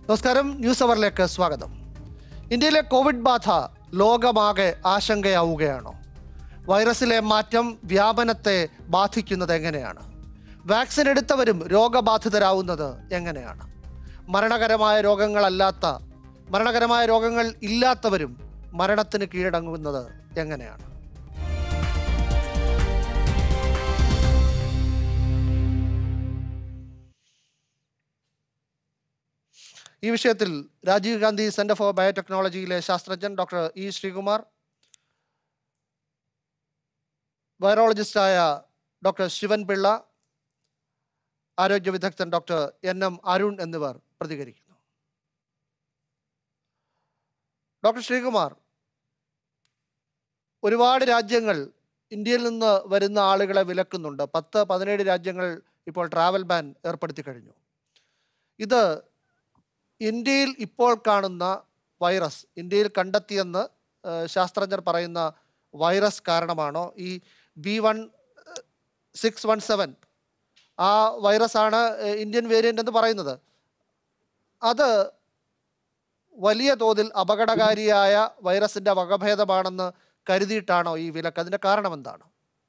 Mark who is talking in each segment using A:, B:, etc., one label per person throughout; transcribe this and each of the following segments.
A: നമസ്കാരം ന്യൂസ് അവറിലേക്ക് സ്വാഗതം ഇന്ത്യയിലെ കോവിഡ് ബാധ ലോകമാകെ ആശങ്കയാവുകയാണോ വൈറസിലെ മാറ്റം വ്യാപനത്തെ ബാധിക്കുന്നത് എങ്ങനെയാണ് വാക്സിൻ എടുത്തവരും രോഗബാധിതരാവുന്നത് എങ്ങനെയാണ് മരണകരമായ രോഗങ്ങളല്ലാത്ത മരണകരമായ രോഗങ്ങൾ ഇല്ലാത്തവരും മരണത്തിന് കീഴടങ്ങുന്നത് എങ്ങനെയാണ് ഈ വിഷയത്തിൽ രാജീവ് ഗാന്ധി സെന്റർ ഫോർ ബയോടെക്നോളജിയിലെ ശാസ്ത്രജ്ഞൻ ഡോക്ടർ ഇ ശ്രീകുമാർ വൈറോളജിസ്റ്റായ ഡോക്ടർ ശിവൻ പിള്ള ആരോഗ്യ വിദഗ്ധൻ ഡോക്ടർ എൻ എം അരുൺ എന്നിവർ പ്രതികരിക്കുന്നു ഡോക്ടർ ശ്രീകുമാർ ഒരുപാട് രാജ്യങ്ങൾ ഇന്ത്യയിൽ നിന്ന് വരുന്ന ആളുകളെ വിലക്കുന്നുണ്ട് പത്ത് പതിനേഴ് രാജ്യങ്ങൾ ഇപ്പോൾ ട്രാവൽ ബാൻ ഏർപ്പെടുത്തി കഴിഞ്ഞു ഇത് ഇന്ത്യയിൽ ഇപ്പോൾ കാണുന്ന വൈറസ് ഇന്ത്യയിൽ കണ്ടെത്തിയെന്ന് ഏഹ്, ശാസ്ത്രജ്ഞർ പറയുന്ന വൈറസ് കാരണമാണോ ഈ B one six one seven ആ വൈറസ് ആണ് ഏഹ്, ഇന്ത്യൻ വേരിയൻ്റ് എന്ന് പറയുന്നത് അത് വലിയ തോതിൽ അപകടകാരിയായ വൈറസിന്റെ വകഭേദമാണെന്ന് കരുതിയിട്ടാണോ ഈ വിലക്ക് അതിന്റെ കാരണം എന്താണ്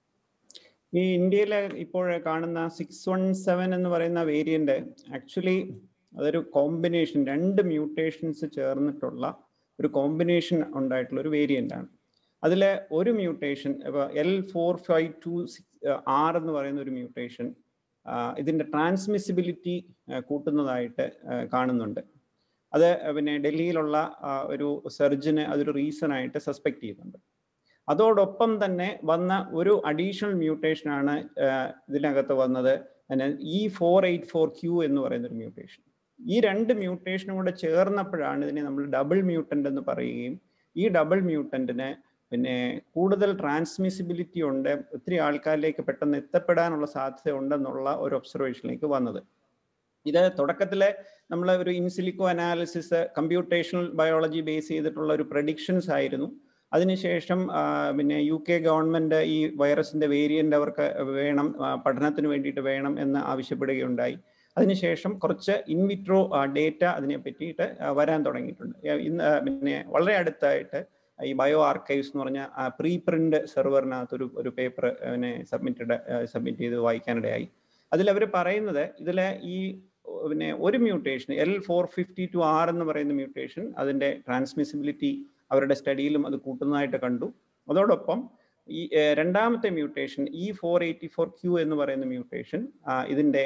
B: ഈ ഇന്ത്യയിലെ ഇപ്പോൾ കാണുന്ന സിക്സ് വൺ സെവൻ എന്ന് പറയുന്ന വേരിയന്റ് ആക്ച്വലി അതൊരു കോമ്പിനേഷൻ രണ്ട് മ്യൂട്ടേഷൻസ് ചേർന്നിട്ടുള്ള ഒരു കോമ്പിനേഷൻ ഉണ്ടായിട്ടുള്ള ഒരു വേരിയന്റ് ആണ് അതിലെ ഒരു mutation L four five two six R എന്ന് പറയുന്ന ഒരു മ്യൂട്ടേഷൻ ഇതിന്റെ ട്രാൻസ്മിസിബിലിറ്റി കൂട്ടുന്നതായിട്ട് ആ, കാണുന്നുണ്ട് അത് പിന്നെ ഡൽഹിയിലുള്ള ആ, ഒരു സർജന് അതൊരു റീസൺ ആയിട്ട് സസ്പെക്ട് ചെയ്യുന്നുണ്ട് അതോടൊപ്പം തന്നെ വന്ന ഒരു അഡീഷണൽ മ്യൂട്ടേഷൻ ആണ് ആഹ് ഇതിനകത്ത് വന്നത് E four eight four Q എന്ന് പറയുന്ന ഒരു മ്യൂട്ടേഷൻ ഈ രണ്ട് മ്യൂട്ടേഷനും കൂടെ ചേർന്നപ്പോഴാണ് ഇതിനെ നമ്മൾ ഡബിൾ മ്യൂട്ടന്റ് എന്ന് പറയുകയും ഈ ഡബിൾ മ്യൂട്ടന്റിന് പിന്നെ കൂടുതൽ ട്രാൻസ്മിസിബിലിറ്റി ഉണ്ട് ഒത്തിരി ആൾക്കാരിലേക്ക് പെട്ടെന്ന് എത്തപ്പെടാനുള്ള സാധ്യത ഉണ്ടെന്നുള്ള ഒരു ഒബ്സർവേഷനിലേക്ക് വന്നത് ഇത് തുടക്കത്തിലെ നമ്മൾ ഒരു in silico analysis computational biology base ചെയ്തിട്ടുള്ള ഒരു പ്രഡിക്ഷൻസ് ആയിരുന്നു അതിനുശേഷം ആ, പിന്നെ യു കെ ഗവൺമെന്റ് ഈ വൈറസിന്റെ വേരിയന്റ് അവർക്ക് വേണം ആ, പഠനത്തിന് വേണ്ടിയിട്ട് വേണം എന്ന് ആവശ്യപ്പെടുകയുണ്ടായി അതിനുശേഷം കുറച്ച് ഇൻവിട്രോ ഡേറ്റ അതിനെ പറ്റിയിട്ട് ആ, വരാൻ തുടങ്ങിയിട്ടുണ്ട് ആ, ഇന്ന് ആ, പിന്നെ വളരെ അടുത്തായിട്ട് ഈ ബയോ ആർക്കൈവ്സ് എന്ന് പറഞ്ഞ പ്രീ പ്രിന്റ് സെർവറിനകത്ത് ഒരു ഒരു പേപ്പർ പിന്നെ സബ്മിറ്റഡ് സബ്മിറ്റ് ചെയ്ത് വായിക്കാനിടയായി അതിൽ അവർ പറയുന്നത് ഇതിലെ ഈ ഓ, പിന്നെ ഒരു mutation L four fifty two R എന്ന് പറയുന്ന മ്യൂട്ടേഷൻ അതിന്റെ ട്രാൻസ്മിസിബിലിറ്റി അവരുടെ സ്റ്റഡിയിലും അത് കൂട്ടുന്നതായിട്ട് കണ്ടു അതോടൊപ്പം ഈ ഏർ, രണ്ടാമത്തെ mutation E four eighty four Q എന്ന് പറയുന്ന മ്യൂട്ടേഷൻ ഇതിന്റെ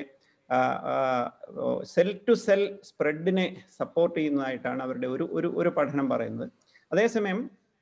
B: സെൽ ടു സെൽ സ്പ്രെഡിനെ സപ്പോർട്ട് ചെയ്യുന്നതായിട്ടാണ് അവരുടെ ഒരു ഒരു ഒരു പഠനം പറയുന്നത് അതേസമയം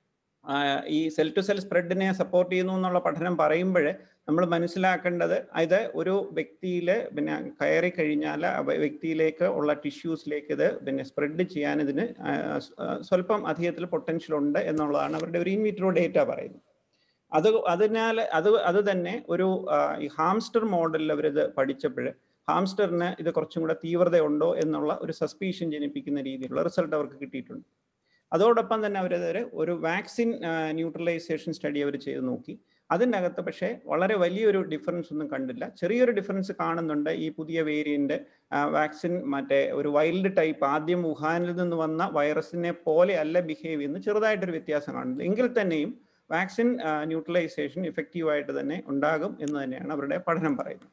B: ആ, ഈ സെൽ ടു സെൽ സ്പ്രെഡിനെ സപ്പോർട്ട് ചെയ്യുന്നു എന്നുള്ള പഠനം പറയുമ്പോൾ നമ്മൾ മനസ്സിലാക്കേണ്ടത് ഇത് ഒരു വ്യക്തിയിൽ പിന്നെ കയറി കഴിഞ്ഞാൽ ആ വ്യക്തിയിലേക്ക് ഉള്ള ടിഷ്യൂസിലേക്ക് ഇത് പിന്നെ സ്പ്രെഡ് ചെയ്യാൻ ഇതിന് ആ, സ്- ആ, സ്വല്പം അധികത്തിൽ പൊട്ടൻഷ്യൽ ഉണ്ട് എന്നുള്ളതാണ് അവരുടെ ഒരു ഇൻവിട്രോ ഡേറ്റ പറയുന്നത് അത് അതിനാൽ അത് അത് തന്നെ ഒരു ആ, ഈ ഹാംസ്റ്റർ മോഡലിൽ അവരിത് പഠിച്ചപ്പോൾ ഹാംസ്റ്ററിന് ഇത് കുറച്ചും കൂടെ തീവ്രതയുണ്ടോ എന്നുള്ള ഒരു സസ്പീഷൻ ജനിപ്പിക്കുന്ന രീതിയിലുള്ള റിസൾട്ട് അവർക്ക് കിട്ടിയിട്ടുണ്ട് അതോടൊപ്പം തന്നെ അവരത് ഒരു വാക്സിൻ ന്യൂട്രലൈസേഷൻ സ്റ്റഡി അവർ ചെയ്ത് നോക്കി അതിൻ്റെ അകത്ത് പക്ഷേ വളരെ വലിയൊരു ഡിഫറൻസ് ഒന്നും കണ്ടില്ല ചെറിയൊരു ഡിഫറൻസ് കാണുന്നുണ്ട് ഈ പുതിയ വേരിയന്റ് വാക്സിൻ മറ്റേ ഒരു വൈൽഡ് ടൈപ്പ് ആദ്യം വുഹാനിൽ നിന്ന് വന്ന വൈറസിനെ പോലെ അല്ല ബിഹേവ് ചെയ്യുന്ന ചെറുതായിട്ടൊരു വ്യത്യാസം കാണുന്നത് എങ്കിൽ തന്നെയും വാക്സിൻ ന്യൂട്രലൈസേഷൻ ഇഫക്റ്റീവായിട്ട് തന്നെ ഉണ്ടാകും എന്ന് തന്നെയാണ് അവരുടെ പഠനം പറയുന്നത്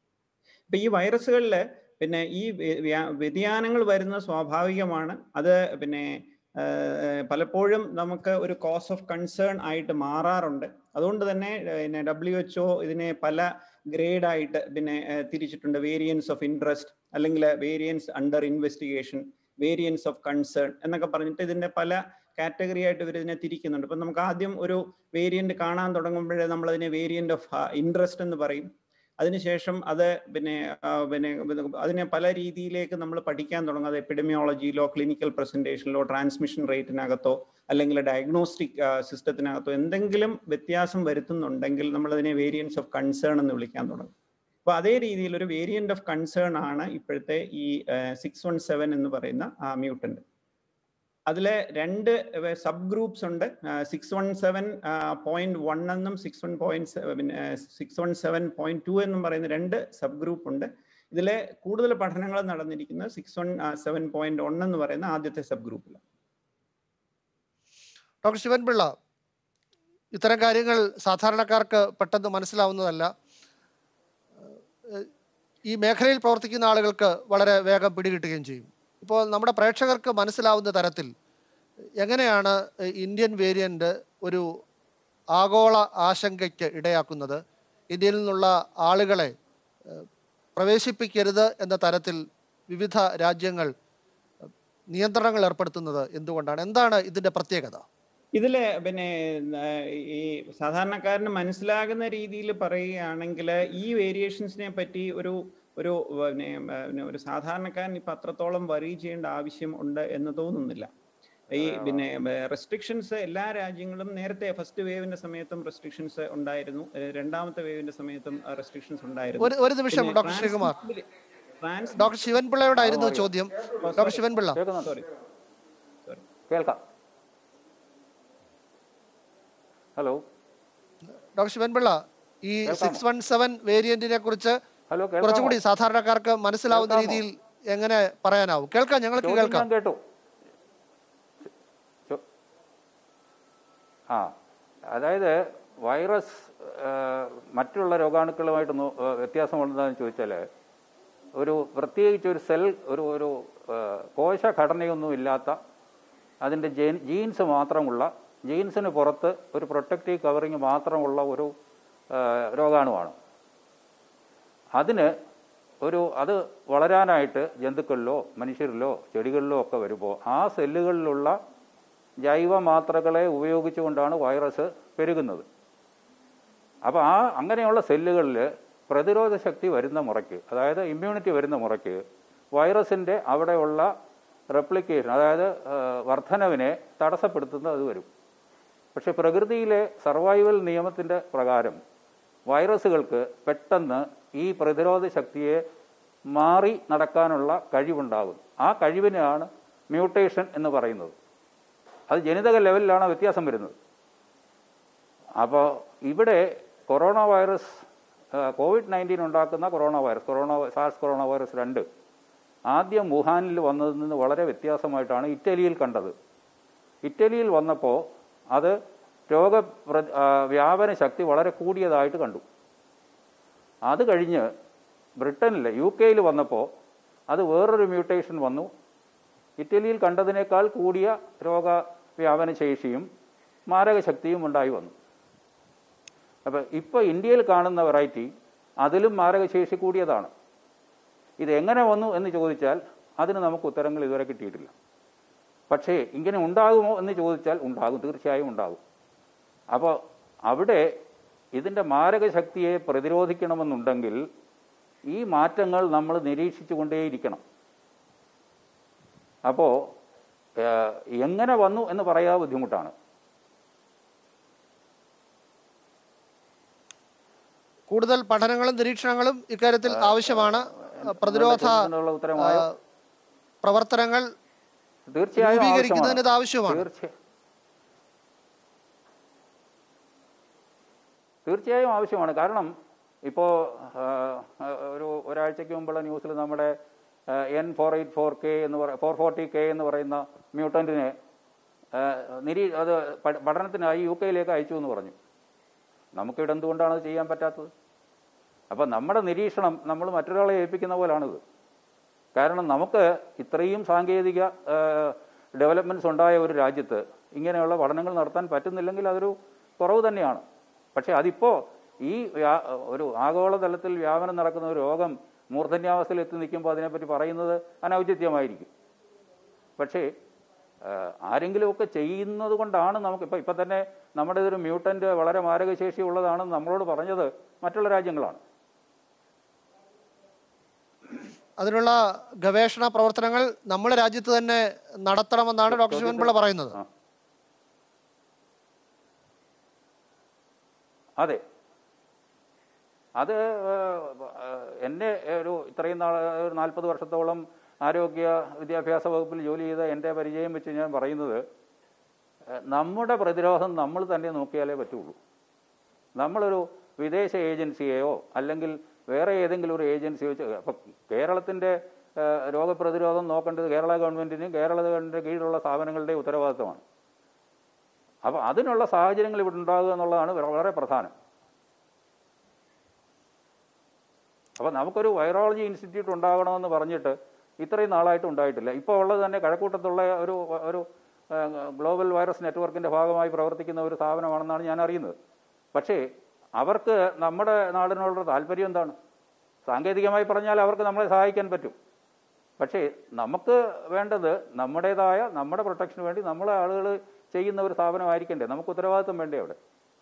B: ഇപ്പൊ ഈ വൈറസുകളിൽ പിന്നെ ഈ വ്യ- വ്യ- വ്യതിയാനങ്ങൾ വരുന്നത് സ്വാഭാവികമാണ് അത് പിന്നെ ആഹ് പലപ്പോഴും നമുക്ക് ഒരു കോസ് ഓഫ് കൺസേൺ ആയിട്ട് മാറാറുണ്ട് അതുകൊണ്ട് തന്നെ ഏഹ് പിന്നെ ഡബ്ല്യു എച്ച് ഒ ഇതിനെ പല ഗ്രേഡ് ആയിട്ട് പിന്നെ ഏഹ് തിരിച്ചിട്ടുണ്ട് വേരിയൻസ് ഓഫ് ഇൻട്രസ്റ്റ് അല്ലെങ്കിൽ variants under investigation variants of concern എന്നൊക്കെ പറഞ്ഞിട്ട് ഇതിന്റെ പല കാറ്റഗറി ആയിട്ട് ഇവർ ഇതിനെ തിരിക്കുന്നുണ്ട് ഇപ്പം നമുക്ക് ആദ്യം ഒരു വേരിയന്റ് കാണാൻ തുടങ്ങുമ്പോഴേ നമ്മൾ അതിനെ വേരിയന്റ് ഓഫ് ഇൻട്രസ്റ്റ് എന്ന് പറയും അതിനുശേഷം അത് പിന്നെ ആ, പിന്നെ അതിനെ പല രീതിയിലേക്ക് നമ്മൾ പഠിക്കാൻ തുടങ്ങും അത് എപ്പിഡമിയോളജിയിലോ ക്ലിനിക്കൽ പ്രസന്റേഷനിലോ ട്രാൻസ്മിഷൻ റേറ്റിനകത്തോ അല്ലെങ്കിൽ ഡയഗ്നോസ്റ്റിക് സിസ്റ്റത്തിനകത്തോ എന്തെങ്കിലും വ്യത്യാസം വരുത്തുന്നുണ്ടെങ്കിൽ നമ്മൾ അതിനെ വേരിയൻസ് ഓഫ് കൺസേൺ എന്ന് വിളിക്കാൻ തുടങ്ങും അപ്പോൾ അതേ രീതിയിൽ ഒരു വേരിയന്റ് ഓഫ് കൺസേൺ ആണ് ഇപ്പോഴത്തെ ഈ സിക്സ് വൺ സെവൻ എന്ന് പറയുന്ന മ്യൂട്ടന്റ് അതിലെ രണ്ട് സബ് ഗ്രൂപ്പ്സ് ഉണ്ട് six one seven point one എന്നും സിക്സ് വൺ പോയിന്റ് പിന്നെ six one seven point two എന്നും പറയുന്ന രണ്ട് സബ് ഗ്രൂപ്പ് ഉണ്ട് ഇതിലെ കൂടുതൽ പഠനങ്ങൾ നടന്നിരിക്കുന്നത് six one seven point one എന്ന് പറയുന്ന ആദ്യത്തെ സബ് ഗ്രൂപ്പിലാണ്
A: ഡോക്ടർ ശിവൻപിള്ള ഇത്തരം കാര്യങ്ങൾ സാധാരണക്കാർക്ക് പെട്ടെന്ന് മനസ്സിലാവുന്നതല്ല ഏഹ് ഈ മേഖലയിൽ പ്രവർത്തിക്കുന്ന ആളുകൾക്ക് വളരെ വേഗം പിടികിട്ടുകയും ചെയ്യും ഇപ്പോൾ നമ്മുടെ പ്രേക്ഷകർക്ക് മനസ്സിലാവുന്ന തരത്തിൽ എങ്ങനെയാണ് ഇന്ത്യൻ വേരിയൻ്റ് ഒരു ആഗോള ആശങ്കയ്ക്ക് ഇടയാക്കുന്നത് ഇന്ത്യയിൽ നിന്നുള്ള ആളുകളെ ഏഹ് പ്രവേശിപ്പിക്കരുത് എന്ന തരത്തിൽ വിവിധ രാജ്യങ്ങൾ ഏഹ് നിയന്ത്രണങ്ങൾ ഏർപ്പെടുത്തുന്നത് എന്തുകൊണ്ടാണ് എന്താണ് ഇതിൻ്റെ പ്രത്യേകത
B: ഇതില് പിന്നെ ആ, ഈ സാധാരണക്കാരന് മനസ്സിലാകുന്ന രീതിയിൽ പറയുകയാണെങ്കിൽ ഈ വേരിയേഷൻസിനെ പറ്റി ഒരു ഒരു പിന്നെ ആ, പിന്നെ ഒരു സാധാരണക്കാരൻ ഇപ്പൊ അത്രത്തോളം വറി ചെയ്യേണ്ട ആവശ്യം ഉണ്ട് എന്ന് തോന്നുന്നില്ല ഈ പിന്നെ റെസ്ട്രിക്ഷൻസ് എല്ലാ രാജ്യങ്ങളും നേരത്തെ ഫസ്റ്റ് വേവിന്റെ സമയത്തും റെസ്ട്രിക്ഷൻസ് ഉണ്ടായിരുന്നു ഏഹ് രണ്ടാമത്തെ വേവിന്റെ സമയത്തും റെസ്ട്രിക്ഷൻസ് ഉണ്ടായിരുന്നു
A: ഒരു ഒരു നിമിഷം
B: പിന്നെ
A: doctor Sreekumar
B: transmit trans
A: doctor ശിവൻപിള്ളയോടായിരുന്നു ചോദ്യം ഡോക്ടർ ശിവൻപിള്ള
C: കേൾക്കുന്നുണ്ട്
B: സോറി സോറി
C: കേൾക്കാം ഹലോ
A: ഡോക്ടർ ശിവൻപിള്ള ഈ സിക്സ് വൺ സെവൻ വേരിയന്റിനെ കുറിച്ച്
C: ഹലോ
A: കുറച്ചുകൂടി
C: കേൾക്കാം
A: സാധാരണക്കാർക്ക് മനസ്സിലാവുന്ന
C: കേൾക്കാമോ?
A: രീതിയിൽ എങ്ങനെ പറയാനാവും കേൾക്കാം ഞങ്ങൾക്ക്
C: ചോദ്യം
A: കേൾക്കാം
C: ഞാൻ കേട്ടു ചോ- ആ അതായത് വൈറസ് ആ, മറ്റുള്ള രോഗാണുക്കളുമായിട്ട് നോ- ആ, വ്യത്യാസമുള്ളതെന്ന് ചോദിച്ചാൽ ഒരു പ്രത്യേകിച്ച് ഒരു സെൽ ഒരു ഒരു ആ, കോശഘടനയൊന്നും ഇല്ലാത്ത അതിൻ്റെ ജീൻസ് മാത്രമുള്ള ജീൻസിന് പുറത്ത് ഒരു പ്രൊട്ടക്റ്റീവ് കവറിങ് മാത്രമുള്ള ഒരു ആ, രോഗാണുവാണ് അതിന് ഒരു അത് വളരാനായിട്ട് ജന്തുക്കളിലോ മനുഷ്യരിലോ ചെടികളിലോ ഒക്കെ വരുമ്പോൾ ആ സെല്ലുകളിലുള്ള ജൈവ മാത്രകളെ ഉപയോഗിച്ചുകൊണ്ടാണ് വൈറസ് പെരുകുന്നത് അപ്പോൾ ആ അങ്ങനെയുള്ള സെല്ലുകളിൽ പ്രതിരോധ ശക്തി വരുന്ന മുറയ്ക്ക് അതായത് ഇമ്മ്യൂണിറ്റി വരുന്ന മുറയ്ക്ക് വൈറസിൻ്റെ അവിടെയുള്ള റെപ്ലിക്കേഷൻ അതായത് ആ, വർധനവിനെ തടസ്സപ്പെടുത്തുന്നത് അത് വരും പക്ഷെ പ്രകൃതിയിലെ സർവൈവൽ നിയമത്തിൻ്റെ പ്രകാരം വൈറസുകൾക്ക് പെട്ടെന്ന് ഈ പ്രതിരോധ ശക്തിയെ മാറി നടക്കാനുള്ള കഴിവുണ്ടാകും ആ കഴിവിനാണ് മ്യൂട്ടേഷൻ എന്ന് പറയുന്നത് അത് ജനിതക ലെവലിലാണ് വ്യത്യാസം വരുന്നത് അപ്പോൾ ഇവിടെ കൊറോണ വൈറസ് കോവിഡ് നയൻറ്റീൻ ഉണ്ടാക്കുന്ന corona virus corona SARS corona virus രണ്ട് ആദ്യം വുഹാനിൽ വന്നതിൽ നിന്ന് വളരെ വ്യത്യാസമായിട്ടാണ് ഇറ്റലിയിൽ കണ്ടത് ഇറ്റലിയിൽ വന്നപ്പോൾ അത് രോഗ പ്ര- ആ, വ്യാപന ശക്തി വളരെ കൂടിയതായിട്ട് കണ്ടു അത് കഴിഞ്ഞ് ബ്രിട്ടനിൽ യു കെയിൽ വന്നപ്പോൾ അത് വേറൊരു മ്യൂട്ടേഷൻ വന്നു ഇറ്റലിയിൽ കണ്ടതിനേക്കാൾ കൂടിയ രോഗവ്യാപന ശേഷിയും മാരകശക്തിയും ഉണ്ടായി വന്നു അപ്പോൾ ഇപ്പോൾ ഇന്ത്യയിൽ കാണുന്ന വെറൈറ്റി അതിലും മാരകശേഷി കൂടിയതാണ് ഇത് എങ്ങനെ വന്നു എന്ന് ചോദിച്ചാൽ അതിന് നമുക്ക് ഉത്തരങ്ങൾ ഇതുവരെ കിട്ടിയിട്ടില്ല പക്ഷേ ഇങ്ങനെ ഉണ്ടാകുമോ എന്ന് ചോദിച്ചാൽ ഉണ്ടാകും തീർച്ചയായും ഉണ്ടാകും അപ്പോൾ അവിടെ ഇതിൻ്റെ മാരകശക്തിയെ പ്രതിരോധിക്കണമെന്നുണ്ടെങ്കിൽ ഈ മാറ്റങ്ങൾ നമ്മൾ നിരീക്ഷിച്ചു കൊണ്ടേയിരിക്കണം അപ്പോൾ എങ്ങനെ വന്നു എന്ന് പറയാൻ ബുദ്ധിമുട്ടാണ്
A: കൂടുതൽ പഠനങ്ങളും നിരീക്ഷണങ്ങളും ഇക്കാര്യത്തിൽ ആവശ്യമാണ് പ്രതിരോധ
C: ചോദ്യത്തിനുള്ള ഉത്തരമായോ
A: ആ, പ്രവർത്തനങ്ങൾ
C: തീർച്ചയായും
A: രൂപീകരിക്കുന്നതിന് ഇത്
C: ആവശ്യമാണ്.
A: ആവശ്യമാണ്
C: തീർച്ച തീർച്ചയായും ആവശ്യമാണ് കാരണം ഇപ്പോൾ ഒരു ഒരാഴ്ചയ്ക്ക് മുമ്പുള്ള ന്യൂസിൽ നമ്മുടെ N four eight four K എന്ന് പറ ഫോർ ഫോർട്ടി കെ എന്ന് പറയുന്ന മ്യൂട്ടൻറ്റിനെ നിരീ അത് പഠ- പഠനത്തിനായി യു കെയിലേക്ക് അയച്ചു എന്ന് പറഞ്ഞു നമുക്കിവിടെ എന്തുകൊണ്ടാണ് അത് ചെയ്യാൻ പറ്റാത്തത് അപ്പം നമ്മുടെ നിരീക്ഷണം നമ്മൾ മറ്റൊരാളെ ഏൽപ്പിക്കുന്ന പോലാണിത് കാരണം നമുക്ക് ഇത്രയും സാങ്കേതിക ഡെവലപ്മെൻറ്റ്സ് ഉണ്ടായ ഒരു രാജ്യത്ത് ഇങ്ങനെയുള്ള പഠനങ്ങൾ നടത്താൻ പറ്റുന്നില്ലെങ്കിൽ അതൊരു കുറവ് തന്നെയാണ് പക്ഷേ അതിപ്പോൾ ഈ വ്യാ- ഒരു ആഗോളതലത്തിൽ വ്യാപനം നടക്കുന്ന ഒരു രോഗം മൂർധന്യാവസ്ഥയിൽ എത്തി നിൽക്കുമ്പോൾ അതിനെപ്പറ്റി പറയുന്നത് അനൗചിത്യമായിരിക്കും പക്ഷേ ആ, ആരെങ്കിലുമൊക്കെ ചെയ്യുന്നത് കൊണ്ടാണ് നമുക്ക് ഇപ്പം ഇപ്പം തന്നെ നമ്മുടെ ഇതൊരു മ്യൂട്ടൻ്റ് വളരെ മാരകശേഷി ഉള്ളതാണെന്ന് നമ്മളോട് പറഞ്ഞത് മറ്റുള്ള രാജ്യങ്ങളാണ്
A: അതിനുള്ള ഗവേഷണ പ്രവർത്തനങ്ങൾ നമ്മുടെ രാജ്യത്ത് തന്നെ നടത്തണമെന്നാണ് ഡോക്ടർ ശിവൻപിള്ള പറയുന്നത്
C: ആ. അതെ അത് ഏഹ്, ഏഹ്, എന്നെ ഒരു ഇത്രയും നാൾ ഒരു നാൽപ്പത് വർഷത്തോളം ആരോഗ്യ വിദ്യാഭ്യാസ വകുപ്പിൽ ജോലി ചെയ്ത എൻ്റെ പരിചയം വെച്ച് ഞാൻ പറയുന്നത് ഏഹ്, നമ്മുടെ പ്രതിരോധം നമ്മൾ തന്നെ നോക്കിയാലേ പറ്റുള്ളൂ നമ്മളൊരു വിദേശ ഏജൻസിയെയോ അല്ലെങ്കിൽ വേറെ ഏതെങ്കിലും ഒരു ഏജൻസി വെച്ച് അപ്പം കേരളത്തിൻ്റെ രോഗപ്രതിരോധം നോക്കേണ്ടത് കേരള ഗവൺമെൻറ്റിനും കേരള ഗവൺമെൻറ്റിൻ്റെ കീഴിലുള്ള സ്ഥാപനങ്ങളുടെ ഉത്തരവാദിത്തമാണ് അപ്പോൾ അതിനുള്ള സാഹചര്യങ്ങൾ ഇവിടെ ഉണ്ടാകുക എന്നുള്ളതാണ് വളരെ പ്രധാനം അപ്പോൾ നമുക്കൊരു വൈറോളജി ഇൻസ്റ്റിറ്റ്യൂട്ട് ഉണ്ടാകണമെന്ന് പറഞ്ഞിട്ട് ഇത്രയും നാളായിട്ട് ഉണ്ടായിട്ടില്ല ഇപ്പോൾ ഉള്ളത് തന്നെ കഴക്കൂട്ടത്തുള്ള ഒരു ഒരു ഗ്ലോബൽ വൈറസ് നെറ്റ്വർക്കിൻ്റെ ഭാഗമായി പ്രവർത്തിക്കുന്ന ഒരു സ്ഥാപനമാണെന്നാണ് ഞാൻ അറിയുന്നത് പക്ഷേ അവർക്ക് നമ്മുടെ നാടിനോടുള്ള താല്പര്യം എന്താണ് സാങ്കേതികമായി പറഞ്ഞാൽ അവർക്ക് നമ്മളെ സഹായിക്കാൻ പറ്റും പക്ഷേ നമുക്ക് വേണ്ടത് നമ്മുടേതായ നമ്മുടെ പ്രൊട്ടക്ഷന് വേണ്ടി നമ്മളെ ആളുകൾ ചെയ്യുന്ന ഒരു സ്ഥാപനമായിരിക്കണ്ടേ നമുക്ക് ഉത്തരവാദിത്വം വേണ്ടേ അവിടെ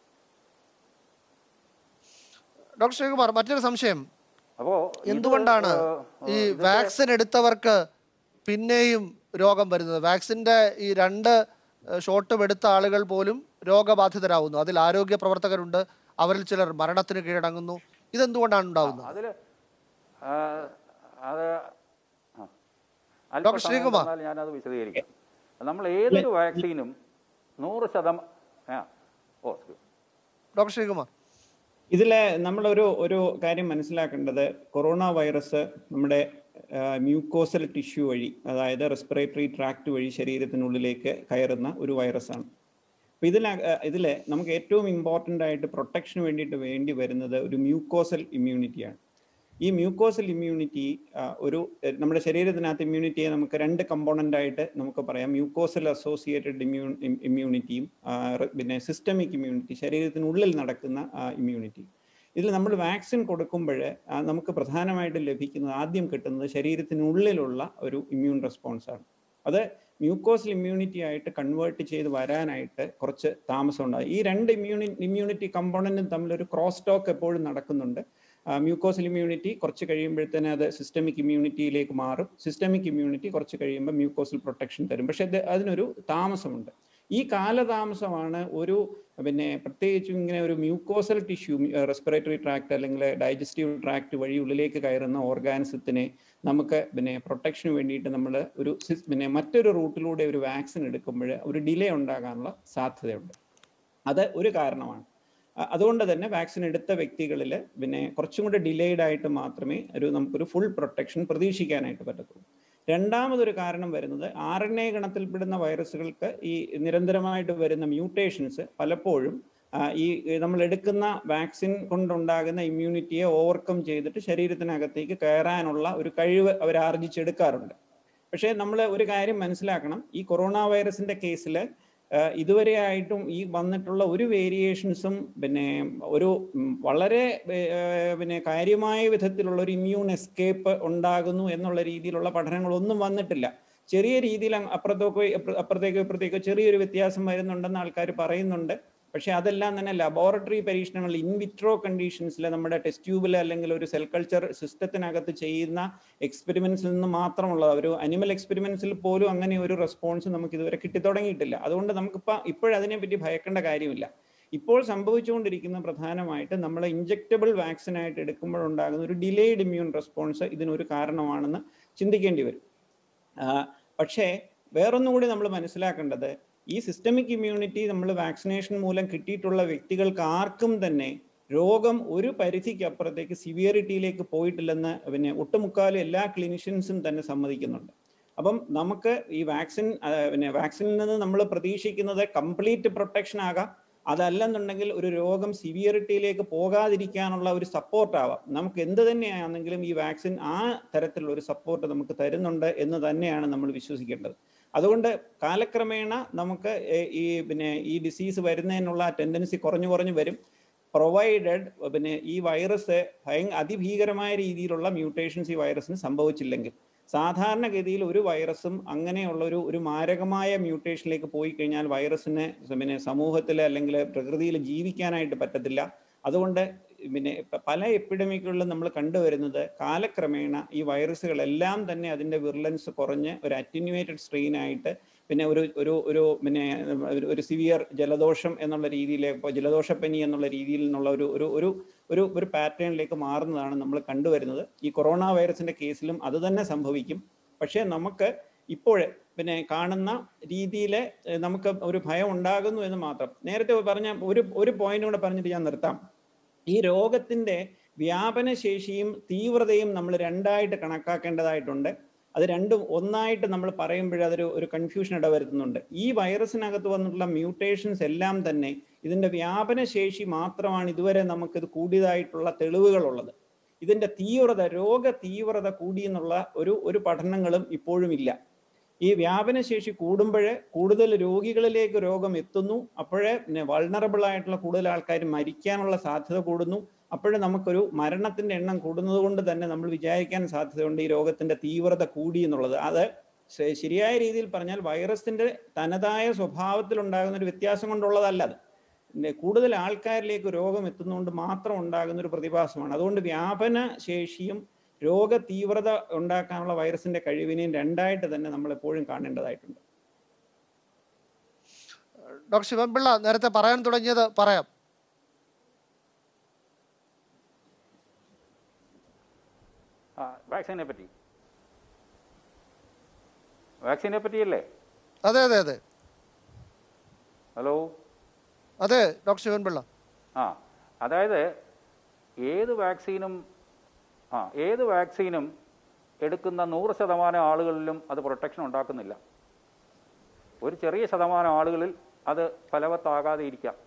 A: ഡോക്ടർ ശ്രീകുമാർ മറ്റൊരു സംശയം
C: അപ്പോൾ
A: എന്തുകൊണ്ടാണ് ഈ വാക്സിൻ എടുത്തവർക്ക് പിന്നെയും രോഗം വരുന്നത് വാക്സിന്റെ ഈ രണ്ട് ഷോട്ടും എടുത്ത ആളുകൾ പോലും രോഗബാധിതരാകുന്നു അതിൽ ആരോഗ്യ പ്രവർത്തകരുണ്ട് അവരിൽ ചിലർ മരണത്തിന് കീഴടങ്ങുന്നു ഇതെന്തുകൊണ്ടാണ് ഉണ്ടാകുന്നത്
C: അതിൽ അത് ആ.
A: ഡോക്ടർ
C: അല്പസമയം
A: ശ്രീകുമാർ.
C: തന്നാൽ ഞാനത് വിശദീകരിക്കാം നമ്മൾ ഏതൊരു വാക്സിനും നൂറ് ശതമാനം ആ ഓ excuse.
A: ഡോക്ടർ ശ്രീകുമാർ
B: ഇതില് നമ്മളൊരു ഒരു കാര്യം മനസ്സിലാക്കേണ്ടത് കൊറോണ വൈറസ് നമ്മുടെ മ്യൂക്കോസൽ ടിഷ്യൂ വഴി അതായത് റെസ്പിറേറ്ററി ട്രാക്ട് വഴി ശരീരത്തിനുള്ളിലേക്ക് കയറുന്ന ഒരു വൈറസാണ് അപ്പോൾ ഇതിൽ ഇതിൽ നമുക്ക് ഏറ്റവും ഇമ്പോർട്ടൻ്റ് ആയിട്ട് പ്രൊട്ടക്ഷന് വേണ്ടിയിട്ട് വേണ്ടി വരുന്നത് ഒരു മ്യൂക്കോസൽ ഇമ്മ്യൂണിറ്റിയാണ് ഈ മ്യൂക്കോസൽ ഇമ്മ്യൂണിറ്റി ഒരു എഹ്, നമ്മുടെ ശരീരത്തിനകത്ത് ഇമ്മ്യൂണിറ്റിയെ നമുക്ക് രണ്ട് കമ്പോണൻ്റ് ആയിട്ട് നമുക്ക് പറയാം മ്യൂക്കോസൽ അസോസിയേറ്റഡ് ഇമ്മ്യൂൺ ഇമ്മ്യൂണിറ്റിയും പിന്നെ സിസ്റ്റമിക് ഇമ്മ്യൂണിറ്റി ശരീരത്തിനുള്ളിൽ നടക്കുന്ന ഇമ്മ്യൂണിറ്റി ഇതിൽ നമ്മൾ വാക്സിൻ കൊടുക്കുമ്പോൾ നമുക്ക് പ്രധാനമായിട്ടും ലഭിക്കുന്നത് ആദ്യം കിട്ടുന്നത് ശരീരത്തിനുള്ളിലുള്ള ഒരു ഇമ്മ്യൂൺ റെസ്പോൺസ് ആണ് അത് മ്യൂക്കോസൽ ഇമ്മ്യൂണിറ്റി ആയിട്ട് കൺവേർട്ട് ചെയ്ത് വരാനായിട്ട് കുറച്ച് താമസം ഉണ്ടാകും ഈ രണ്ട് ഇമ്മ്യൂണി ഇമ്മ്യൂണിറ്റി കമ്പോണൻറ്റും തമ്മിലൊരു ക്രോസ് ടോക്ക് എപ്പോഴും നടക്കുന്നുണ്ട് മ്യൂക്കോസൽ ഇമ്മ്യൂണിറ്റി കുറച്ച് കഴിയുമ്പോഴത്തേന് അത് സിസ്റ്റമിക് ഇമ്മ്യൂണിറ്റിയിലേക്ക് മാറും സിസ്റ്റമിക് ഇമ്മ്യൂണിറ്റി കുറച്ച് കഴിയുമ്പോൾ മ്യൂക്കോസൽ പ്രൊട്ടക്ഷൻ തരും പക്ഷേ ഇത് അതിനൊരു താമസമുണ്ട് ഈ കാലതാമസമാണ് ഒരു പിന്നെ പ്രത്യേകിച്ചും ഇങ്ങനെ ഒരു മ്യൂക്കോസൽ ടിഷ്യൂ റെസ്പിറേറ്ററി ട്രാക്ട് അല്ലെങ്കിൽ ഡൈജസ്റ്റീവ് ട്രാക്ട് വഴി ഉള്ളിലേക്ക് കയറുന്ന ഓർഗാനിസത്തിനെ നമുക്ക് പിന്നെ പ്രൊട്ടക്ഷന് വേണ്ടിയിട്ട് നമ്മൾ ഒരു സിസ്- പിന്നെ മറ്റൊരു റൂട്ടിലൂടെ ഒരു വാക്സിൻ എടുക്കുമ്പോൾ ഒരു ഡിലേ ഉണ്ടാകാനുള്ള സാധ്യതയുണ്ട് അത് ഒരു കാരണമാണ് അ- അതുകൊണ്ട് തന്നെ വാക്സിൻ എടുത്ത വ്യക്തികളിൽ പിന്നെ കുറച്ചും കൂടെ ഡിലേഡ് ആയിട്ട് മാത്രമേ ഒരു നമുക്കൊരു ഫുൾ പ്രൊട്ടക്ഷൻ പ്രതീക്ഷിക്കാനായിട്ട് പറ്റത്തുള്ളൂ രണ്ടാമതൊരു കാരണം വരുന്നത് ആർ എൻ എ ഗണത്തിൽപ്പെടുന്ന വൈറസുകൾക്ക് ഈ നിരന്തരമായിട്ട് വരുന്ന മ്യൂട്ടേഷൻസ് പലപ്പോഴും ആ, ഈ നമ്മൾ എടുക്കുന്ന വാക്സിൻ കൊണ്ടുണ്ടാകുന്ന ഇമ്മ്യൂണിറ്റിയെ ഓവർകം ചെയ്തിട്ട് ശരീരത്തിനകത്തേക്ക് കയറാനുള്ള ഒരു കഴിവ് അവർ ആർജിച്ചെടുക്കാറുണ്ട് പക്ഷേ നമ്മൾ ഒരു കാര്യം മനസ്സിലാക്കണം ഈ കൊറോണ വൈറസിന്റെ കേസിൽ ഇതുവരെയായിട്ടും ഈ വന്നിട്ടുള്ള ഒരു വേരിയേഷൻസും പിന്നെ ഒരു ഉം, വളരെ ഏർ, പിന്നെ കാര്യമായ വിധത്തിലുള്ള ഒരു ഇമ്മ്യൂൺ എസ്കേപ്പ് ഉണ്ടാകുന്നു എന്നുള്ള രീതിയിലുള്ള പഠനങ്ങളൊന്നും വന്നിട്ടില്ല ചെറിയ രീതിയിൽ അങ്ങ് അപ്പുറത്തേക്കോ ഇപ്പുറ- അപ്പുറത്തേക്കോ ഇപ്പുറത്തേക്കോ ചെറിയൊരു വ്യത്യാസം വരുന്നുണ്ടെന്ന് ആൾക്കാർ പറയുന്നുണ്ട് പക്ഷെ അതെല്ലാം തന്നെ ലബോറട്ടറി പരീക്ഷണങ്ങൾ ഇൻവിട്രോ കണ്ടീഷൻസിൽ നമ്മുടെ ടെസ്റ്റ് ട്യൂബിൽ അല്ലെങ്കിൽ ഒരു സെൽ കൾച്ചർ സിസ്റ്റത്തിനകത്ത് ചെയ്യുന്ന എക്സ്പെരിമെന്റ്സിൽ നിന്ന് മാത്രമുള്ള ഒരു അനിമൽ എക്സ്പെരിമെന്റ്സിൽ പോലും അങ്ങനെ ഒരു റെസ്പോൺസ് നമുക്ക് ഇതുവരെ കിട്ടി തുടങ്ങിയിട്ടില്ല അതുകൊണ്ട് നമുക്കിപ്പോൾ ഇപ്പോഴതിനെ പറ്റി ഭയക്കേണ്ട കാര്യമില്ല ഇപ്പോൾ സംഭവിച്ചുകൊണ്ടിരിക്കുന്ന പ്രധാനമായിട്ട് നമ്മൾ ഇഞ്ചക്റ്റബിൾ വാക്സിൻ ആയിട്ട് എടുക്കുമ്പോഴുണ്ടാകുന്ന ഒരു ഡിലേഡ് ഇമ്മ്യൂൺ റെസ്പോൺസ് ഇതിനൊരു കാരണമാണെന്ന് ചിന്തിക്കേണ്ടി വരും ആ, പക്ഷേ വേറൊന്നും കൂടി നമ്മൾ മനസ്സിലാക്കേണ്ടത് ഈ സിസ്റ്റമിക് ഇമ്മ്യൂണിറ്റി നമ്മൾ വാക്സിനേഷൻ മൂലം കിട്ടിയിട്ടുള്ള വ്യക്തികൾക്ക് ആർക്കും തന്നെ രോഗം ഒരു പരിധിക്ക് അപ്പുറത്തേക്ക് സിവിയറിറ്റിയിലേക്ക് പോയിട്ടില്ലെന്ന് പിന്നെ ഒട്ടുമുക്കാലും എല്ലാ ക്ലിനിഷ്യൻസും തന്നെ സമ്മതിക്കുന്നുണ്ട് അപ്പം നമുക്ക് ഈ വാക്സിൻ ആ, പിന്നെ വാക്സിനിൽ നിന്ന് നമ്മൾ പ്രതീക്ഷിക്കുന്നത് കംപ്ലീറ്റ് പ്രൊട്ടക്ഷൻ ആകാം അതല്ലെന്നുണ്ടെങ്കിൽ ഒരു രോഗം സിവിയറിറ്റിയിലേക്ക് പോകാതിരിക്കാനുള്ള ഒരു സപ്പോർട്ട് ആവാം നമുക്ക് എന്ത് തന്നെയാണെങ്കിലും ഈ വാക്സിൻ ആ തരത്തിലുള്ള ഒരു സപ്പോർട്ട് നമുക്ക് തരുന്നുണ്ട് എന്ന് തന്നെയാണ് നമ്മൾ വിശ്വസിക്കേണ്ടത് അതുകൊണ്ട് കാലക്രമേണ നമുക്ക് ഏ- ഈ പിന്നെ ഈ ഡിസീസ് വരുന്നതിനുള്ള ടെൻഡൻസി കുറഞ്ഞു കുറഞ്ഞു വരും പ്രൊവൈഡഡ് പിന്നെ ഈ വൈറസ് ഭയ അതിഭീകരമായ രീതിയിലുള്ള മ്യൂട്ടേഷൻസ് ഈ വൈറസിന് സംഭവിച്ചില്ലെങ്കിൽ സാധാരണഗതിയിൽ ഒരു വൈറസും അങ്ങനെയുള്ള ഒരു ഒരു മാരകമായ മ്യൂട്ടേഷനിലേക്ക് പോയി കഴിഞ്ഞാൽ വൈറസിന് പിന്നെ സമൂഹത്തിൽ അല്ലെങ്കിൽ പ്രകൃതിയിൽ ജീവിക്കാനായിട്ട് പറ്റത്തില്ല അതുകൊണ്ട് പിന്നെ പ- പല എപ്പിഡമിക്കുകളിലും നമ്മൾ കണ്ടുവരുന്നത് കാലക്രമേണ ഈ വൈറസുകളെല്ലാം തന്നെ അതിൻ്റെ വിർലൻസ് കുറഞ്ഞ് ഒരു അറ്റിന്യൂവേറ്റഡ് സ്ട്രെയിൻ ആയിട്ട് പിന്നെ ഒരു ഒരു ഒരു പിന്നെ ഒരു- ഒരു സിവിയർ ജലദോഷം എന്നുള്ള രീതിയിലേക്ക് ഇപ്പോൾ ജലദോഷപ്പനി എന്നുള്ള രീതിയിൽ നിന്നുള്ള ഒരു ഒരു ഒരു ഒരു ഒരു പാറ്റേണിലേക്ക് മാറുന്നതാണ് നമ്മൾ കണ്ടുവരുന്നത് ഈ കൊറോണ വൈറസിന്റെ കേസിലും അത് തന്നെ സംഭവിക്കും പക്ഷേ നമുക്ക് ഇപ്പോൾ പിന്നെ കാണുന്ന രീതിയിൽ നമുക്ക് ഒരു ഭയം ഉണ്ടാകുന്നു എന്ന് മാത്രം നേരത്തെ പറഞ്ഞ ഒരു ഒരു പോയിന്റ് കൂടെ പറഞ്ഞിട്ട് ഞാൻ നിർത്താം ഈ രോഗത്തിന്റെ വ്യാപനശേഷിയും തീവ്രതയും നമ്മൾ രണ്ടായിട്ട് കണക്കാക്കേണ്ടതായിട്ടുണ്ട് അത് രണ്ടും ഒന്നായിട്ട് നമ്മൾ പറയുമ്പോൾ അതൊരു ഒരു കൺഫ്യൂഷൻ ഇടവരുത്തുന്നുണ്ട് ഈ വൈറസിനകത്ത് വന്നിട്ടുള്ള മ്യൂട്ടേഷൻസ് എല്ലാം തന്നെ ഇതിന്റെ വ്യാപനശേഷി മാത്രമാണ് ഇതുവരെ നമുക്കിത് കൂടിയതായിട്ടുള്ള തെളിവുകളുള്ളത് ഇതിന്റെ തീവ്രത രോഗ തീവ്രത കൂടി എന്നുള്ള ഒരു ഒരു പഠനങ്ങളും ഇപ്പോഴും ഇല്ല ഈ വ്യാപനശേഷി കൂടുമ്പോഴേ കൂടുതൽ രോഗികളിലേക്ക് രോഗം എത്തുന്നു അപ്പോഴേ വൾണറബിൾ ആയിട്ടുള്ള കൂടുതൽ ആൾക്കാർ മരിക്കാനുള്ള സാധ്യത കൂടുന്നു അപ്പോഴും നമുക്കൊരു മരണത്തിന്റെ എണ്ണം കൂടുന്നത് കൊണ്ട് തന്നെ നമ്മൾ വിചാരിക്കാൻ സാധ്യതയുണ്ട് ഈ രോഗത്തിന്റെ തീവ്രത കൂടി എന്നുള്ളത് അത് ശ- ശരിയായ രീതിയിൽ പറഞ്ഞാൽ വൈറസിന്റെ തനതായ സ്വഭാവത്തിൽ ഉണ്ടാകുന്ന ഒരു വ്യത്യാസം കൊണ്ടുള്ളതല്ല അത് പിന്നെ കൂടുതൽ ആൾക്കാരിലേക്ക് രോഗം എത്തുന്നതുകൊണ്ട് മാത്രം ഉണ്ടാകുന്ന ഒരു പ്രതിഭാസമാണ് അതുകൊണ്ട് വ്യാപന ശേഷിയും രോഗ തീവ്രത ഉണ്ടാക്കാനുള്ള വൈറസിന്റെ കഴിവിനെയും രണ്ടായിട്ട് തന്നെ നമ്മൾ എപ്പോഴും കാണേണ്ടതായിട്ടുണ്ട്
A: ഡോക്ടർ ശിവൻപിള്ള നേരത്തെ പറയാൻ തുടങ്ങിയത് പറയാം
C: ആ വാക്സിനെ പറ്റി വാക്സിനെ പറ്റിയല്ലേ
A: അതെ അതെ അതെ
C: ഹലോ
A: അതെ ഡോക്ടർ ശിവൻപിള്ള
C: ആ അതായത് ഏത് വാക്സിനും ആ ഏത് വാക്സിനും എടുക്കുന്ന നൂറ് ശതമാനം ആളുകളിലും അത് പ്രൊട്ടക്ഷൻ ഉണ്ടാക്കുന്നില്ല ഒരു ചെറിയ ശതമാനം ആളുകളിൽ അത് ഫലവത്താകാതെ ഇരിക്കാം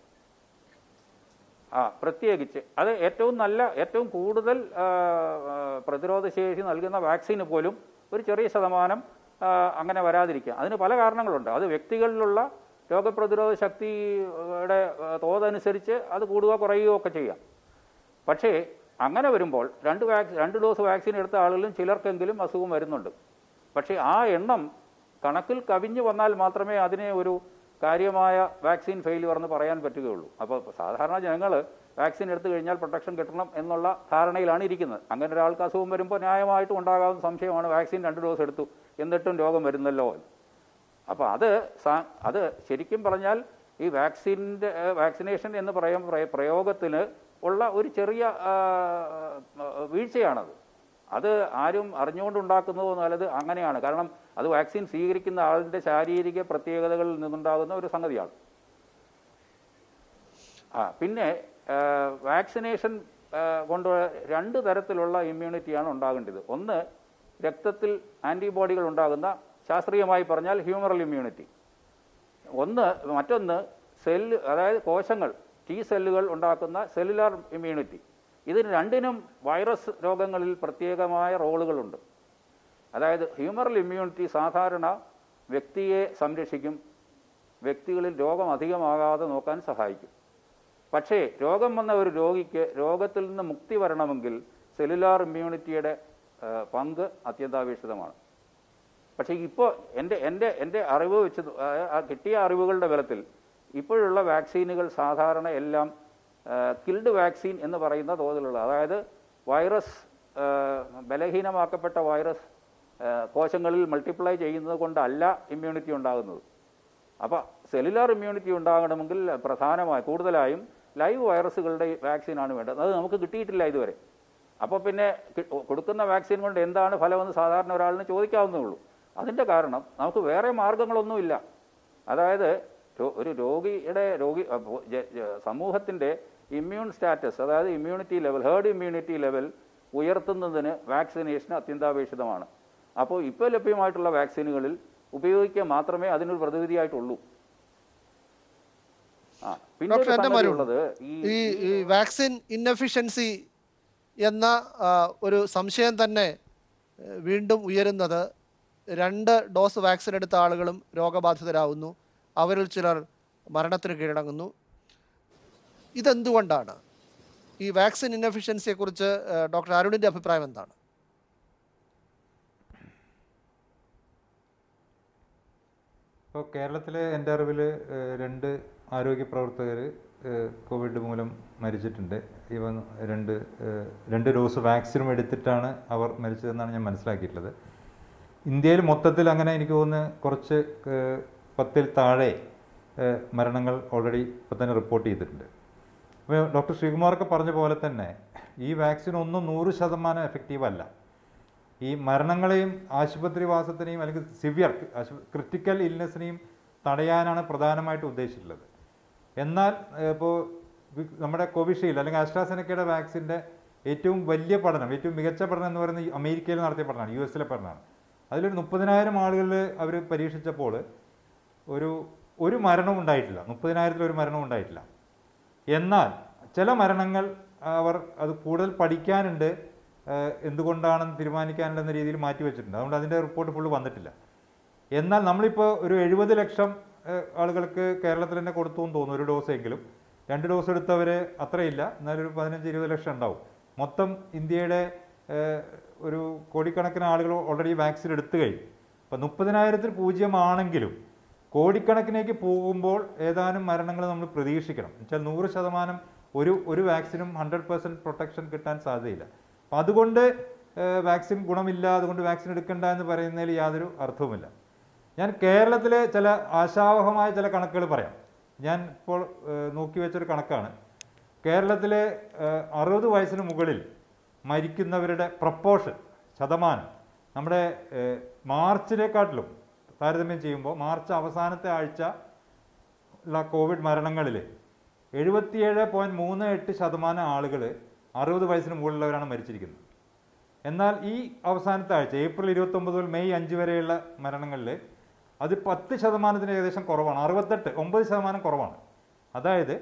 C: ആ പ്രത്യേകിച്ച് അത് ഏറ്റവും നല്ല ഏറ്റവും കൂടുതൽ ആ, ആ, പ്രതിരോധശേഷി നൽകുന്ന വാക്സിന് പോലും ഒരു ചെറിയ ശതമാനം ആ, അങ്ങനെ വരാതിരിക്കാം അതിന് പല കാരണങ്ങളുണ്ട് അത് വ്യക്തികളിലുള്ള രോഗപ്രതിരോധ ശക്തിയുടെ ആ, തോതനുസരിച്ച് അത് കൂടുകയോ കുറയുകയോ ഒക്കെ ചെയ്യാം പക്ഷേ അങ്ങനെ വരുമ്പോൾ രണ്ട് വാക്സിൻ രണ്ട് ഡോസ് വാക്സിൻ എടുത്ത ആളുകളിലും ചിലർക്കെങ്കിലും അസുഖം വരുന്നുണ്ട് പക്ഷേ ആ എണ്ണം കണക്കിൽ കവിഞ്ഞു വന്നാൽ മാത്രമേ അതിനെ ഒരു കാര്യമായ വാക്സിൻ ഫെയിലുവർ എന്ന് പറയാൻ പറ്റുകയുള്ളൂ അപ്പോൾ സാധാരണ ജനങ്ങൾ വാക്സിൻ എടുത്തു കഴിഞ്ഞാൽ പ്രൊട്ടക്ഷൻ കിട്ടണം എന്നുള്ള ധാരണയിലാണ് ഇരിക്കുന്നത് അങ്ങനെ ഒരാൾക്ക് അസുഖം വരുമ്പോൾ ന്യായമായിട്ടും ഉണ്ടാകാവുന്ന സംശയമാണ് വാക്സിൻ രണ്ട് ഡോസ് എടുത്തു എന്നിട്ടും രോഗം വരുന്നല്ലോ എന്ന് അപ്പോൾ അത് സാ- അത് ശരിക്കും പറഞ്ഞാൽ ഈ വാക്സിൻ്റെ വാക്സിനേഷൻ എന്ന് പറയാൻ പ്രയ- പ്രയോഗത്തിന് ഉള്ള ഒരു ചെറിയ ആ, ആ, വീഴ്ചയാണത് അത് ആരും അറിഞ്ഞുകൊണ്ടുണ്ടാക്കുന്നതോ അല്ലത് അങ്ങനെയാണ് കാരണം അത് വാക്സിൻ സ്വീകരിക്കുന്ന ആളിൻ്റെ ശാരീരിക പ്രത്യേകതകളിൽ നിന്നുണ്ടാകുന്ന ഒരു സംഗതിയാണ് ആ പിന്നെ വാക്സിനേഷൻ കൊണ്ട് രണ്ട് തരത്തിലുള്ള ഇമ്മ്യൂണിറ്റിയാണ് ഉണ്ടാകേണ്ടത് ഒന്ന് രക്തത്തിൽ ആൻറ്റിബോഡികൾ ഉണ്ടാകുന്ന ശാസ്ത്രീയമായി പറഞ്ഞാൽ ഹ്യൂമറൽ ഇമ്മ്യൂണിറ്റി ഒന്ന് മറ്റൊന്ന് സെല്ല് അതായത് കോശങ്ങൾ ടി സെല്ലുകൾ ഉണ്ടാക്കുന്ന സെല്ലുലാർ ഇമ്മ്യൂണിറ്റി ഇതിന് രണ്ടിനും വൈറസ് രോഗങ്ങളിൽ പ്രത്യേകമായ റോളുകളുണ്ട് അതായത് ഹ്യൂമറൽ ഇമ്മ്യൂണിറ്റി സാധാരണ വ്യക്തിയെ സംരക്ഷിക്കും വ്യക്തികളിൽ രോഗം അധികമാകാതെ നോക്കാൻ സഹായിക്കും പക്ഷേ രോഗം വന്ന ഒരു രോഗിക്ക് രോഗത്തിൽ നിന്ന് മുക്തി വരണമെങ്കിൽ സെല്ലുലാർ ഇമ്മ്യൂണിറ്റിയുടെ ആ, പങ്ക് അത്യന്താപേക്ഷിതമാണ് പക്ഷേ ഇപ്പോൾ എൻ്റെ എൻ്റെ എൻ്റെ അറിവ് വെച്ച് ആ, ആ കിട്ടിയ അറിവുകളുടെ ബലത്തിൽ ഇപ്പോഴുള്ള വാക്സിനുകൾ സാധാരണ എല്ലാം കിൽഡ് വാക്സിൻ എന്ന് പറയുന്ന തോതിലുള്ള അതായത് വൈറസ് ആ, ബലഹീനമാക്കപ്പെട്ട വൈറസ് ആ, കോശങ്ങളിൽ മൾട്ടിപ്ലൈ ചെയ്യുന്നത് കൊണ്ടല്ല ഇമ്മ്യൂണിറ്റി ഉണ്ടാകുന്നത് അപ്പോൾ സെല്ലുലാർ ഇമ്മ്യൂണിറ്റി ഉണ്ടാകണമെങ്കിൽ പ്രധാനമായി കൂടുതലായും ലൈവ് വൈറസുകളുടെ വാക്സിനാണ് വേണ്ടത് അത് നമുക്ക് കിട്ടിയിട്ടില്ല ഇതുവരെ അപ്പോൾ പിന്നെ കി- കൊടുക്കുന്ന വാക്സിൻ കൊണ്ട് എന്താണ് ഫലമെന്ന് സാധാരണ ഒരാളിന് ചോദിക്കാവുന്നേ ഉള്ളൂ അതിൻ്റെ കാരണം നമുക്ക് വേറെ മാർഗങ്ങളൊന്നുമില്ല അതായത് രോ- ഒരു രോഗിയുടെ രോഗി അപ്പോ ജ- ജ- സമൂഹത്തിൻ്റെ ഇമ്മ്യൂൺ സ്റ്റാറ്റസ് അതായത് immunity level herd immunity level ഉയർത്തുന്നതിന് വാക്സിനേഷൻ അത്യന്താപേക്ഷിതമാണ് അപ്പോൾ ഇപ്പോൾ ലഭ്യമായിട്ടുള്ള വാക്സിനുകളിൽ ഉപയോഗിക്കുക മാത്രമേ അതിനൊരു പ്രതിവിധിയായിട്ടുള്ളൂ ആ പിന്നെ ഒരു
A: ഡോക്ടർ, എൻ്റെ
C: സംഗതി
A: മറുപടി.
C: ഉള്ളത് ഈ
A: ഈ ഈ വാക്സിൻ ഇന്നഫിഷ്യൻസി എന്ന ആ, ഒരു സംശയം തന്നെ ഏ, വീണ്ടും ഉയരുന്നത് രണ്ട് ഡോസ് വാക്സിൻ എടുത്ത ആളുകളും രോഗബാധിതരാകുന്നു അവരിൽ ചിലർ മരണത്തിന് കീഴടങ്ങുന്നു ഇതെന്തുകൊണ്ടാണ് ഈ വാക്സിൻ ഇന്നഫിഷ്യൻസിയെക്കുറിച്ച് ഏ, ഡോക്ടർ അരുണിൻ്റെ അഭിപ്രായം എന്താണ്
D: ഇപ്പോൾ കേരളത്തിലെ എൻ്റെ അറിവിൽ രണ്ട് ആരോഗ്യ പ്രവർത്തകർ കോവിഡ് മൂലം മരിച്ചിട്ടുണ്ട് ഇവ രണ്ട് ഏഹ്, രണ്ട് ഡോസ് വാക്സിനും എടുത്തിട്ടാണ് അവർ മരിച്ചതെന്നാണ് ഞാൻ മനസ്സിലാക്കിയിട്ടുള്ളത് ഇന്ത്യയിൽ മൊത്തത്തിൽ അങ്ങനെ എനിക്ക് തോന്നുന്നു കുറച്ച് ഏഹ്, പത്തിൽ താഴെ ഏഹ്, മരണങ്ങൾ ഓൾറെഡി ഇപ്പോൾ തന്നെ റിപ്പോർട്ട് ചെയ്തിട്ടുണ്ട് അപ്പോൾ ഡോക്ടർ ശ്രീകുമാറൊക്കെ പറഞ്ഞ പോലെ തന്നെ ഈ വാക്സിൻ ഒന്നും നൂറ് ശതമാനം എഫക്റ്റീവ് അല്ല ഈ മരണങ്ങളെയും ആശുപത്രിവാസത്തിനെയും അല്ലെങ്കിൽ സിവിയർ ക്രിട്ടിക്കൽ ഇൽനെസ്സിനെയും തടയാനാണ് പ്രധാനമായിട്ട് ഉദ്ദേശിച്ചിട്ടുള്ളത് എന്നാൽ ഇപ്പോൾ നമ്മുടെ കോവിഷീൽഡ് അല്ലെങ്കിൽ അസ്ട്രാസെനക്കയുടെ വാക്സിൻ്റെ ഏറ്റവും വലിയ പഠനം ഏറ്റവും മികച്ച പഠനം എന്ന് പറയുന്നത് ഈ അമേരിക്കയിൽ നടത്തിയ പഠനമാണ് യു എസിലെ പഠനമാണ് അതിലൊരു മുപ്പതിനായിരം ആളുകളിൽ അവർ പരീക്ഷിച്ചപ്പോൾ ഒരു ഒരു മരണവും ഉണ്ടായിട്ടില്ല മുപ്പതിനായിരത്തിൽ ഒരു മരണവും ഉണ്ടായിട്ടില്ല എന്നാൽ ചില മരണങ്ങൾ അവർ അത് കൂടുതൽ പഠിക്കാനുണ്ട് ഏഹ് എന്തുകൊണ്ടാണെന്ന് തീരുമാനിക്കാനുണ്ടെന്ന രീതിയിൽ മാറ്റി വെച്ചിട്ടുണ്ട് അതുകൊണ്ട് അതിൻ്റെ റിപ്പോർട്ട് ഫുള്ള് വന്നിട്ടില്ല എന്നാൽ നമ്മളിപ്പോൾ ഒരു എഴുപത് ലക്ഷം ഏഹ് ആളുകൾക്ക് കേരളത്തിൽ തന്നെ കൊടുത്തു എന്ന് തോന്നുന്നു ഒരു ഡോസ് എങ്കിലും രണ്ട് ഡോസ് എടുത്തവർ അത്രയില്ല എന്നാലും ഒരു പതിനഞ്ച് ഇരുപത് ലക്ഷം ഉണ്ടാവും മൊത്തം ഇന്ത്യയുടെ ഏഹ് ഒരു കോടിക്കണക്കിന് ആളുകൾ ഓൾറെഡി വാക്സിൻ എടുത്തു കഴിഞ്ഞു അപ്പം മുപ്പതിനായിരത്തിൽ പൂജ്യമാണെങ്കിലും കോടിക്കണക്കിനേക്ക് പോകുമ്പോൾ ഏതാനും മരണങ്ങൾ നമ്മൾ പ്രതീക്ഷിക്കണം എന്നുവെച്ചാൽ നൂറ് ശതമാനം ഒരു ഒരു വാക്സിനും ഹൺഡ്രഡ് പെർസെൻറ്റ് പ്രൊട്ടക്ഷൻ കിട്ടാൻ സാധ്യതയില്ല അപ്പം അതുകൊണ്ട് ഏഹ് വാക്സിൻ ഗുണമില്ല അതുകൊണ്ട് വാക്സിൻ എടുക്കണ്ട എന്ന് പറയുന്നതിൽ യാതൊരു അർത്ഥവുമില്ല ഞാൻ കേരളത്തിലെ ചില ആശാവഹമായ ചില കണക്കുകൾ പറയാം ഞാൻ ഇപ്പോൾ ഏഹ് നോക്കി വെച്ചൊരു കണക്കാണ് കേരളത്തിലെ ഏഹ് അറുപത് വയസ്സിന് മുകളിൽ മരിക്കുന്നവരുടെ പ്രപ്പോർഷൻ ശതമാനം നമ്മുടെ ഏഹ് മാർച്ചിനെക്കാട്ടിലും താരതമ്യം ചെയ്യുമ്പോൾ മാർച്ച് അവസാനത്തെ ആഴ്ച ഉള്ള കോവിഡ് മരണങ്ങളിൽ എഴുപത്തിയേഴ് പോയിൻറ്റ് മൂന്ന് എട്ട് ശതമാനം ആളുകൾ അറുപത് വയസ്സിന് മുകളിലുള്ളവരാണ് മരിച്ചിരിക്കുന്നത് എന്നാൽ ഈ അവസാനത്തെ ആഴ്ച ഏപ്രിൽ ഇരുപത്തൊമ്പത് മുതൽ മെയ് അഞ്ച് വരെയുള്ള മരണങ്ങളിൽ അത് പത്ത് ശതമാനത്തിന് ഏകദേശം കുറവാണ് അറുപത്തെട്ട് ഒമ്പത് ശതമാനം കുറവാണ് അതായത്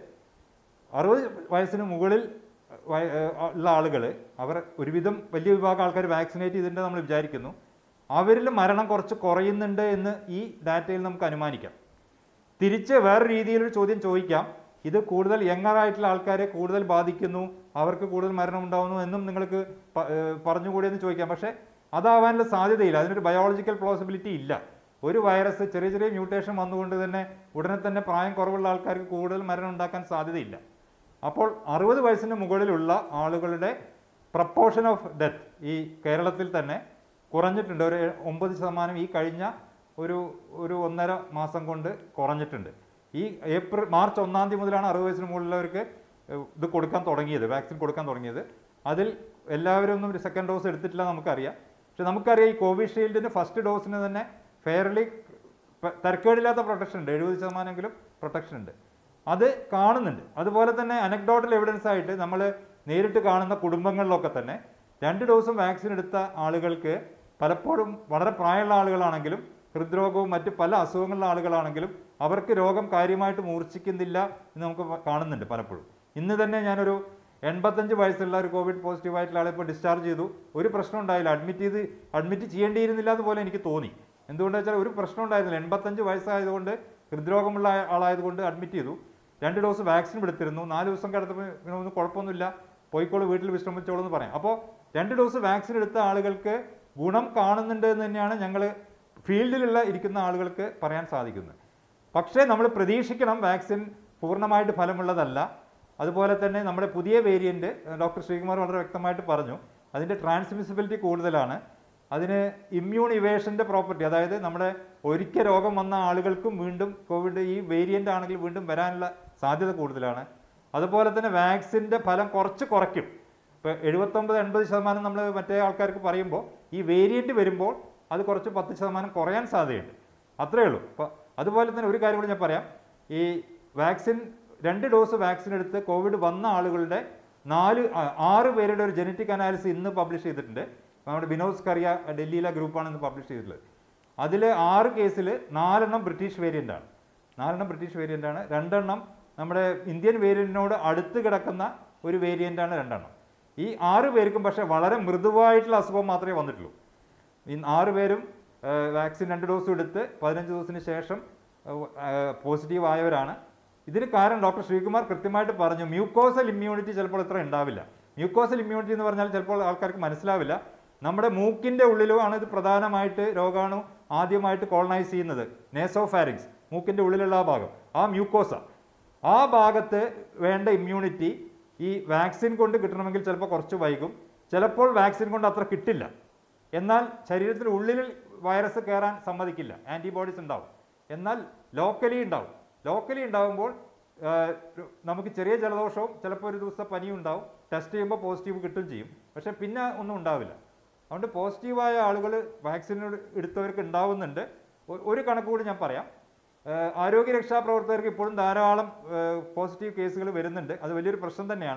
D: അറുപത് വയസ്സിന് മുകളിൽ വയ- ഏഹ് ഉള്ള ആളുകൾ അവർ ഒരുവിധം വലിയ വിഭാഗം ആൾക്കാർ വാക്സിനേറ്റ് ചെയ്തിട്ടുണ്ട് നമ്മൾ വിചാരിക്കുന്നു അവരിൽ മരണം കുറച്ച് കുറയുന്നുണ്ട് എന്ന് ഈ ഡാറ്റയിൽ നമുക്ക് അനുമാനിക്കാം തിരിച്ച് വേറെ രീതിയിലൊരു ചോദ്യം ചോദിക്കാം ഇത് കൂടുതൽ യങ്ങർ ആയിട്ടുള്ള ആൾക്കാരെ കൂടുതൽ ബാധിക്കുന്നു അവർക്ക് കൂടുതൽ മരണം ഉണ്ടാവുന്നു എന്നും നിങ്ങൾക്ക് പ- ഏഹ് പറഞ്ഞുകൂടി എന്ന് ചോദിക്കാം പക്ഷേ അതാവാനുള്ള സാധ്യതയില്ല അതിനൊരു ബയോളജിക്കൽ പ്ലോസിബിലിറ്റി ഇല്ല ഒരു വൈറസ് ചെറിയ ചെറിയ മ്യൂട്ടേഷൻ വന്നുകൊണ്ട് തന്നെ ഉടനെ തന്നെ പ്രായം കുറവുള്ള ആൾക്കാർക്ക് കൂടുതൽ മരണം ഉണ്ടാക്കാൻ സാധ്യതയില്ല അപ്പോൾ അറുപത് വയസ്സിന് മുകളിലുള്ള ആളുകളുടെ പ്രപ്പോർഷൻ ഓഫ് ഡെത്ത് ഈ കേരളത്തിൽ തന്നെ കുറഞ്ഞിട്ടുണ്ട് ഒരു ഒമ്പത് ശതമാനം ഈ കഴിഞ്ഞ ഒരു ഒരു ഒന്നര മാസം കൊണ്ട് കുറഞ്ഞിട്ടുണ്ട് ഈ ഏപ്രിൽ മാർച്ച് ഒന്നാം തീയതി മുതലാണ് അറുപത് വയസ്സിന് മുകളിലുള്ളവർക്ക് ഏഹ്, ഇത് കൊടുക്കാൻ തുടങ്ങിയത് വാക്സിൻ കൊടുക്കാൻ തുടങ്ങിയത് അതിൽ എല്ലാവരും ഒന്നും ഒരു സെക്കൻഡ് ഡോസ് എടുത്തിട്ടില്ല നമുക്കറിയാം പക്ഷെ നമുക്കറിയാം ഈ കോവിഷീൽഡിന് ഫസ്റ്റ് ഡോസിന് തന്നെ ഫെയർലി തരക്കേടില്ലാത്ത പ്രൊട്ടക്ഷൻ ഉണ്ട് എഴുപത് ശതമാനമെങ്കിലും പ്രൊട്ടക്ഷൻ ഉണ്ട് അത് കാണുന്നുണ്ട് അതുപോലെ തന്നെ അനക്ഡോട്ടൽ എവിഡൻസ് ആയിട്ട് നമ്മൾ നേരിട്ട് കാണുന്ന കുടുംബങ്ങളിലൊക്കെ തന്നെ രണ്ട് ഡോസും വാക്സിൻ എടുത്ത ആളുകൾക്ക് പലപ്പോഴും വളരെ പ്രായമുള്ള ആളുകളാണെങ്കിലും ഹൃദ്രോഗവും മറ്റ് പല അസുഖങ്ങളുള്ള ആളുകളാണെങ്കിലും അവർക്ക് രോഗം കാര്യമായിട്ട് മൂർച്ഛിക്കുന്നില്ല എന്ന് നമുക്ക് പ- കാണുന്നുണ്ട് പലപ്പോഴും ഇന്ന് തന്നെ ഞാനൊരു എൺപത്തഞ്ച് വയസ്സുള്ള ഒരു കോവിഡ് പോസിറ്റീവ് ആയിട്ടുള്ള ആളെ ഇപ്പോൾ ഡിസ്ചാർജ് ചെയ്തു ഒരു പ്രശ്നം ഉണ്ടായില്ല അഡ്മിറ്റ് ചെയ്ത് അഡ്മിറ്റ് ചെയ്യേണ്ടിയിരുന്നില്ല എന്ന് എനിക്ക് തോന്നി എന്തുകൊണ്ടാണെന്ന് വെച്ചാൽ ഒരു പ്രശ്നം ഉണ്ടായിരുന്നില്ല എൺപത്തഞ്ച് വയസ്സായതുകൊണ്ട് ഹൃദ്രോഗമുള്ള ആ- ആളായതുകൊണ്ട് അഡ്മിറ്റ് ചെയ്തു രണ്ട് ഡോസ് വാക്സിൻ എടുത്തിരുന്നു നാല് ദിവസം കിടന്നപ്പോൾ പിന്നെ ഒന്നും കുഴപ്പമൊന്നുമില്ല പോയിക്കോളൂ വീട്ടിൽ വിശ്രമിച്ചോളൂ എന്ന് പറയാം അപ്പോൾ രണ്ട് ഡോസ് വാക്സിൻ എടുത്ത ആളുകൾക്ക് ഗുണം കാണുന്നുണ്ട് എന്ന് തന്നെയാണ് ഞങ്ങൾ ഫീൽഡിലുള്ള ഇരിക്കുന്ന ആളുകൾക്ക് പറയാൻ സാധിക്കുന്നത് പക്ഷേ നമ്മൾ പ്രതീക്ഷിക്കണം വാക്സിൻ പൂർണ്ണമായിട്ട് ഫലമുള്ളതല്ല അതുപോലെ തന്നെ നമ്മുടെ പുതിയ വേരിയൻറ്റ് ഡോക്ടർ ശ്രീകുമാർ വളരെ വ്യക്തമായിട്ട് പറഞ്ഞു അതിൻ്റെ ട്രാൻസ്മിസിബിലിറ്റി കൂടുതലാണ് അതിന് ഇമ്മ്യൂൺ ഇവേഷൻ്റെ പ്രോപ്പർട്ടി അതായത് നമ്മുടെ ഒരിക്കൽ രോഗം വന്ന ആളുകൾക്കും വീണ്ടും കോവിഡ് ഈ വേരിയൻ്റ് ആണെങ്കിൽ വീണ്ടും വരാനുള്ള സാധ്യത കൂടുതലാണ് അതുപോലെ തന്നെ വാക്സിൻ്റെ ഫലം കുറച്ച് കുറയ്ക്കും ഇപ്പോൾ എഴുപത്തൊമ്പത് എൺപത് ശതമാനം നമ്മൾ മറ്റേ ആൾക്കാർക്ക് പറയുമ്പോൾ ഈ വേരിയൻറ്റ് വരുമ്പോൾ അത് കുറച്ച് പത്ത് ശതമാനം കുറയാൻ സാധ്യതയുണ്ട് അത്രയേ ഉള്ളൂ അപ്പോൾ അതുപോലെ തന്നെ ഒരു കാര്യം കൂടി ഞാൻ പറയാം ഈ വാക്സിൻ രണ്ട് ഡോസ് വാക്സിൻ എടുത്ത് കോവിഡ് വന്ന ആളുകളുടെ നാല് ആ, ആറ് പേരുടെ ഒരു ജനറ്റിക് അനാലിസിസ് ഇന്ന് പബ്ലിഷ് ചെയ്തിട്ടുണ്ട് നമ്മുടെ ബിനോസ് കറിയ ഡൽഹിയിലെ ഗ്രൂപ്പാണ് ഇന്ന് പബ്ലിഷ് ചെയ്തിട്ടുള്ളത് അതിൽ ആറ് കേസിൽ നാലെണ്ണം ബ്രിട്ടീഷ് വേരിയൻ്റ് ആണ് നാലെണ്ണം ബ്രിട്ടീഷ് വേരിയൻ്റ് ആണ് രണ്ടെണ്ണം നമ്മുടെ ഇന്ത്യൻ വേരിയൻറ്റിനോട് അടുത്ത് കിടക്കുന്ന ഒരു വേരിയൻ്റ് ആണ് രണ്ടെണ്ണം ഈ ആറ് പേർക്കും പക്ഷേ വളരെ മൃദുവായിട്ടുള്ള അസുഖം മാത്രമേ വന്നിട്ടുള്ളൂ ഈ ആറ് പേരും വാക്സിൻ രണ്ട് ഡോസും എടുത്ത് പതിനഞ്ച് ദിവസത്തിന് ശേഷം പോസിറ്റീവ് ആയവരാണ് ഇതിന് കാരണം ഡോക്ടർ ശ്രീകുമാർ കൃത്യമായിട്ട് പറഞ്ഞു മ്യൂക്കോസൽ ഇമ്മ്യൂണിറ്റി ചിലപ്പോൾ ഇത്ര ഉണ്ടാവില്ല മ്യൂക്കോസൽ ഇമ്മ്യൂണിറ്റി എന്ന് പറഞ്ഞാൽ ചിലപ്പോൾ ആൾക്കാർക്ക് മനസ്സിലാവില്ല നമ്മുടെ മൂക്കിൻ്റെ ഉള്ളിലുമാണ് ഇത് പ്രധാനമായിട്ട് രോഗാണു ആദ്യമായിട്ട് കോളനൈസ് ചെയ്യുന്നത് നേസോഫാരിങ്സ് മൂക്കിൻ്റെ ഉള്ളിലുള്ള ആ ഭാഗം ആ മ്യൂക്കോസ ആ ഭാഗത്ത് വേണ്ട ഇമ്മ്യൂണിറ്റി ഈ വാക്സിൻ കൊണ്ട് കിട്ടണമെങ്കിൽ ചിലപ്പോൾ കുറച്ച് വൈകും ചിലപ്പോൾ വാക്സിൻ കൊണ്ട് അത്ര കിട്ടില്ല എന്നാൽ ശരീരത്തിന് ഉള്ളിൽ വൈറസ് കയറാൻ സമ്മതിക്കില്ല ആൻറ്റിബോഡീസ് ഉണ്ടാവും എന്നാൽ ലോക്കലി ഉണ്ടാവും ലോക്കലി ഉണ്ടാകുമ്പോൾ ആ, നമുക്ക് ചെറിയ ജലദോഷവും ചിലപ്പോൾ ഒരു ദിവസത്തെ പനിയും ഉണ്ടാവും ടെസ്റ്റ് ചെയ്യുമ്പോൾ പോസിറ്റീവ് കിട്ടും ചെയ്യും പക്ഷേ പിന്നെ ഒന്നും ഉണ്ടാവില്ല അതുകൊണ്ട് പോസിറ്റീവായ ആളുകൾ വാക്സിൻ എടുത്തവർക്ക് ഉണ്ടാവുന്നുണ്ട് ഒ- ഒരു കണക്ക് കൂടി ഞാൻ പറയാം ഏഹ് ആരോഗ്യ രക്ഷാ പ്രവർത്തകർക്ക് ഇപ്പോഴും ധാരാളം പോസിറ്റീവ് കേസുകൾ വരുന്നുണ്ട് അത് വലിയൊരു പ്രശ്നം തന്നെയാണ്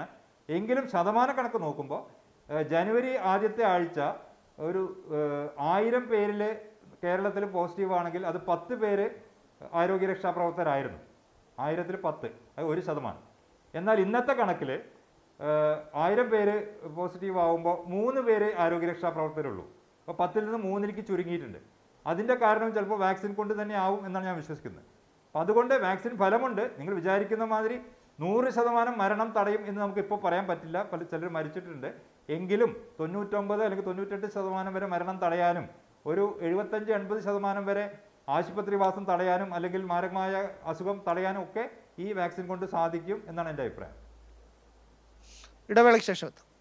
D: എങ്കിലും ശതമാന കണക്ക് നോക്കുമ്പോൾ ഏഹ്, ജനുവരി ആദ്യത്തെ ആഴ്ച ഒരു ഏഹ്, ആയിരം പേരിൽ കേരളത്തിൽ പോസിറ്റീവ് ആണെങ്കിൽ അത് പത്ത് പേര് ആരോഗ്യരക്ഷാ പ്രവർത്തകരായിരുന്നു ആയിരത്തിൽ പത്ത് അത് ഒരു ശതമാനം എന്നാൽ ഇന്നത്തെ കണക്കിൽ ആയിരം പേര് പോസിറ്റീവ് ആകുമ്പോൾ മൂന്ന് പേര് ആരോഗ്യരക്ഷാ പ്രവർത്തകരുള്ളൂ അപ്പോൾ പത്തിൽ നിന്ന് മൂന്നിലേക്ക് ചുരുങ്ങിയിട്ടുണ്ട് അതിൻ്റെ കാരണം ചിലപ്പോൾ വാക്സിൻ കൊണ്ട് തന്നെ ആവും എന്നാണ് ഞാൻ വിശ്വസിക്കുന്നത് അപ്പോൾ അതുകൊണ്ട് വാക്സിൻ ഫലമുണ്ട് നിങ്ങൾ വിചാരിക്കുന്ന മാതിരി നൂറ് ശതമാനം മരണം തടയും എന്ന് നമുക്ക് ഇപ്പോൾ പറയാൻ പറ്റില്ല പല ചിലർ മരിച്ചിട്ടുണ്ട് എങ്കിലും തൊണ്ണൂറ്റൊമ്പത് അല്ലെങ്കിൽ തൊണ്ണൂറ്റെട്ട് ശതമാനം വരെ മരണം തടയാനും ഒരു എഴുപത്തഞ്ച് എൺപത് ശതമാനം വരെ ആശുപത്രിവാസം തടയാനും അല്ലെങ്കിൽ മാരകമായ അസുഖം തടയാനും ഒക്കെ ഈ വാക്സിൻ കൊണ്ട് സാധിക്കും എന്നാണ് എൻ്റെ അഭിപ്രായം
A: ഇടവേളയ്ക്ക് ശേഷം എത്താം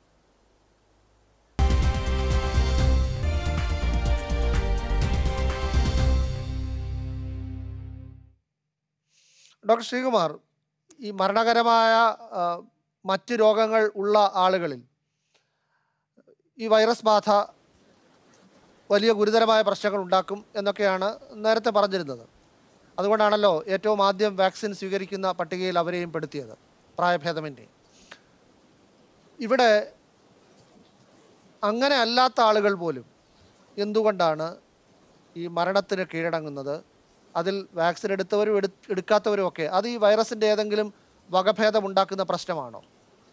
A: ഡോക്ടർ ശ്രീകുമാർ ഈ മരണകരമായ ആ, മറ്റ് രോഗങ്ങൾ ഉള്ള ആളുകളിൽ ഈ വൈറസ് ബാധ വലിയ ഗുരുതരമായ പ്രശ്നങ്ങൾ ഉണ്ടാക്കും എന്നൊക്കെയാണ് നേരത്തെ പറഞ്ഞിരുന്നത് അതുകൊണ്ടാണല്ലോ ഏറ്റവും ആദ്യം വാക്സിൻ സ്വീകരിക്കുന്ന പട്ടികയിൽ അവരെയും പെടുത്തിയത് പ്രായഭേദമന്യേ ഇവിടെ അങ്ങനെ അല്ലാത്ത ആളുകൾ പോലും എന്തുകൊണ്ടാണ് ഈ മരണത്തിന് കീഴടങ്ങുന്നത് അതിൽ വാക്സിൻ എടുത്തവരും എടു എടുക്കാത്തവരും ഒക്കെ അത് ഈ വൈറസിൻ്റെ ഏതെങ്കിലും വകഭേദം ഉണ്ടാക്കുന്ന പ്രശ്നമാണോ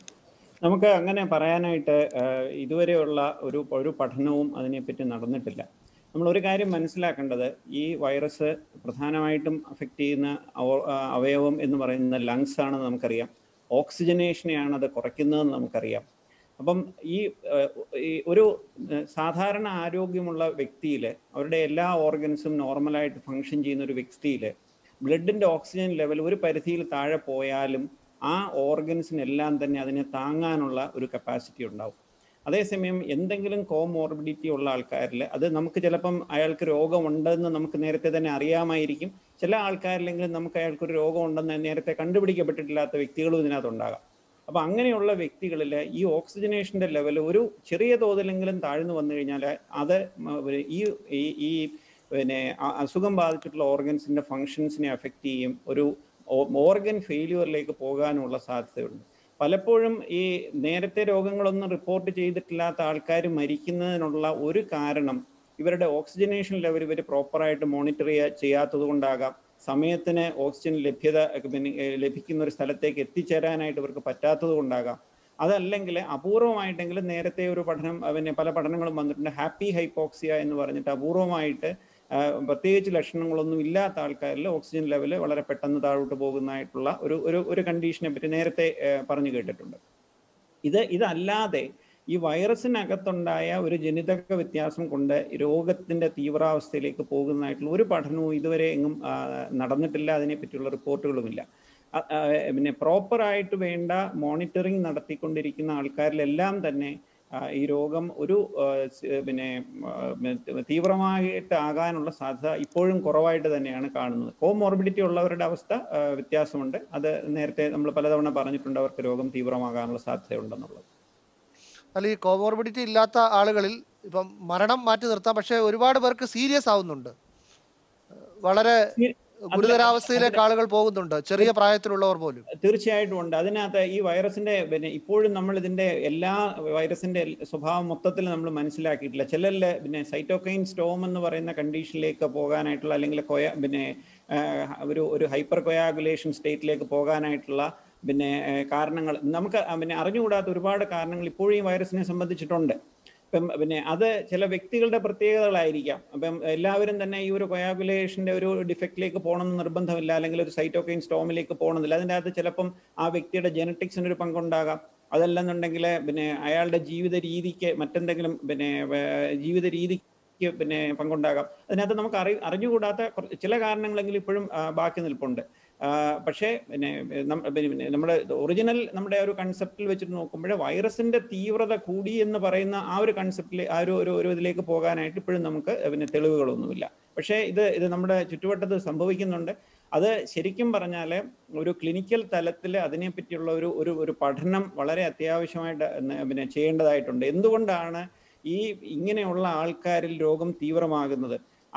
B: നമുക്ക് അങ്ങനെ പറയാനായിട്ട് ആഹ്, ഇതുവരെയുള്ള ഒരു ഒരു പഠനവും അതിനെപ്പറ്റി നടന്നിട്ടില്ല നമ്മൾ ഒരു കാര്യം മനസ്സിലാക്കേണ്ടത് ഈ വൈറസ് പ്രധാനമായിട്ടും അഫക്റ്റ് ചെയ്യുന്ന അവ- ആഹ് അവയവം എന്ന് പറയുന്നത് ലങ്സ് ആണെന്ന് നമുക്കറിയാം ഓക്സിജനേഷനെയാണ് അത് കുറയ്ക്കുന്നതെന്ന് നമുക്കറിയാം അപ്പം ഈ ആഹ്, ഈ ഒരു ആഹ്, സാധാരണ ആരോഗ്യമുള്ള വ്യക്തിയിൽ അവരുടെ എല്ലാ ഓർഗൻസും നോർമലായിട്ട് ഫങ്ഷൻ ചെയ്യുന്ന ഒരു വ്യക്തിയിൽ ബ്ലഡിൻ്റെ ഓക്സിജൻ ലെവൽ ഒരു പരിധിയിൽ താഴെ പോയാലും ആ ഓർഗൻസിനെല്ലാം തന്നെ അതിനെ താങ്ങാനുള്ള ഒരു കപ്പാസിറ്റി ഉണ്ടാവും അതേസമയം എന്തെങ്കിലും കോമോർബിഡിറ്റി ഉള്ള ആൾക്കാരിൽ അത് നമുക്ക് ചിലപ്പം അയാൾക്ക് രോഗമുണ്ടെന്ന് നമുക്ക് നേരത്തെ തന്നെ അറിയാമായിരിക്കും ചില ആൾക്കാരിലെങ്കിലും നമുക്ക് അയാൾക്കൊരു രോഗമുണ്ടെന്ന് നേരത്തെ കണ്ടുപിടിക്കപ്പെട്ടിട്ടില്ലാത്ത വ്യക്തികളും ഇതിനകത്തുണ്ടാകാം അപ്പോൾ അങ്ങനെയുള്ള വ്യക്തികളിൽ ഈ ഓക്സിജനേഷൻ്റെ ലെവൽ ഒരു ചെറിയ തോതിലെങ്കിലും താഴ്ന്നു വന്നു കഴിഞ്ഞാൽ അത് മ- ഒരു ഈ ഈ- ഈ പിന്നെ അ- അസുഖം ബാധിച്ചിട്ടുള്ള ഓർഗൻസിൻ്റെ ഫങ്ഷൻസിനെ അഫക്റ്റ് ചെയ്യും ഒരു ഓർഗൻ ഫെയിലിയറിലേക്ക് പോകാനുള്ള സാധ്യതയുണ്ട് പലപ്പോഴും ഈ നേരത്തെ രോഗങ്ങളൊന്നും റിപ്പോർട്ട് ചെയ്തിട്ടില്ലാത്ത ആൾക്കാർ മരിക്കുന്നതിനുള്ള ഒരു കാരണം ഇവരുടെ ഓക്സിജനേഷൻ ലെവൽ ഇവർ പ്രോപ്പറായിട്ട് മോണിറ്റർ ചെയ്യാത്തത് കൊണ്ടാകാം സമയത്തിന് ഓക്സിജൻ ലഭ്യത ഒക്കെ പിന്നെ ഏർ ലഭിക്കുന്ന ഒരു സ്ഥലത്തേക്ക് എത്തിച്ചേരാനായിട്ട് ഇവർക്ക് പറ്റാത്തത് കൊണ്ടാകാം അതല്ലെങ്കിൽ അപൂർവമായിട്ടെങ്കിലും നേരത്തെ ഒരു പഠനം അഹ് പിന്നെ പല പഠനങ്ങളും വന്നിട്ടുണ്ട് ഹാപ്പി ഹൈപ്പോക്സിയ എന്ന് പറഞ്ഞിട്ട് അപൂർവമായിട്ട് ആ, പ്രത്യേകിച്ച് ലക്ഷണങ്ങളൊന്നും ഇല്ലാത്ത ആൾക്കാരിൽ ഓക്സിജൻ ലെവൽ വളരെ പെട്ടെന്ന് താഴോട്ട് പോകുന്നതായിട്ടുള്ള ഒരു ഒരു ഒരു കണ്ടീഷനെ പറ്റി നേരത്തെ ഏ, പറഞ്ഞു കേട്ടിട്ടുണ്ട് ഇത് ഇതല്ലാതെ ഈ വൈറസിനകത്തുണ്ടായ ഒരു ജനിതക വ്യത്യാസം കൊണ്ട് രോഗത്തിന്റെ തീവ്രാവസ്ഥയിലേക്ക് പോകുന്നതായിട്ടുള്ള ഒരു പഠനവും ഇതുവരെ എങ്ങും ആ, നടന്നിട്ടില്ല അതിനെപ്പറ്റിയുള്ള റിപ്പോർട്ടുകളുമില്ല അ- ആ, പിന്നെ പ്രോപ്പറായിട്ട് വേണ്ട മോണിറ്ററിങ് നടത്തിക്കൊണ്ടിരിക്കുന്ന ആൾക്കാരിലെല്ലാം തന്നെ ആ, ഈ രോഗം ഒരു ആ, സ്- പിന്നെ ആ, തീവ്രമായിട്ട് ആകാനുള്ള സാധ്യത ഇപ്പോഴും കുറവായിട്ട് തന്നെയാണ് കാണുന്നത് കോമോർബിഡിറ്റി ഉള്ളവരുടെ അവസ്ഥ ആ, വ്യത്യാസമുണ്ട് അത് നേരത്തെ നമ്മൾ പലതവണ പറഞ്ഞിട്ടുണ്ട് അവർക്ക് രോഗം തീവ്രമാകാനുള്ള സാധ്യതയുണ്ടെന്നുള്ളത്
A: അല്ല ഈ കോമോർബിഡിറ്റി ഇല്ലാത്ത ആളുകളിൽ ഇപ്പം മരണം മാറ്റി നിർത്താം പക്ഷേ ഒരുപാട് പേർക്ക് സീരിയസ് ആവുന്നുണ്ട് വളരെ ഗുരുതരാവസ്ഥയിലേക്ക് ആളുകൾ പോകുന്നുണ്ട് ചെറിയ പ്രായത്തിലുള്ളവർ പോലും
B: തീർച്ചയായിട്ടും ഉണ്ട് അതിനകത്ത് ഈ വൈറസിന്റെ പിന്നെ ഇപ്പോഴും നമ്മൾ ഇതിന്റെ എല്ലാ വൈറസിന്റെ സ്വഭാവം മൊത്തത്തിൽ നമ്മൾ മനസ്സിലാക്കിയിട്ടില്ല ചിലരില് പിന്നെ സൈറ്റോകൈൻ സ്റ്റോം എന്ന് പറയുന്ന കണ്ടീഷനിലേക്ക് പോകാനായിട്ടുള്ള അല്ലെങ്കിൽ കൊയ പിന്നെ ആ, ഒരു ഒരു ഹൈപ്പർ കൊയാഗുലേഷൻ സ്റ്റേറ്റിലേക്ക് പോകാനായിട്ടുള്ള പിന്നെ ആ, കാരണങ്ങൾ നമുക്ക് ആ, പിന്നെ അറിഞ്ഞുകൂടാത്ത ഒരുപാട് കാരണങ്ങൾ ഇപ്പോഴും ഈ വൈറസിനെ സംബന്ധിച്ചിട്ടുണ്ട് ഇപ്പം പിന്നെ അത് ചില വ്യക്തികളുടെ പ്രത്യേകതകളായിരിക്കാം അപ്പം എല്ലാവരും തന്നെ ഈ ഒരു കൊയാഗുലേഷന്റെ ഒരു ഡിഫക്റ്റിലേക്ക് പോകണമെന്ന് നിർബന്ധമില്ല അല്ലെങ്കിൽ ഒരു സൈറ്റോകൈൻ സ്റ്റോമിലേക്ക് പോകണമെന്നില്ല അതിൻ്റെ അകത്ത് ചിലപ്പം ആ വ്യക്തിയുടെ ജനറ്റിക്സിന് ഒരു പങ്കുണ്ടാകാം അതല്ലെന്നുണ്ടെങ്കിൽ പിന്നെ അയാളുടെ ജീവിത രീതിക്ക് മറ്റെന്തെങ്കിലും പിന്നെ വേ- ജീവിത രീതിക്ക് പിന്നെ പങ്കുണ്ടാകാം അതിനകത്ത് നമുക്ക് അറി അറിഞ്ഞുകൂടാത്ത കുറച്ച് ചില കാരണങ്ങളെങ്കിലും ഇപ്പോഴും ആ, ബാക്കി നിൽപ്പുണ്ട് ആ, പക്ഷേ പിന്നെ നം- പിന്നെ നമ്മുടെ ഒറിജിനൽ നമ്മുടെ ഒരു കൺസെപ്റ്റിൽ വെച്ചിട്ട് നോക്കുമ്പോൾ വൈറസിന്റെ തീവ്രത കൂടി എന്ന് പറയുന്ന ആ ഒരു കൺസെപ്റ്റിൽ ആ ഒരു ഒരു ഒരു ഇതിലേക്ക് പോകാനായിട്ട് ഇപ്പോഴും നമുക്ക് പിന്നെ തെളിവുകളൊന്നുമില്ല പക്ഷേ ഇത് ഇത് നമ്മുടെ ചുറ്റുവട്ടത്ത് സംഭവിക്കുന്നുണ്ട് അത് ശരിക്കും പറഞ്ഞാൽ ഒരു ക്ലിനിക്കൽ തലത്തിൽ അതിനെപ്പറ്റിയുള്ള ഒരു ഒരു ഒരു പഠനം വളരെ അത്യാവശ്യമായിട്ട് ന- പിന്നെ ചെയ്യേണ്ടതായിട്ടുണ്ട് എന്തുകൊണ്ടാണ് ഈ ഇങ്ങനെയുള്ള ആൾക്കാരിൽ രോഗം തീവ്രമാകുന്നത്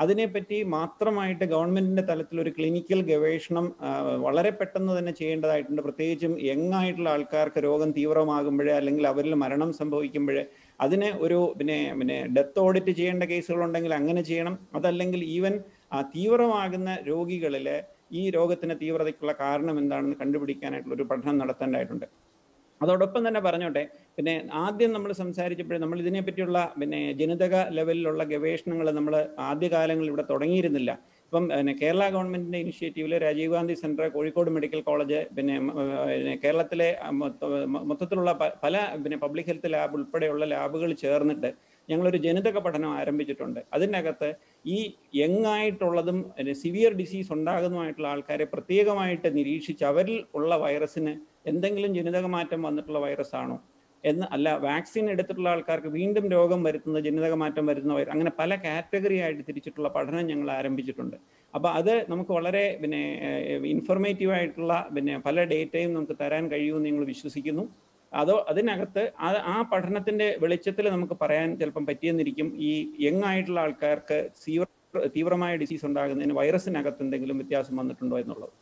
B: അതിനെപ്പറ്റി മാത്രമായിട്ട് ഗവൺമെന്റിന്റെ തലത്തിൽ ഒരു ക്ലിനിക്കൽ ഗവേഷണം ആ, വളരെ പെട്ടെന്ന് തന്നെ ചെയ്യേണ്ടതായിട്ടുണ്ട് പ്രത്യേകിച്ചും യങ് ആയിട്ടുള്ള ആൾക്കാർക്ക് രോഗം തീവ്രമാകുമ്പോഴേ അല്ലെങ്കിൽ അവരിൽ മരണം സംഭവിക്കുമ്പോഴേ അതിനെ ഒരു പിന്നെ പിന്നെ ഡെത്ത് ഓഡിറ്റ് ചെയ്യേണ്ട കേസുകളുണ്ടെങ്കിൽ അങ്ങനെ ചെയ്യണം അതല്ലെങ്കിൽ ഈവൻ ആ തീവ്രമാകുന്ന രോഗികളിലെ ഈ രോഗത്തിന്റെ തീവ്രതയ്ക്കുള്ള കാരണം എന്താണെന്ന് കണ്ടുപിടിക്കാനായിട്ടുള്ള ഒരു പഠനം നടത്തേണ്ടതായിട്ടുണ്ട് അതോടൊപ്പം തന്നെ പറഞ്ഞോട്ടെ പിന്നെ ആദ്യം നമ്മൾ സംസാരിച്ചപ്പോഴേ നമ്മൾ ഇതിനെപ്പറ്റിയുള്ള പിന്നെ ജനിതക ലെവലിലുള്ള ഗവേഷണങ്ങൾ നമ്മൾ ആദ്യകാലങ്ങളിൽ ഇവിടെ തുടങ്ങിയിരുന്നില്ല ഇപ്പം പിന്നെ കേരള ഗവൺമെന്റിന്റെ ഇനിഷ്യേറ്റീവിൽ Rajiv Gandhi centre Kozhikode medical college പിന്നെ മ- പിന്നെ കേരളത്തിലെ ആ മൊത്ത- മ- മൊത്തത്തിലുള്ള പ- പല പിന്നെ പബ്ലിക് ഹെൽത്ത് ലാബ് ഉൾപ്പെടെയുള്ള ലാബുകൾ ചേർന്നിട്ട് ഞങ്ങളൊരു ജനിതക പഠനം ആരംഭിച്ചിട്ടുണ്ട് അതിനകത്ത് ഈ യങ് ആയിട്ടുള്ളതും സിവിയർ ഡിസീസ് ഉണ്ടാകുന്നതുമായിട്ടുള്ള ആൾക്കാരെ പ്രത്യേകമായിട്ട് നിരീക്ഷിച്ച് അവരിൽ ഉള്ള വൈറസിന് എന്തെങ്കിലും ജനിതക മാറ്റം വന്നിട്ടുള്ള വൈറസ് ആണോ എന്ന് അല്ല വാക്സിൻ എടുത്തിട്ടുള്ള ആൾക്കാർക്ക് വീണ്ടും രോഗം വരുത്തുന്ന ജനിതക മാറ്റം വരുന്ന വൈറസ് അങ്ങനെ പല കാറ്റഗറി ആയിട്ട് തിരിച്ചിട്ടുള്ള പഠനം ഞങ്ങൾ ആരംഭിച്ചിട്ടുണ്ട് അപ്പോൾ അത് നമുക്ക് വളരെ പിന്നെ ഇൻഫോർമേറ്റീവ് ആയിട്ടുള്ള പിന്നെ പല ഡേറ്റയും നമുക്ക് തരാൻ കഴിയുമെന്ന് ഞങ്ങൾ വിശ്വസിക്കുന്നു അതോ അതിനകത്ത് ആ ആ പഠനത്തിന്റെ വെളിച്ചത്തിൽ നമുക്ക് പറയാൻ ചിലപ്പം പറ്റിയെന്നിരിക്കും ഈ യങ് ആയിട്ടുള്ള ആൾക്കാർക്ക് തീവ്ര തീവ്രമായ ഡിസീസ് ഉണ്ടാകുന്നതിന് വൈറസിനകത്ത് എന്തെങ്കിലും വ്യത്യാസം വന്നിട്ടുണ്ടോ എന്നുള്ളത്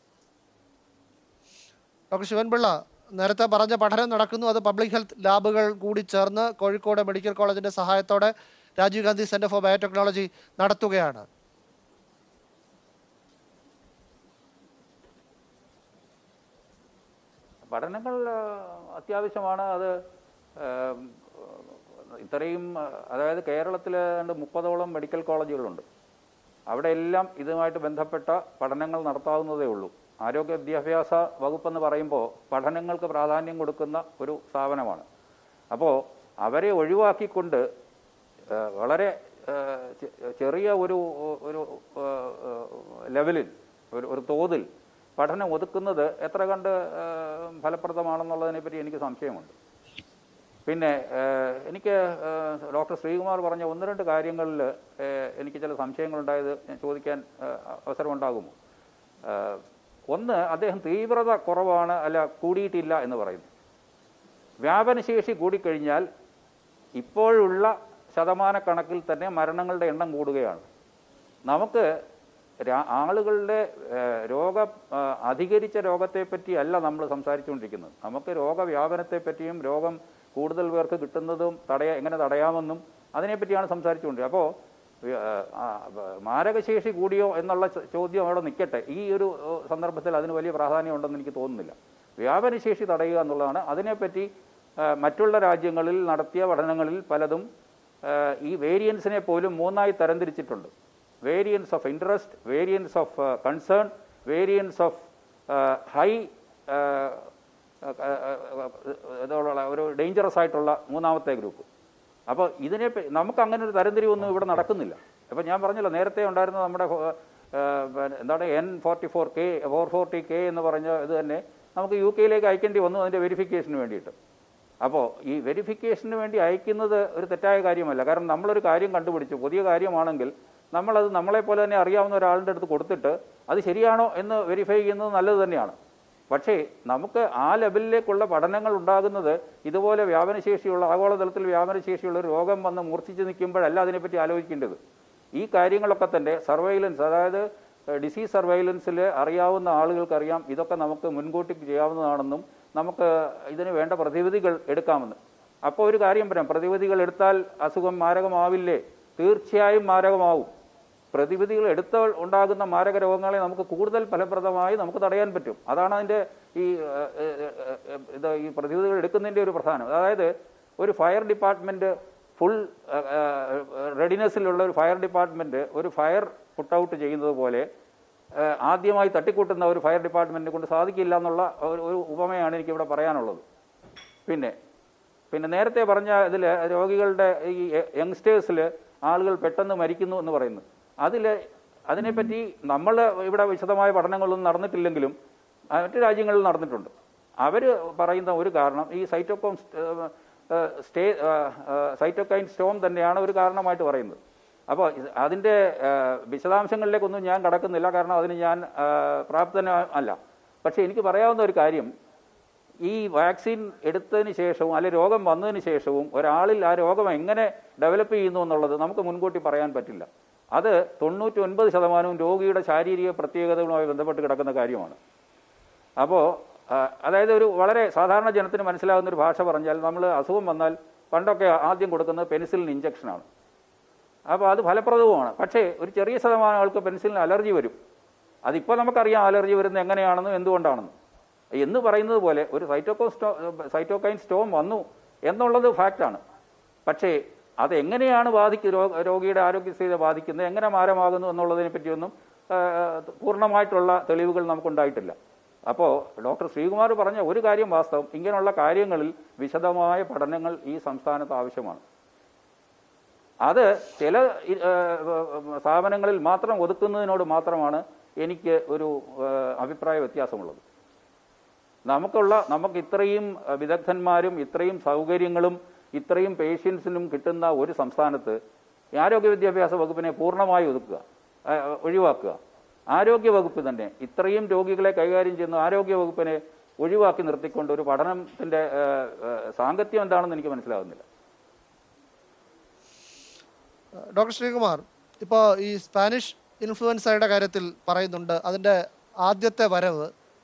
A: ഡോക്ടർ ശിവൻപിള്ള നേരത്തെ പറഞ്ഞ പഠനം നടക്കുന്നു അത് പബ്ലിക് ഹെൽത്ത് ലാബുകൾ കൂടി ചേർന്ന് കോഴിക്കോട് മെഡിക്കൽ കോളേജിന്റെ സഹായത്തോടെ Rajiv Gandhi centre for biotechnology നടത്തുകയാണ്
C: പഠനങ്ങൾ ആ, അത്യാവശ്യമാണ് അത് ആം, ഇത്രയും ആ, അതായത് കേരളത്തിൽ ഏതാണ്ട് മുപ്പതോളം മെഡിക്കൽ കോളേജുകളുണ്ട് അവിടെ എല്ലാം ഇതുമായിട്ട് ബന്ധപ്പെട്ട പഠനങ്ങൾ നടത്താവുന്നതേ ഉള്ളൂ ആരോഗ്യ വിദ്യാഭ്യാസ വകുപ്പെന്ന് പറയുമ്പോൾ പഠനങ്ങൾക്ക് പ്രാധാന്യം കൊടുക്കുന്ന ഒരു സ്ഥാപനമാണ് അപ്പോൾ അവരെ ഒഴിവാക്കിക്കൊണ്ട് ആ, വളരെ ആ, ചെ- ചെറിയ ഒരു ഒരു ആ, ആ, ലെവലിൽ ഒരു ഒരു തോതിൽ പഠനം ഒതുക്കുന്നത് എത്ര കണ്ട് ആ, ഫലപ്രദമാണെന്നുള്ളതിനെ പറ്റി എനിക്ക് സംശയമുണ്ട് പിന്നെ ഏഹ്, എനിക്ക് ഏഹ്, ഡോക്ടർ ശ്രീകുമാർ പറഞ്ഞ ഒന്ന് രണ്ട് കാര്യങ്ങളിൽ ഏഹ്, എനിക്ക് ചില സംശയങ്ങളുണ്ടായത് ഞാൻ ചോദിക്കാൻ ഏഹ്, അവസരമുണ്ടാകുമോ ഏഹ്, ഒന്ന് അദ്ദേഹം തീവ്രത കുറവാണ് അല്ല കൂടിയിട്ടില്ല എന്ന് പറയുന്നു വ്യാപനശേഷി കൂടിക്കഴിഞ്ഞാൽ ഇപ്പോഴുള്ള ശതമാനക്കണക്കിൽ തന്നെ മരണങ്ങളുടെ എണ്ണം കൂടുകയാണ് നമുക്ക് രാ- ആളുകളുടെ ഏഹ്, രോഗ ആ, അധികരിച്ച രോഗത്തെപ്പറ്റി അല്ല നമ്മൾ സംസാരിച്ചുകൊണ്ടിരിക്കുന്നത് നമുക്ക് രോഗവ്യാപനത്തെ പറ്റിയും രോഗം കൂടുതൽ പേർക്ക് കിട്ടുന്നതും തടയാ എങ്ങനെ തടയാമെന്നും അതിനെപ്പറ്റിയാണ് സംസാരിച്ചുകൊണ്ടിരിക്കുന്നത് അപ്പോൾ മാരകശേഷി കൂടിയോ എന്നുള്ള ച- ചോദ്യം അവിടെ നിൽക്കട്ടെ ഈ ഒരു ഏഹ്, സന്ദർഭത്തിൽ അതിന് വലിയ പ്രാധാന്യം ഉണ്ടെന്ന് എനിക്ക് തോന്നുന്നില്ല വ്യാപനശേഷി തടയുക എന്നുള്ളതാണ് അതിനെപ്പറ്റി ആ, മറ്റുള്ള രാജ്യങ്ങളിൽ നടത്തിയ പഠനങ്ങളിൽ പലതും ആ, ഈ വേരിയൻസിനെ പോലും മൂന്നായി തരംതിരിച്ചിട്ടുണ്ട് variants of interest variants of concern variants of high ഇതുള്ള ഒരു ഡേഞ്ചറസ് ആയിട്ടുള്ള മൂന്നാമത്തെ ഗ്രൂപ്പ് അപ്പോൾ ഇതിനെ പ- നമുക്ക് അങ്ങനെ ഒരു തരംതിരിവൊന്നും ഇവിടെ നടക്കുന്നില്ല അപ്പോൾ ഞാൻ പറഞ്ഞല്ലോ നേരത്തെ ഉണ്ടായിരുന്ന നമ്മുടെ ഹോ- ആ, പിന്നെ എന്താണ് N forty four K four forty K എന്ന് പറഞ്ഞ ഇത് തന്നെ നമുക്ക് യു കെയിലേക്ക് അയക്കേണ്ടി വന്നു അതിൻ്റെ വെരിഫിക്കേഷന് വേണ്ടിയിട്ട് അപ്പോൾ ഈ വെരിഫിക്കേഷന് വേണ്ടി അയക്കുന്നത് ഒരു തെറ്റായ കാര്യമല്ല കാരണം നമ്മളൊരു കാര്യം കണ്ടുപിടിച്ചു പുതിയ കാര്യമാണെങ്കിൽ നമ്മളത് നമ്മളെപ്പോലെ തന്നെ അറിയാവുന്ന ഒരാളുടെ അടുത്ത് കൊടുത്തിട്ട് അത് ശരിയാണോ എന്ന് വെരിഫൈ ചെയ്യുന്നത് നല്ലത് തന്നെയാണ് പക്ഷേ നമുക്ക് ആ ലെവലിലേക്കുള്ള പഠനങ്ങൾ ഉണ്ടാകുന്നത് ഇതുപോലെ വ്യാപനശേഷിയുള്ള ആഗോളതലത്തിൽ വ്യാപനശേഷിയുള്ള ഒരു രോഗം വന്ന് മൂർച്ഛിച്ച് നിൽക്കുമ്പോഴല്ല അതിനെപ്പറ്റി ആലോചിക്കേണ്ടത് ഈ കാര്യങ്ങളൊക്കെ തന്നെ സർവൈലൻസ് അതായത് ഡിസീസ് സർവൈലൻസിൽ അറിയാവുന്ന ആളുകൾക്കറിയാം ഇതൊക്കെ നമുക്ക് മുൻകൂട്ടി ചെയ്യാവുന്നതാണെന്നും നമുക്ക് ഇതിന് വേണ്ട പ്രതിവിധികൾ എടുക്കാമെന്ന് അപ്പോൾ ഒരു കാര്യം പറയാം പ്രതിവിധികൾ എടുത്താൽ അസുഖം മാരകമാവില്ലേ തീർച്ചയായും മാരകമാവും പ്രതിവിധികൾ എടുത്താൽ ഉണ്ടാകുന്ന മാരക രോഗങ്ങളെ നമുക്ക് കൂടുതൽ ഫലപ്രദമായി നമുക്ക് തടയാൻ പറ്റും അതാണ് അതിൻ്റെ ഈ ഏഹ്, ഏഹ്, ഏഹ്, ഇത് ഈ പ്രതിവിധികൾ എടുക്കുന്നതിൻ്റെ ഒരു പ്രധാനം അതായത് ഒരു ഫയർ ഡിപ്പാർട്ട്മെൻറ്റ് ഫുൾ റെഡിനെസ്സിലുള്ള ഒരു ഫയർ ഡിപ്പാർട്ട്മെൻറ്റ് ഒരു ഫയർ പുട്ട് ഔട്ട് ചെയ്യുന്നത് പോലെ ഏഹ്, ആദ്യമായി തട്ടിക്കൂട്ടുന്ന ഒരു ഫയർ ഡിപ്പാർട്ട്മെൻറ്റിനെ കൊണ്ട് സാധിക്കില്ല എന്നുള്ള ഒരു ഒരു ഉപമയാണ് എനിക്കിവിടെ പറയാനുള്ളത് പിന്നെ പിന്നെ നേരത്തെ പറഞ്ഞ ഇതിൽ രോഗികളുടെ ഈ യങ്സ്റ്റേഴ്സിൽ ആളുകൾ പെട്ടെന്ന് മരിക്കുന്നു എന്ന് പറയുന്നു അതിൽ അതിനെപ്പറ്റി നമ്മൾ ഇവിടെ വിശദമായ പഠനങ്ങളൊന്നും നടന്നിട്ടില്ലെങ്കിലും ആ, മറ്റു രാജ്യങ്ങളിൽ നടന്നിട്ടുണ്ട് അവർ പറയുന്ന ഒരു കാരണം ഈ സൈറ്റോകോം സ്റ്റേ സൈറ്റോകൈൻ സ്റ്റോം തന്നെയാണ് ഒരു കാരണമായിട്ട് പറയുന്നത് അപ്പോൾ അതിൻ്റെ വിശദാംശങ്ങളിലേക്കൊന്നും ഞാൻ കടക്കുന്നില്ല കാരണം അതിന് ഞാൻ ആ, പ്രാപ്തന അല്ല പക്ഷേ എനിക്ക് പറയാവുന്ന ഒരു കാര്യം ഈ വാക്സിൻ എടുത്തതിന് ശേഷവും അല്ലെ രോഗം വന്നതിന് ശേഷവും ഒരാളിൽ ആ രോഗം എങ്ങനെ ഡെവലപ്പ് ചെയ്യുന്നു എന്നുള്ളത് നമുക്ക് മുൻകൂട്ടി പറയാൻ പറ്റില്ല അത് തൊണ്ണൂറ്റി ഒൻപത് ശതമാനവും രോഗിയുടെ ശാരീരിക പ്രത്യേകതകളുമായി ബന്ധപ്പെട്ട് കിടക്കുന്ന കാര്യമാണ് അപ്പോൾ അതായത് ഒരു വളരെ സാധാരണ ജനത്തിന് മനസ്സിലാകുന്ന ഒരു ഭാഷ പറഞ്ഞാൽ നമ്മൾ അസുഖം വന്നാൽ പണ്ടൊക്കെ ആദ്യം കൊടുക്കുന്നത് പെൻസിലിൻ ഇഞ്ചക്ഷനാണ് അപ്പോൾ അത് ഫലപ്രദവുമാണ് പക്ഷേ ഒരു ചെറിയ ശതമാനം ആൾക്ക് പെൻസിലിന് അലർജി വരും അതിപ്പോൾ നമുക്കറിയാം അലർജി വരുന്നത് എങ്ങനെയാണെന്നും എന്തുകൊണ്ടാണെന്നും എന്ന് പറയുന്നത് പോലെ ഒരു സൈറ്റോകോ സ്റ്റോ സൈറ്റോകൈൻ സ്റ്റോം വന്നു എന്നുള്ളത് ഫാക്റ്റാണ് പക്ഷേ അത് എങ്ങനെയാണ് ബാധിക്കുക രോ- രോഗിയുടെ ആരോഗ്യസ്ഥിതിയെ ബാധിക്കുന്നത് എങ്ങനെ മാരമാകുന്നു എന്നുള്ളതിനെ പറ്റിയൊന്നും ആ, പൂർണ്ണമായിട്ടുള്ള തെളിവുകൾ നമുക്കുണ്ടായിട്ടില്ല അപ്പോൾ ഡോക്ടർ ശ്രീകുമാർ പറഞ്ഞ ഒരു കാര്യം വാസ്തവം ഇങ്ങനെയുള്ള കാര്യങ്ങളിൽ വിശദമായ പഠനങ്ങൾ ഈ സംസ്ഥാനത്ത് ആവശ്യമാണ് അത് ചില ഇ- ആ, സ്ഥാപനങ്ങളിൽ മാത്രം ഒതുക്കുന്നതിനോട് മാത്രമാണ് എനിക്ക് ഒരു ആ, അഭിപ്രായ വ്യത്യാസമുള്ളത് നമുക്കുള്ള നമുക്ക് ഇത്രയും അഹ്, വിദഗ്ധന്മാരും ഇത്രയും സൗകര്യങ്ങളും ഇത്രയും പേഷ്യൻസിനും കിട്ടുന്ന ഒരു സംസ്ഥാനത്ത് ഈ ആരോഗ്യ വിദ്യാഭ്യാസ വകുപ്പിനെ പൂർണ്ണമായി ഒതുക്കുക അഹ്, ഒഴിവാക്കുക ആരോഗ്യ വകുപ്പ് തന്നെ ഇത്രയും രോഗികളെ കൈകാര്യം ചെയ്യുന്ന ആരോഗ്യ വകുപ്പിനെ ഒഴിവാക്കി നിർത്തിക്കൊണ്ട് ഒരു പഠനത്തിന്റെ അഹ്, അഹ്, സാങ്കത്യം എന്താണെന്ന് എനിക്ക് മനസ്സിലാകുന്നില്ല
A: ഡോക്ടർ ശ്രീകുമാർ ഇപ്പോൾ ഈ സ്പാനിഷ് ഇൻഫ്ലുവൻസയുടെ കാര്യത്തിൽ പറയുന്നുണ്ട് അതിൻ്റെ ആദ്യത്തെ വരവ്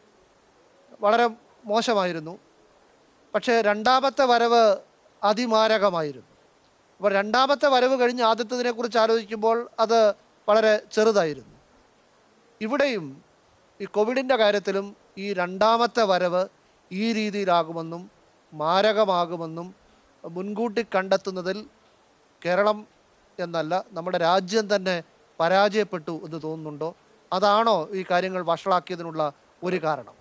A: വളരെ മോശമായിരുന്നു പക്ഷേ രണ്ടാമത്തെ വരവ് അതിമാരകമായിരുന്നു അപ്പോൾ രണ്ടാമത്തെ വരവ് കഴിഞ്ഞ് ആദ്യത്തതിനെ കുറിച്ച് ആലോചിക്കുമ്പോൾ അത് വളരെ ചെറുതായിരുന്നു ഇവിടെയും ഈ കോവിഡിൻ്റെ കാര്യത്തിലും ഈ രണ്ടാമത്തെ വരവ് ഈ രീതിയിലാകുമെന്നും മാരകമാകുമെന്നും മുൻകൂട്ടി കണ്ടെത്തുന്നതിൽ കേരളം എന്നല്ല നമ്മുടെ രാജ്യം തന്നെ പരാജയപ്പെട്ടു എന്ന് തോന്നുന്നുണ്ടോ അതാണോ ഈ കാര്യങ്ങൾ വഷളാക്കിയതിനുള്ള ഒരു കാരണം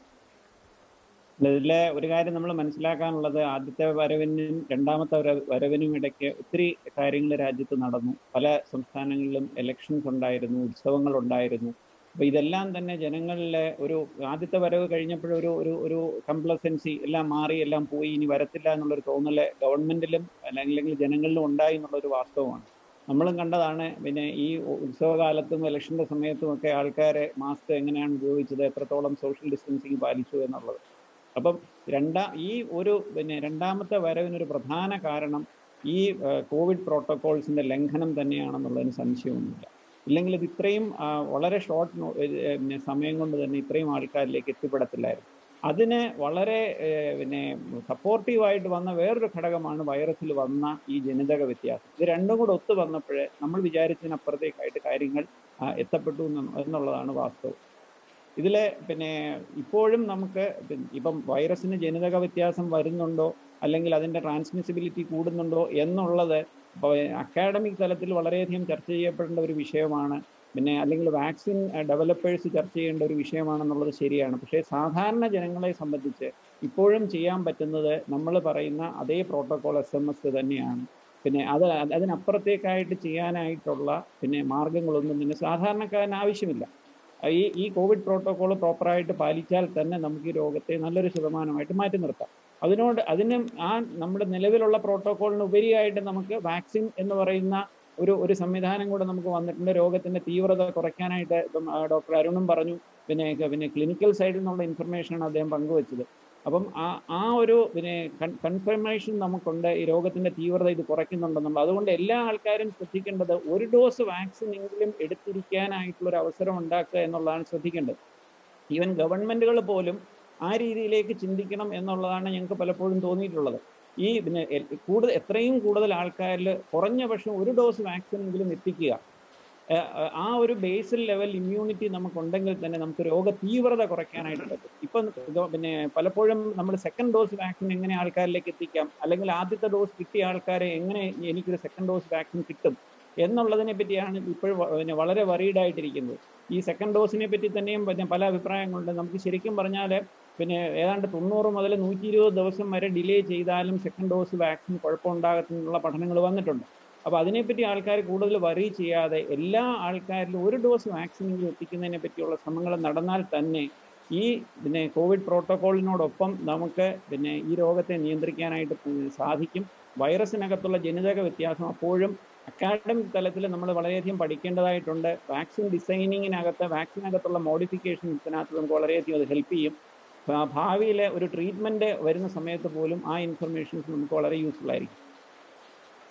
B: ഇതിലെ ഒരു കാര്യം നമ്മൾ മനസ്സിലാക്കാനുള്ളത് ആദ്യത്തെ വരവിനും രണ്ടാമത്തെ വര- വരവിനും ഇടയ്ക്ക് ഒത്തിരി കാര്യങ്ങൾ രാജ്യത്ത് നടന്നു പല സംസ്ഥാനങ്ങളിലും എലക്ഷൻസ് ഉണ്ടായിരുന്നു ഉത്സവങ്ങൾ ഉണ്ടായിരുന്നു അപ്പൊ ഇതെല്ലാം തന്നെ ജനങ്ങളിലെ ഒരു ആദ്യത്തെ വരവ് കഴിഞ്ഞപ്പോഴൊരു ഒരു ഒരു കംപ്ലസൻസി എല്ലാം മാറി എല്ലാം പോയി ഇനി വരത്തില്ല എന്നുള്ളൊരു തോന്നല് ഗവൺമെന്റിലും അല്ലെങ്കിൽ ജനങ്ങളിലും ഉണ്ടായി എന്നുള്ളൊരു വാസ്തവമാണ് നമ്മളും കണ്ടതാണ് പിന്നെ ഈ ഉത്സവകാലത്തും ഇലക്ഷന്റെ സമയത്തും ഒക്കെ ആൾക്കാരെ മാസ്ക് എങ്ങനെയാണ് ഉപയോഗിച്ചത് എത്രത്തോളം സോഷ്യൽ ഡിസ്റ്റൻസിങ് പാലിച്ചു എന്നുള്ളത് അപ്പം രണ്ടാ ഈ ഒരു പിന്നെ രണ്ടാമത്തെ വരവിനൊരു പ്രധാന കാരണം ഈ ഏഹ്, കോവിഡ് പ്രോട്ടോകോൾസിന്റെ ലംഘനം തന്നെയാണെന്നുള്ളതിന് സംശയമൊന്നുമില്ല ഇല്ലെങ്കിൽ ഇത് ഇത്രയും ആ, വളരെ ഷോർട്ട് പിന്നെ സമയം കൊണ്ട് തന്നെ ഇത്രയും ആൾക്കാരിലേക്ക് എത്തിപ്പെടത്തില്ലായിരുന്നു അതിന് വളരെ ഏഹ്, പിന്നെ സപ്പോർട്ടീവായിട്ട് വന്ന വേറൊരു ഘടകമാണ് വൈറസിൽ വന്ന ഈ ജനിതക വ്യത്യാസം ഇത് രണ്ടും കൂടെ ഒത്തു വന്നപ്പോഴേ നമ്മൾ വിചാരിച്ചതിനപ്പുറത്തേക്കായിട്ട് കാര്യങ്ങൾ ആ, എത്തപ്പെട്ടു എന്ന് എന്നുള്ളതാണ് വാസ്തവം ഇതിലെ പിന്നെ ഇപ്പോഴും നമുക്ക് പിൻ- ഇപ്പം വൈറസിന് ജനിതക വ്യത്യാസം വരുന്നുണ്ടോ അല്ലെങ്കിൽ അതിന്റെ ട്രാൻസ്മിസിബിലിറ്റി കൂടുന്നുണ്ടോ എന്നുള്ളത് അക്കാഡമിക് തലത്തിൽ വളരെയധികം ചർച്ച ചെയ്യപ്പെടേണ്ട ഒരു വിഷയമാണ് പിന്നെ അല്ലെങ്കിൽ വാക്സിൻ ഡെവലപ്പേഴ്സ് ചർച്ച ചെയ്യേണ്ട ഒരു വിഷയമാണെന്നുള്ളത് ശരിയാണ് പക്ഷേ സാധാരണ ജനങ്ങളെ സംബന്ധിച്ച് ഇപ്പോഴും ചെയ്യാൻ പറ്റുന്നത് നമ്മൾ പറയുന്ന അതേ പ്രോട്ടോകോൾ എസ് എം എസ് തന്നെയാണ് പിന്നെ അത് അതിനപ്പുറത്തേക്കായിട്ട് ചെയ്യാനായിട്ടുള്ള പിന്നെ മാർഗങ്ങളൊന്നും തന്നെ സാധാരണക്കാരന് ആവശ്യമില്ല ഈ ഈ കോവിഡ് പ്രോട്ടോകോൾ പ്രോപ്പറായിട്ട് പാലിച്ചാൽ തന്നെ നമുക്ക് ഈ രോഗത്തെ നല്ലൊരു ശതമാനമായിട്ട് മാറ്റി നിർത്താം അതിനോട് അതിന് ആ നമ്മുടെ നിലവിലുള്ള പ്രോട്ടോകോളിന് ഉപരിയായിട്ട് നമുക്ക് വാക്സിൻ എന്ന് പറയുന്ന ഒരു ഒരു സംവിധാനം കൂടെ നമുക്ക് വന്നിട്ടുണ്ട് രോഗത്തിന്റെ തീവ്രത കുറയ്ക്കാനായിട്ട് ഇപ്പം ആ, ഡോക്ടർ അരുണും പറഞ്ഞു പിന്നെ പിന്നെ ക്ലിനിക്കൽ സൈഡിൽ നിന്നുള്ള ഇൻഫർമേഷനാണ് അദ്ദേഹം പങ്കുവച്ചത് അപ്പം ആ ആ ഒരു പിന്നെ കൺഫർമേഷൻ നമുക്കുണ്ട് ഈ രോഗത്തിന്റെ തീവ്രത ഇത് കുറയ്ക്കുന്നുണ്ടെന്നുള്ളത് അതുകൊണ്ട് എല്ലാ ആൾക്കാരും ശ്രദ്ധിക്കേണ്ടത് ഒരു ഡോസ് വാക്സിൻ എങ്കിലും എടുത്തിരിക്കാനായിട്ടുള്ള ഒരു അവസരം ഉണ്ടാക്കുക എന്നുള്ളതാണ് ശ്രദ്ധിക്കേണ്ടത് ഈവൻ ഗവൺമെന്റുകൾ പോലും ആ രീതിയിലേക്ക് ചിന്തിക്കണം എന്നുള്ളതാണ് ഞങ്ങൾക്ക് പലപ്പോഴും തോന്നിയിട്ടുള്ളത് ഈ പിന്നെ എൽ- കൂടുതൽ എത്രയും കൂടുതൽ ആൾക്കാരിൽ കുറഞ്ഞ പക്ഷം ഒരു ഡോസ് വാക്സിൻ എങ്കിലും എത്തിക്കുക ഏഹ് ഏഹ് ആ ഒരു ബേസിൽ ലെവൽ ഇമ്മ്യൂണിറ്റി നമുക്കുണ്ടെങ്കിൽ തന്നെ നമുക്ക് രോഗ തീവ്രത കുറയ്ക്കാനായിട്ട് പറ്റും ഇപ്പം ഇത് പിന്നെ പലപ്പോഴും നമ്മൾ സെക്കൻഡ് ഡോസ് വാക്സിൻ എങ്ങനെ ആൾക്കാരിലേക്ക് എത്തിക്കാം അല്ലെങ്കിൽ ആദ്യത്തെ ഡോസ് കിട്ടിയ ആൾക്കാരെ എങ്ങനെ എനിക്കൊരു സെക്കൻഡ് ഡോസ് വാക്സിൻ കിട്ടും എന്നുള്ളതിനെ പറ്റിയാണ് ഇപ്പോഴും വ- പിന്നെ വളരെ worried ആയിട്ടിരിക്കുന്നത് ഈ സെക്കൻഡ് ഡോസിനെ പറ്റി തന്നെയും പിന്നെ പല അഭിപ്രായങ്ങളുണ്ട് നമുക്ക് ശരിക്കും പറഞ്ഞാൽ പിന്നെ ഏതാണ്ട് തൊണ്ണൂറ് മുതൽ നൂറ്റി ഇരുപത് ദിവസം വരെ ഡിലേ ചെയ്താലും സെക്കൻഡ് ഡോസ് വാക്സിൻ കുഴപ്പമുണ്ടാകത്തിനുള്ള പഠനങ്ങൾ വന്നിട്ടുണ്ട് അപ്പോൾ അതിനെപ്പറ്റി ആൾക്കാർ കൂടുതൽ വറി ചെയ്യാതെ എല്ലാ ആൾക്കാരിലും ഒരു ഡോസ് വാക്സിനെങ്കിലും എത്തിക്കുന്നതിനെ പറ്റിയുള്ള ശ്രമങ്ങൾ നടന്നാൽ തന്നെ ഈ പിന്നെ കോവിഡ് പ്രോട്ടോക്കോളിനോടൊപ്പം നമുക്ക് പിന്നെ ഈ രോഗത്തെ നിയന്ത്രിക്കാനായിട്ട് പ് സാധിക്കും വൈറസിനകത്തുള്ള ജനിതക വ്യത്യാസം അപ്പോഴും അക്കാഡമിക് തലത്തിൽ നമ്മൾ വളരെയധികം പഠിക്കേണ്ടതായിട്ടുണ്ട് വാക്സിൻ ഡിസൈനിങ്ങിനകത്ത് വാക്സിനകത്തുള്ള മോഡിഫിക്കേഷൻ ഇതിനകത്ത് നമുക്ക് വളരെയധികം അത് ഹെൽപ്പ് ചെയ്യും ഭാ- ഭാവിയിലെ ഒരു ട്രീറ്റ്മെന്റ് വരുന്ന സമയത്ത് പോലും ആ ഇൻഫർമേഷൻസ് നമുക്ക് വളരെ യൂസ്ഫുൾ ആയിരിക്കും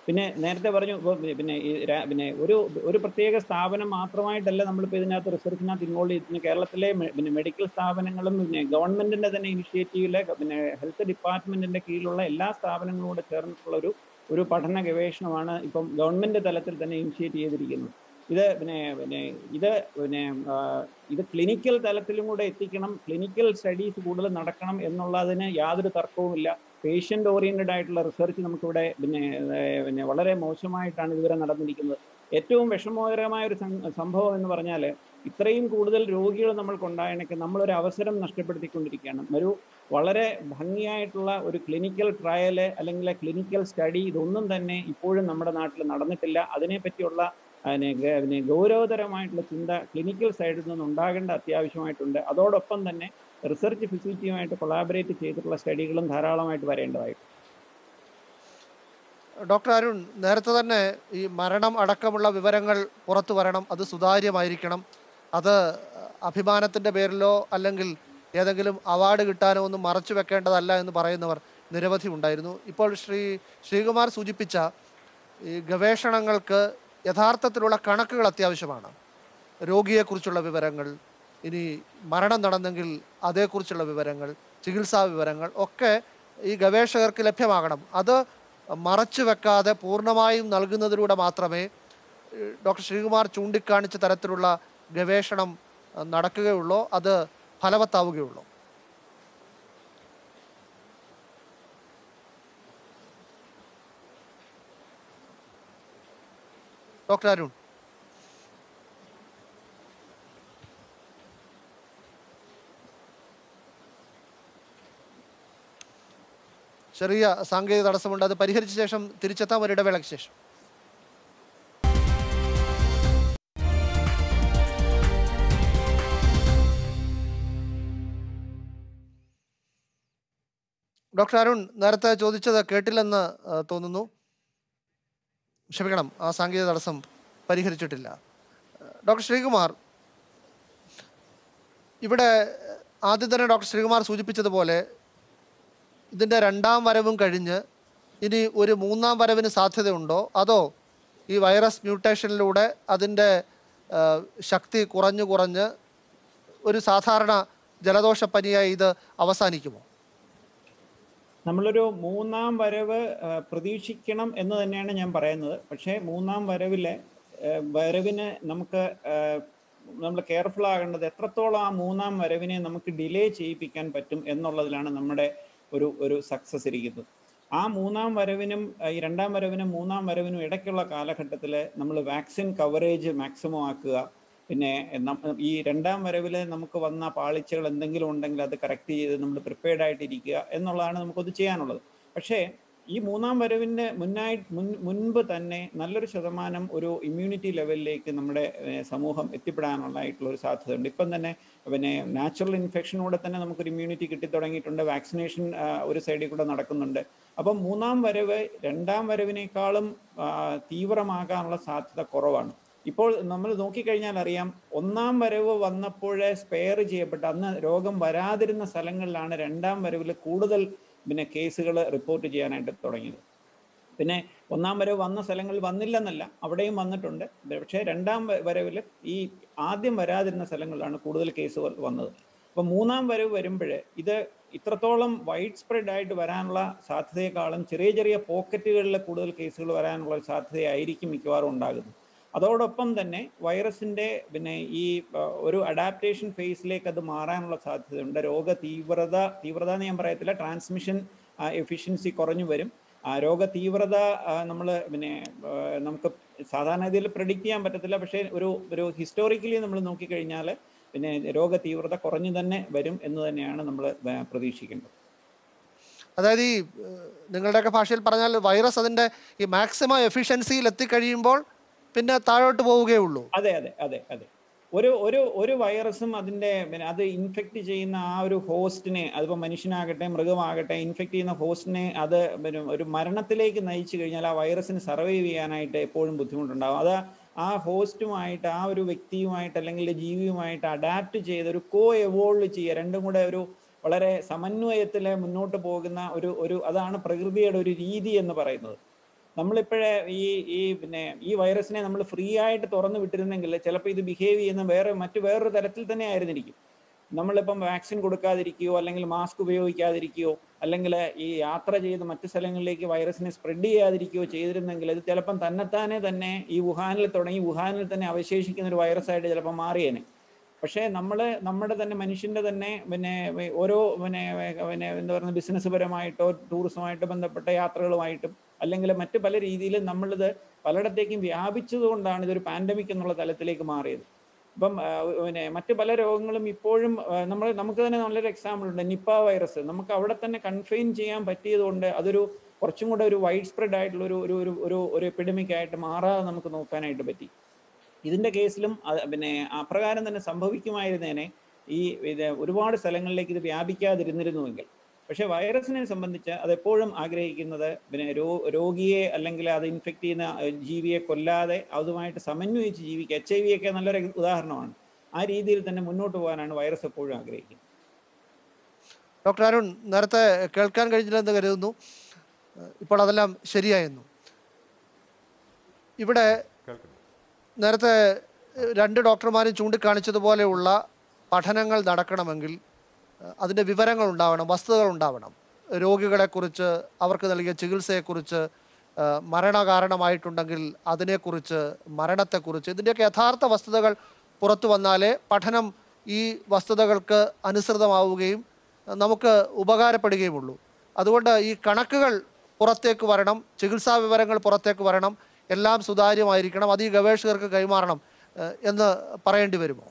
B: പിന്നെ നേരത്തെ പറഞ്ഞു ഇപ്പൊ പിന്നെ ഈ രാ- പിന്നെ ഒരു ഒരു പ്രത്യേക സ്ഥാപനം മാത്രമായിട്ടല്ല നമ്മളിപ്പോൾ ഇതിനകത്ത് റിസർച്ചിനകത്ത് ഇൻവോൾവ് ചെയ്തിരിക്കുന്നത് കേരളത്തിലെ മെ- പിന്നെ മെഡിക്കൽ സ്ഥാപനങ്ങളും പിന്നെ ഗവൺമെന്റിന്റെ തന്നെ ഇനിഷ്യേറ്റീവിലെ പിന്നെ ഹെൽത്ത് ഡിപ്പാർട്ട്മെന്റിന്റെ കീഴിലുള്ള എല്ലാ സ്ഥാപനങ്ങളും കൂടെ ചേർന്നിട്ടുള്ള ഒരു ഒരു പഠന ഗവേഷണമാണ് ഇപ്പം ഗവൺമെന്റ് തലത്തിൽ തന്നെ ഇനിഷ്യേറ്റ് ചെയ്തിരിക്കുന്നത് ഇത് പിന്നെ പിന്നെ ഇത് പിന്നെ ആ, ഇത് ക്ലിനിക്കൽ തലത്തിലും കൂടെ എത്തിക്കണം ക്ലിനിക്കൽ സ്റ്റഡീസ് കൂടുതൽ നടക്കണം എന്നുള്ളതിന് യാതൊരു തർക്കവുമില്ല പേഷ്യന്റ് ഓറിയന്റഡ് ആയിട്ടുള്ള റിസർച്ച് നമുക്കിവിടെ പിന്നെ ഏർ, പിന്നെ വളരെ മോശമായിട്ടാണ് ഇതുവരെ നടന്നിരിക്കുന്നത് ഏറ്റവും വിഷമകരമായ ഒരു സം- സംഭവം എന്ന് പറഞ്ഞാൽ ഇത്രയും കൂടുതൽ രോഗികൾ നമ്മൾക്കുണ്ടായണക്ക് നമ്മളൊരു അവസരം നഷ്ടപ്പെടുത്തിക്കൊണ്ടിരിക്കുകയാണ് ഒരു വളരെ ഭംഗിയായിട്ടുള്ള ഒരു ക്ലിനിക്കൽ ട്രയല് അല്ലെങ്കിൽ ക്ലിനിക്കൽ സ്റ്റഡി ഇതൊന്നും തന്നെ ഇപ്പോഴും നമ്മുടെ നാട്ടിൽ നടന്നിട്ടില്ല അതിനെപ്പറ്റിയുള്ള അതിനെ ഗ- പിന്നെ ഗൗരവതരമായിട്ടുള്ള ചിന്ത ക്ലിനിക്കൽ സൈഡിൽ നിന്ന് ഉണ്ടാകേണ്ട അത്യാവശ്യമായിട്ടുണ്ട് അതോടൊപ്പം തന്നെ റിസർച്ച് ഫെസിലിറ്റിയുമായിട്ട് കൊളാബറേറ്റ് ചെയ്തിട്ടുള്ള സ്റ്റഡികളും ധാരാളമായിട്ട് വരേണ്ടതായിട്ടുണ്ട്
A: ഡോക്ടർ അരുൺ നേരത്തെ തന്നെ ഈ മരണം അടക്കമുള്ള വിവരങ്ങൾ പുറത്തു വരണം അത് സുതാര്യമായിരിക്കണം അത് അഭിമാനത്തിൻ്റെ പേരിലോ അല്ലെങ്കിൽ ഏതെങ്കിലും അവാർഡ് കിട്ടാനോ ഒന്നും മറച്ചു വെക്കേണ്ടതല്ല എന്ന് പറയുന്നവർ നിരവധി ഉണ്ടായിരുന്നു ഇപ്പോൾ ശ്രീ ശ്രീകുമാർ സൂചിപ്പിച്ച ഈ ഗവേഷണങ്ങൾക്ക് യഥാർത്ഥത്തിലുള്ള കണക്കുകൾ അത്യാവശ്യമാണ് രോഗിയെക്കുറിച്ചുള്ള വിവരങ്ങൾ ഇനി മരണം നടന്നെങ്കിൽ അതേക്കുറിച്ചുള്ള വിവരങ്ങൾ ചികിത്സാ വിവരങ്ങൾ ഒക്കെ ഈ ഗവേഷകർക്ക് ലഭ്യമാകണം അത് മറച്ചു വെക്കാതെ പൂർണ്ണമായും നൽകുന്നതിലൂടെ മാത്രമേ ഏഹ്, ഡോക്ടർ ശ്രീകുമാർ ചൂണ്ടിക്കാണിച്ച തരത്തിലുള്ള ഗവേഷണം അഹ്, നടക്കുകയുള്ളൂ അത് ഫലവത്താവുകയുള്ളൂ ഡോക്ടർ അരുൺ ചെറിയ സാങ്കേതിക തടസ്സമുണ്ട് അത് പരിഹരിച്ച ശേഷം തിരിച്ചെത്താം ഒരു ഇടവേളയ്ക്ക് ശേഷം ഡോക്ടർ അരുൺ നേരത്തെ ചോദിച്ചത് കേട്ടില്ലെന്ന് ആ, തോന്നുന്നു ക്ഷമിക്കണം ആ സാങ്കേതിക തടസ്സം പരിഹരിച്ചിട്ടില്ല ഡോക്ടർ ശ്രീകുമാർ ഇവിടെ ആദ്യം തന്നെ ഡോക്ടർ ശ്രീകുമാർ സൂചിപ്പിച്ചതുപോലെ ഇതിൻ്റെ രണ്ടാം വരവും കഴിഞ്ഞ് ഇനി ഒരു മൂന്നാം വരവിന് സാധ്യതയുണ്ടോ അതോ ഈ വൈറസ് മ്യൂട്ടേഷനിലൂടെ അതിൻ്റെ ആ, ശക്തി കുറഞ്ഞു കുറഞ്ഞ് ഒരു സാധാരണ ജലദോഷപ്പനിയായി ഇത് അവസാനിക്കുമോ
B: നമ്മളൊരു മൂന്നാം വരവ് ആ, പ്രതീക്ഷിക്കണം എന്ന് തന്നെയാണ് ഞാൻ പറയുന്നത് പക്ഷേ മൂന്നാം വരവിലെ ആ, വരവിന് നമുക്ക് നമ്മൾ കെയർഫുൾ ആകേണ്ടത് എത്രത്തോളം ആ മൂന്നാം വരവിനെ നമുക്ക് ഡിലേ ചെയ്യിപ്പിക്കാൻ പറ്റും എന്നുള്ളതിലാണ് നമ്മുടെ ഒരു ഒരു സക്സസ് ഇരിക്കുന്നത് ആ മൂന്നാം വരവിനും ആ, ഈ രണ്ടാം വരവിനും മൂന്നാം വരവിനും ഇടയ്ക്കുള്ള കാലഘട്ടത്തിൽ നമ്മൾ വാക്സിൻ കവറേജ് മാക്സിമം ആക്കുക പിന്നെ നം- ഈ രണ്ടാം വരവിൽ നമുക്ക് വന്ന പാളിച്ചകൾ എന്തെങ്കിലും ഉണ്ടെങ്കിൽ അത് കറക്റ്റ് ചെയ്ത് നമ്മൾ പ്രിപ്പയർഡ് ആയിട്ടിരിക്കുക എന്നുള്ളതാണ് നമുക്കത് ചെയ്യാനുള്ളത് പക്ഷേ ഈ മൂന്നാം വരവിൻ്റെ മുന്നായി മുൻ മുൻപ് തന്നെ നല്ലൊരു ശതമാനം ഒരു ഇമ്മ്യൂണിറ്റി ലെവലിലേക്ക് നമ്മുടെ ഏഹ്, സമൂഹം എത്തിപ്പെടാനുള്ളതായിട്ടുള്ള ഒരു സാധ്യതയുണ്ട് ഇപ്പം തന്നെ പിന്നെ നാച്ചുറൽ ഇൻഫെക്ഷനൂടെ തന്നെ നമുക്കൊരു ഇമ്മ്യൂണിറ്റി കിട്ടിത്തുടങ്ങിയിട്ടുണ്ട് വാക്സിനേഷൻ ഒരു സൈഡിൽ കൂടെ നടക്കുന്നുണ്ട് അപ്പം മൂന്നാം വരവ് രണ്ടാം വരവിനേക്കാളും ആ, തീവ്രമാകാനുള്ള സാധ്യത കുറവാണ് ഇപ്പോൾ നമ്മൾ നോക്കിക്കഴിഞ്ഞാൽ അറിയാം ഒന്നാം വരവ് വന്നപ്പോഴേ സ്പെയർ ചെയ്യപ്പെട്ട അന്ന് രോഗം വരാതിരുന്ന സ്ഥലങ്ങളിലാണ് രണ്ടാം വരവിൽ കൂടുതൽ പിന്നെ കേസുകൾ റിപ്പോർട്ട് ചെയ്യാനായിട്ട് തുടങ്ങിയത് പിന്നെ ഒന്നാം വരവ് വന്ന സ്ഥലങ്ങളിൽ വന്നില്ലെന്നല്ല അവിടെയും വന്നിട്ടുണ്ട് പക്ഷേ രണ്ടാം വരവിൽ ഈ ആദ്യം വരാതിരുന്ന സ്ഥലങ്ങളിലാണ് കൂടുതൽ കേസുകൾ വന്നത് അപ്പോൾ മൂന്നാം വരവ് വരുമ്പോൾ ഇത് ഇത്രത്തോളം വൈഡ് സ്പ്രെഡ് ആയിട്ട് വരാനുള്ള സാധ്യതയെക്കാളും ചെറിയ ചെറിയ പോക്കറ്റുകളിൽ കൂടുതൽ കേസുകൾ വരാനുള്ള ഒരു സാധ്യതയായിരിക്കും മിക്കവാറും ഉണ്ടാകുന്നത് അതോടൊപ്പം തന്നെ വൈറസിന്റെ പിന്നെ ഈ ആ, ഒരു അഡാപ്റ്റേഷൻ ഫേസിലേക്ക് അത് മാറാനുള്ള സാധ്യതയുണ്ട് രോഗ തീവ്രത തീവ്രത എന്ന് ഞാൻ പറയത്തില്ല ട്രാൻസ്മിഷൻ എഫിഷ്യൻസി കുറഞ്ഞു വരും ആ രോഗ തീവ്രത നമ്മൾ പിന്നെ ആ, നമുക്ക് സാധാരണ ഇതിൽ പ്രെഡിക്റ്റ് ചെയ്യാൻ പറ്റത്തില്ല പക്ഷേ ഒരു ഒരു ഹിസ്റ്റോറിക്കലി നമ്മൾ നോക്കിക്കഴിഞ്ഞാൽ പിന്നെ രോഗ തീവ്രത കുറഞ്ഞു തന്നെ വരും എന്ന് തന്നെയാണ് നമ്മൾ പ്രതീക്ഷിക്കേണ്ടത്
A: അതായത് ഈ ഏഹ്, നിങ്ങളുടെയൊക്കെ ഭാഷയിൽ പറഞ്ഞാൽ വൈറസ് അതിൻ്റെ ഈ മാക്സിമം എഫിഷ്യൻസിയിൽ എത്തിക്കഴിയുമ്പോൾ പിന്നെ താഴോട്ട് പോവുകയുള്ളൂ
B: അതെ അതെ അതെ അതെ ഒരു ഒരു ഒരു വൈറസും അതിന്റെ പിന്നെ അത് ഇൻഫെക്ട് ചെയ്യുന്ന ആ ഒരു ഹോസ്റ്റിനെ അതിപ്പോൾ മനുഷ്യനാകട്ടെ മൃഗമാകട്ടെ ഇൻഫെക്ട് ചെയ്യുന്ന ഹോസ്റ്റിനെ അത് പിന്നെ ഒരു മരണത്തിലേക്ക് നയിച്ചു കഴിഞ്ഞാൽ ആ വൈറസിന് സർവൈവ് ചെയ്യാനായിട്ട് എപ്പോഴും ബുദ്ധിമുട്ടുണ്ടാകും അത് ആ ഹോസ്റ്റുമായിട്ട് ആ ഒരു വ്യക്തിയുമായിട്ട് അല്ലെങ്കിൽ ജീവിയുമായിട്ട് അഡാപ്റ്റ് ചെയ്ത് ഒരു കോ എവോൾവ് ചെയ്യുക രണ്ടും കൂടെ ഒരു വളരെ സമന്വയത്തിൽ മുന്നോട്ട് പോകുന്ന ഒരു ഒരു അതാണ് പ്രകൃതിയുടെ ഒരു രീതി എന്ന് പറയുന്നത് നമ്മളിപ്പോഴേ ഈ ഈ പിന്നെ ഈ വൈറസിനെ നമ്മൾ ഫ്രീ ആയിട്ട് തുറന്നു വിട്ടിരുന്നെങ്കിൽ ചിലപ്പോൾ ഇത് ബിഹേവ് ചെയ്യുന്ന വേറെ മറ്റു വേറൊരു തരത്തിൽ തന്നെ ആയിരുന്നിരിക്കും നമ്മളിപ്പം വാക്സിൻ കൊടുക്കാതിരിക്കുകയോ അല്ലെങ്കിൽ മാസ്ക് ഉപയോഗിക്കാതിരിക്കുകയോ അല്ലെങ്കിൽ ഈ യാത്ര ചെയ്ത് മറ്റു സ്ഥലങ്ങളിലേക്ക് വൈറസിനെ സ്പ്രെഡ് ചെയ്യാതിരിക്കുകയോ ചെയ്തിരുന്നെങ്കിൽ ഇത് ചിലപ്പം തന്നെത്താനെ തന്നെ ഈ വുഹാനിൽ തുടങ്ങി വുഹാനിൽ തന്നെ അവശേഷിക്കുന്ന ഒരു വൈറസായിട്ട് ചിലപ്പോൾ മാറിയേനെ പക്ഷേ നമ്മൾ നമ്മുടെ തന്നെ മനുഷ്യൻ്റെ തന്നെ പിന്നെ ഓരോ പിന്നെ പിന്നെ എന്താ പറയുക ബിസിനസ് പരമായിട്ടോ ടൂറിസമായിട്ട് ബന്ധപ്പെട്ട യാത്രകളുമായിട്ടും അല്ലെങ്കിൽ മറ്റു പല രീതിയിലും നമ്മളിത് പലയിടത്തേക്കും വ്യാപിച്ചത് കൊണ്ടാണ് ഇതൊരു പാൻഡമിക് എന്നുള്ള തലത്തിലേക്ക് മാറിയത് ഇപ്പം ആ, പിന്നെ മറ്റു പല രോഗങ്ങളും ഇപ്പോഴും നമ്മൾ നമുക്ക് തന്നെ നല്ലൊരു എക്സാമ്പിൾ ഉണ്ട് നിപ്പ വൈറസ് നമുക്ക് അവിടെ തന്നെ കൺഫൈൻ ചെയ്യാൻ പറ്റിയത് കൊണ്ട് അതൊരു കുറച്ചും കൂടെ ഒരു വൈഡ് സ്പ്രെഡ് ആയിട്ടുള്ള ഒരു ഒരു ഒരു ഒരു ഒരു എപ്പിഡമിക് ആയിട്ട് മാറാതെ നമുക്ക് നോക്കാനായിട്ട് പറ്റി ഇതിന്റെ കേസിലും അത് പിന്നെ അപ്രകാരം തന്നെ സംഭവിക്കുമായിരുന്നേനെ ഈ ഇത് ഒരുപാട് സ്ഥലങ്ങളിലേക്ക് ഇത് വ്യാപിക്കാതിരുന്നിരുന്നുവെങ്കിൽ പക്ഷേ വൈറസിനെ സംബന്ധിച്ച് അത് എപ്പോഴും ആഗ്രഹിക്കുന്നത് പിന്നെ രോ രോഗിയെ അല്ലെങ്കിൽ അത് ഇൻഫെക്ട് ചെയ്യുന്ന അഹ് ജീവിയെ കൊല്ലാതെ അതുമായിട്ട് സമന്വയിച്ച് ജീവിക്കുക എച്ച് ഐ വി ഒക്കെ നല്ലൊരു ഉദാഹരണമാണ് ആ രീതിയിൽ തന്നെ മുന്നോട്ട് പോകാനാണ് വൈറസ് എപ്പോഴും ആഗ്രഹിക്കുന്നത്
A: ഡോക്ടർ അരുൺ നേരത്തെ കേൾക്കാൻ കഴിഞ്ഞില്ലെന്ന് കരുതുന്നു ഇപ്പോൾ അതെല്ലാം ശരിയായിരുന്നു ഇവിടെ
D: കേൾക്കുന്നു
A: നേരത്തെ ഏഹ്, രണ്ട് ഡോക്ടർമാരും ചൂണ്ടിക്കാണിച്ചതുപോലെയുള്ള പഠനങ്ങൾ നടക്കണമെങ്കിൽ ഏഹ്, അതിൻ്റെ വിവരങ്ങൾ ഉണ്ടാവണം വസ്തുതകൾ ഉണ്ടാവണം രോഗികളെക്കുറിച്ച് അവർക്ക് നൽകിയ ചികിത്സയെക്കുറിച്ച് ഏഹ്, മരണകാരണമായിട്ടുണ്ടെങ്കിൽ അതിനെക്കുറിച്ച് മരണത്തെക്കുറിച്ച് ഇതിൻ്റെയൊക്കെ യഥാർത്ഥ വസ്തുതകൾ പുറത്തു വന്നാലേ പഠനം ഈ വസ്തുതകൾക്ക് അനുസൃതമാവുകയും ഏഹ്, നമുക്ക് ഉപകാരപ്പെടുകയുമുള്ളൂ അതുകൊണ്ട് ഈ കണക്കുകൾ പുറത്തേക്ക് വരണം ചികിത്സാ വിവരങ്ങൾ പുറത്തേക്ക് വരണം എല്ലാം സുതാര്യമായിരിക്കണം അത് ഈ ഗവേഷകർക്ക് കൈമാറണം ഏഹ്, എന്ന് പറയേണ്ടി വരുമോ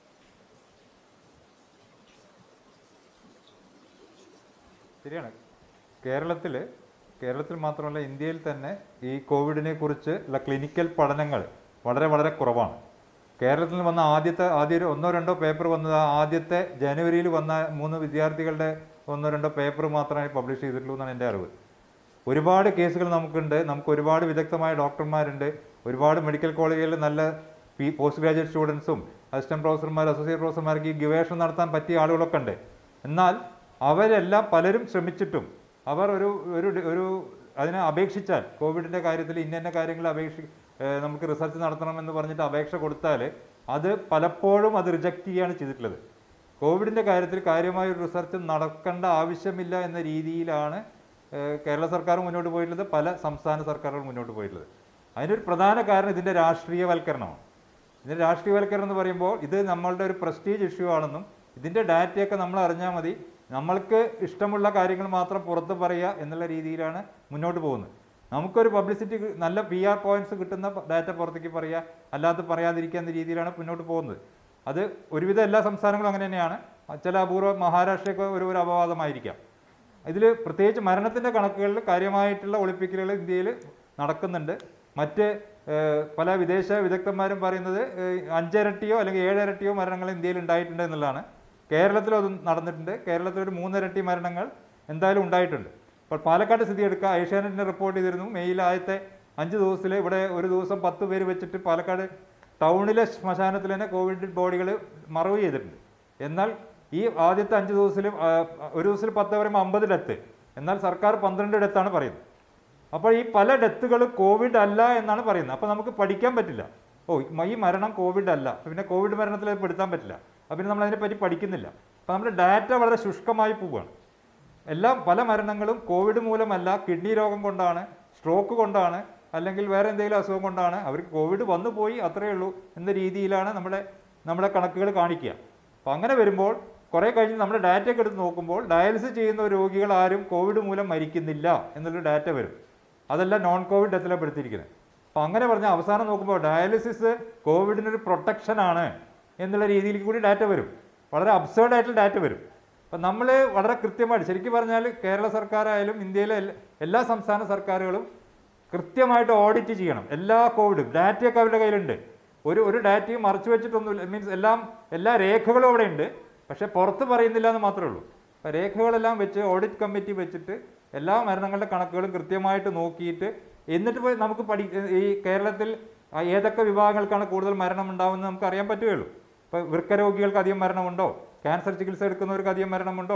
D: ശരിയാണ് കേരളത്തിൽ കേരളത്തിൽ മാത്രമല്ല ഇന്ത്യയിൽ തന്നെ ഈ കോവിഡിനെ കുറിച്ച് ഉള്ള ക്ലിനിക്കൽ പഠനങ്ങൾ വളരെ വളരെ കുറവാണ് കേരളത്തിൽ വന്ന ആദ്യത്തെ ആദ്യ ഒരു ഒന്നോ രണ്ടോ പേപ്പർ വന്നത് ആ ആദ്യത്തെ ജനുവരിയിൽ വന്ന മൂന്ന് വിദ്യാർത്ഥികളുടെ ഒന്നോ രണ്ടോ പേപ്പർ മാത്രമേ പബ്ലിഷ് ചെയ്തിട്ടുള്ളൂ എന്നാണ് എൻ്റെ അറിവ് ഒരുപാട് കേസുകൾ നമുക്കുണ്ട് നമുക്ക് ഒരുപാട് വിദഗ്ധമായ ഡോക്ടർമാരുണ്ട് ഒരുപാട് മെഡിക്കൽ കോളേജുകളിൽ നല്ല പി പോസ്റ്റ് ഗ്രാജുവേറ്റ് സ്റ്റുഡൻസും അസിസ്റ്റന്റ് പ്രൊഫസർമാർ അസോസിയേറ്റ് പ്രൊഫസർമാർക്ക് ഈ ഗവേഷണം നടത്താൻ പറ്റിയ ആളുകളൊക്കെ ഉണ്ട് എന്നാൽ അവരെല്ലാം പലരും ശ്രമിച്ചിട്ടും അവർ ഒരു ഒരു ഡി- ഒരു അതിനെ അപേക്ഷിച്ചാൽ കോവിഡിൻ്റെ കാര്യത്തിൽ ഇന്ന ഇന്ന കാര്യങ്ങൾ അപേക്ഷി ഏഹ് നമുക്ക് റിസർച്ച് നടത്തണമെന്ന് പറഞ്ഞിട്ട് അപേക്ഷ കൊടുത്താൽ അത് പലപ്പോഴും അത് റിജക്റ്റ് ചെയ്യുകയാണ് ചെയ്തിട്ടുള്ളത് കോവിഡിൻ്റെ കാര്യത്തിൽ കാര്യമായ ഒരു റിസർച്ച് നടക്കേണ്ട ആവശ്യമില്ല എന്ന രീതിയിലാണ് ഏഹ് കേരള സർക്കാർ മുന്നോട്ട് പോയിട്ടുള്ളത് പല സംസ്ഥാന സർക്കാരുകൾ മുന്നോട്ട് പോയിട്ടുള്ളത് അതിനൊരു പ്രധാന കാരണം ഇതിൻ്റെ രാഷ്ട്രീയവൽക്കരണമാണ് ഇതിൻ്റെ രാഷ്ട്രീയവൽക്കരണം എന്ന് പറയുമ്പോൾ ഇത് നമ്മളുടെ ഒരു പ്രസ്റ്റീജ് ഇഷ്യൂ ആണെന്നും ഇതിൻ്റെ ഡാറ്റയൊക്കെ നമ്മൾ അറിഞ്ഞാൽ മതി നമ്മൾക്ക് ഇഷ്ടമുള്ള കാര്യങ്ങൾ മാത്രം പുറത്ത് പറയുക എന്നുള്ള രീതിയിലാണ് മുന്നോട്ട് പോകുന്നത് നമുക്കൊരു പബ്ലിസിറ്റി നല്ല പി ആർ പോയിന്റ്സ് കിട്ടുന്ന ഡാറ്റ പുറത്തേക്ക് പറയുക അല്ലാതെ പറയാതിരിക്കുക എന്ന രീതിയിലാണ് മുന്നോട്ട് പോകുന്നത് അത് ഒരുവിധം എല്ലാ സംസ്ഥാനങ്ങളും അങ്ങനെ തന്നെയാണ് ചില അപൂർവ മഹാരാഷ്ട്രയൊക്കെ ഒരു ഒരു അപവാദമായിരിക്കാം ഇതിൽ പ്രത്യേകിച്ച് മരണത്തിൻ്റെ കണക്കുകളിൽ കാര്യമായിട്ടുള്ള ഒളിപ്പിക്കലുകൾ ഇന്ത്യയിൽ നടക്കുന്നുണ്ട് മറ്റ് ഏഹ്, പല വിദേശ വിദഗ്ധന്മാരും പറയുന്നത് ഏഹ്, അഞ്ചിരട്ടിയോ അല്ലെങ്കിൽ ഏഴിരട്ടിയോ മരണങ്ങൾ ഇന്ത്യയിൽ ഉണ്ടായിട്ടുണ്ട് എന്നുള്ളതാണ് കേരളത്തിലും അത് നടന്നിട്ടുണ്ട് കേരളത്തിൽ ഒരു മൂന്നിരട്ടി മരണങ്ങൾ എന്തായാലും ഉണ്ടായിട്ടുണ്ട് ഇപ്പോൾ പാലക്കാട് സ്ഥിതി എടുക്കുക ഏഷ്യാനെറ്റിന് റിപ്പോർട്ട് ചെയ്തിരുന്നു മെയ്യിൽ ആദ്യത്തെ അഞ്ച് ദിവസത്തിൽ ഇവിടെ ഒരു ദിവസം പത്ത് പേര് വെച്ചിട്ട് പാലക്കാട് ടൗണിലെ ശ്മശാനത്തിൽ തന്നെ കോവിഡ് ബോഡികൾ മറവ് ചെയ്തിട്ടുണ്ട് എന്നാൽ ഈ ആദ്യത്തെ അഞ്ച് ദിവസത്തിലും ആ, ഒരു ദിവസത്തിൽ പത്ത് പറയുമ്പോൾ അമ്പത് ഡെത്ത് എന്നാൽ സർക്കാർ പന്ത്രണ്ട് ഡെത്താണ് പറയുന്നത് അപ്പോൾ ഈ പല ഡെത്തുകൾ കോവിഡ് അല്ല എന്നാണ് പറയുന്നത് അപ്പോൾ നമുക്ക് പഠിക്കാൻ പറ്റില്ല ഓ ഈ മരണം കോവിഡ് അല്ല അപ്പോൾ പിന്നെ കോവിഡ് മരണത്തിൽ അത് പെടുത്താൻ പറ്റില്ല അപ്പോൾ പിന്നെ നമ്മൾ അതിനെപ്പറ്റി പഠിക്കുന്നില്ല അപ്പോൾ നമ്മുടെ ഡാറ്റ വളരെ ശുഷ്കമായി പോവുകയാണ് എല്ലാം പല മരണങ്ങളും കോവിഡ് മൂലമല്ല കിഡ്നി രോഗം കൊണ്ടാണ് സ്ട്രോക്ക് കൊണ്ടാണ് അല്ലെങ്കിൽ വേറെ എന്തെങ്കിലും അസുഖം കൊണ്ടാണ് അവർക്ക് കോവിഡ് വന്നു പോയി അത്രയേ ഉള്ളൂ എന്ന രീതിയിലാണ് നമ്മുടെ നമ്മുടെ കണക്കുകൾ കാണിക്കുക അപ്പോൾ അങ്ങനെ വരുമ്പോൾ കുറേ കഴിഞ്ഞ് നമ്മുടെ ഡാറ്റയൊക്കെ എടുത്ത് നോക്കുമ്പോൾ ഡയാലിസിസ് ചെയ്യുന്ന രോഗികൾ ആരും കോവിഡ് മൂലം മരിക്കുന്നില്ല എന്നുള്ളൊരു ഡാറ്റ വരും അതെല്ലാം നോൺ കോവിഡ് ഡെത്തിലാണ് പെടുത്തിയിരിക്കുന്നത് അപ്പോൾ അങ്ങനെ പറഞ്ഞാൽ അവസാനം നോക്കുമ്പോൾ ഡയാലിസിസ് കോവിഡിനൊരു പ്രൊട്ടക്ഷനാണ് എന്നുള്ള രീതിയിലേക്ക് കൂടി ഡാറ്റ വരും വളരെ അബ്സേർഡ് ആയിട്ടുള്ള ഡാറ്റ വരും അപ്പം നമ്മൾ വളരെ കൃത്യമായിട്ട് ശരിക്കും പറഞ്ഞാൽ കേരള സർക്കാരായാലും ഇന്ത്യയിലെ എല്ലാ- എല്ലാ സംസ്ഥാന സർക്കാരുകളും കൃത്യമായിട്ട് ഓഡിറ്റ് ചെയ്യണം എല്ലാ കോവിഡും ഡാറ്റയൊക്കെ അവരുടെ കയ്യിലുണ്ട് ഒരു ഒരു ഡാറ്റയും മറച്ചു വെച്ചിട്ടൊന്നുമില്ല മീൻസ് എല്ലാം എല്ലാ രേഖകളും അവിടെ ഉണ്ട് പക്ഷേ പുറത്ത് പറയുന്നില്ല എന്ന് മാത്രമേ ഉള്ളൂ അപ്പോൾ രേഖകളെല്ലാം വെച്ച് ഓഡിറ്റ് കമ്മിറ്റി വെച്ചിട്ട് എല്ലാ മരണങ്ങളുടെ കണക്കുകളും കൃത്യമായിട്ട് നോക്കിയിട്ട് എന്നിട്ട് പോയി നമുക്ക് പഠി ഈ കേരളത്തിൽ ആ ഏതൊക്കെ വിഭാഗങ്ങൾക്കാണ് കൂടുതൽ മരണം ഉണ്ടാവുന്നത് നമുക്ക് അറിയാൻ പറ്റുകയുള്ളൂ ഇപ്പോൾ വൃക്ക രോഗികൾക്ക് അധികം മരണമുണ്ടോ ക്യാൻസർ ചികിത്സ എടുക്കുന്നവർക്ക് അധികം മരണമുണ്ടോ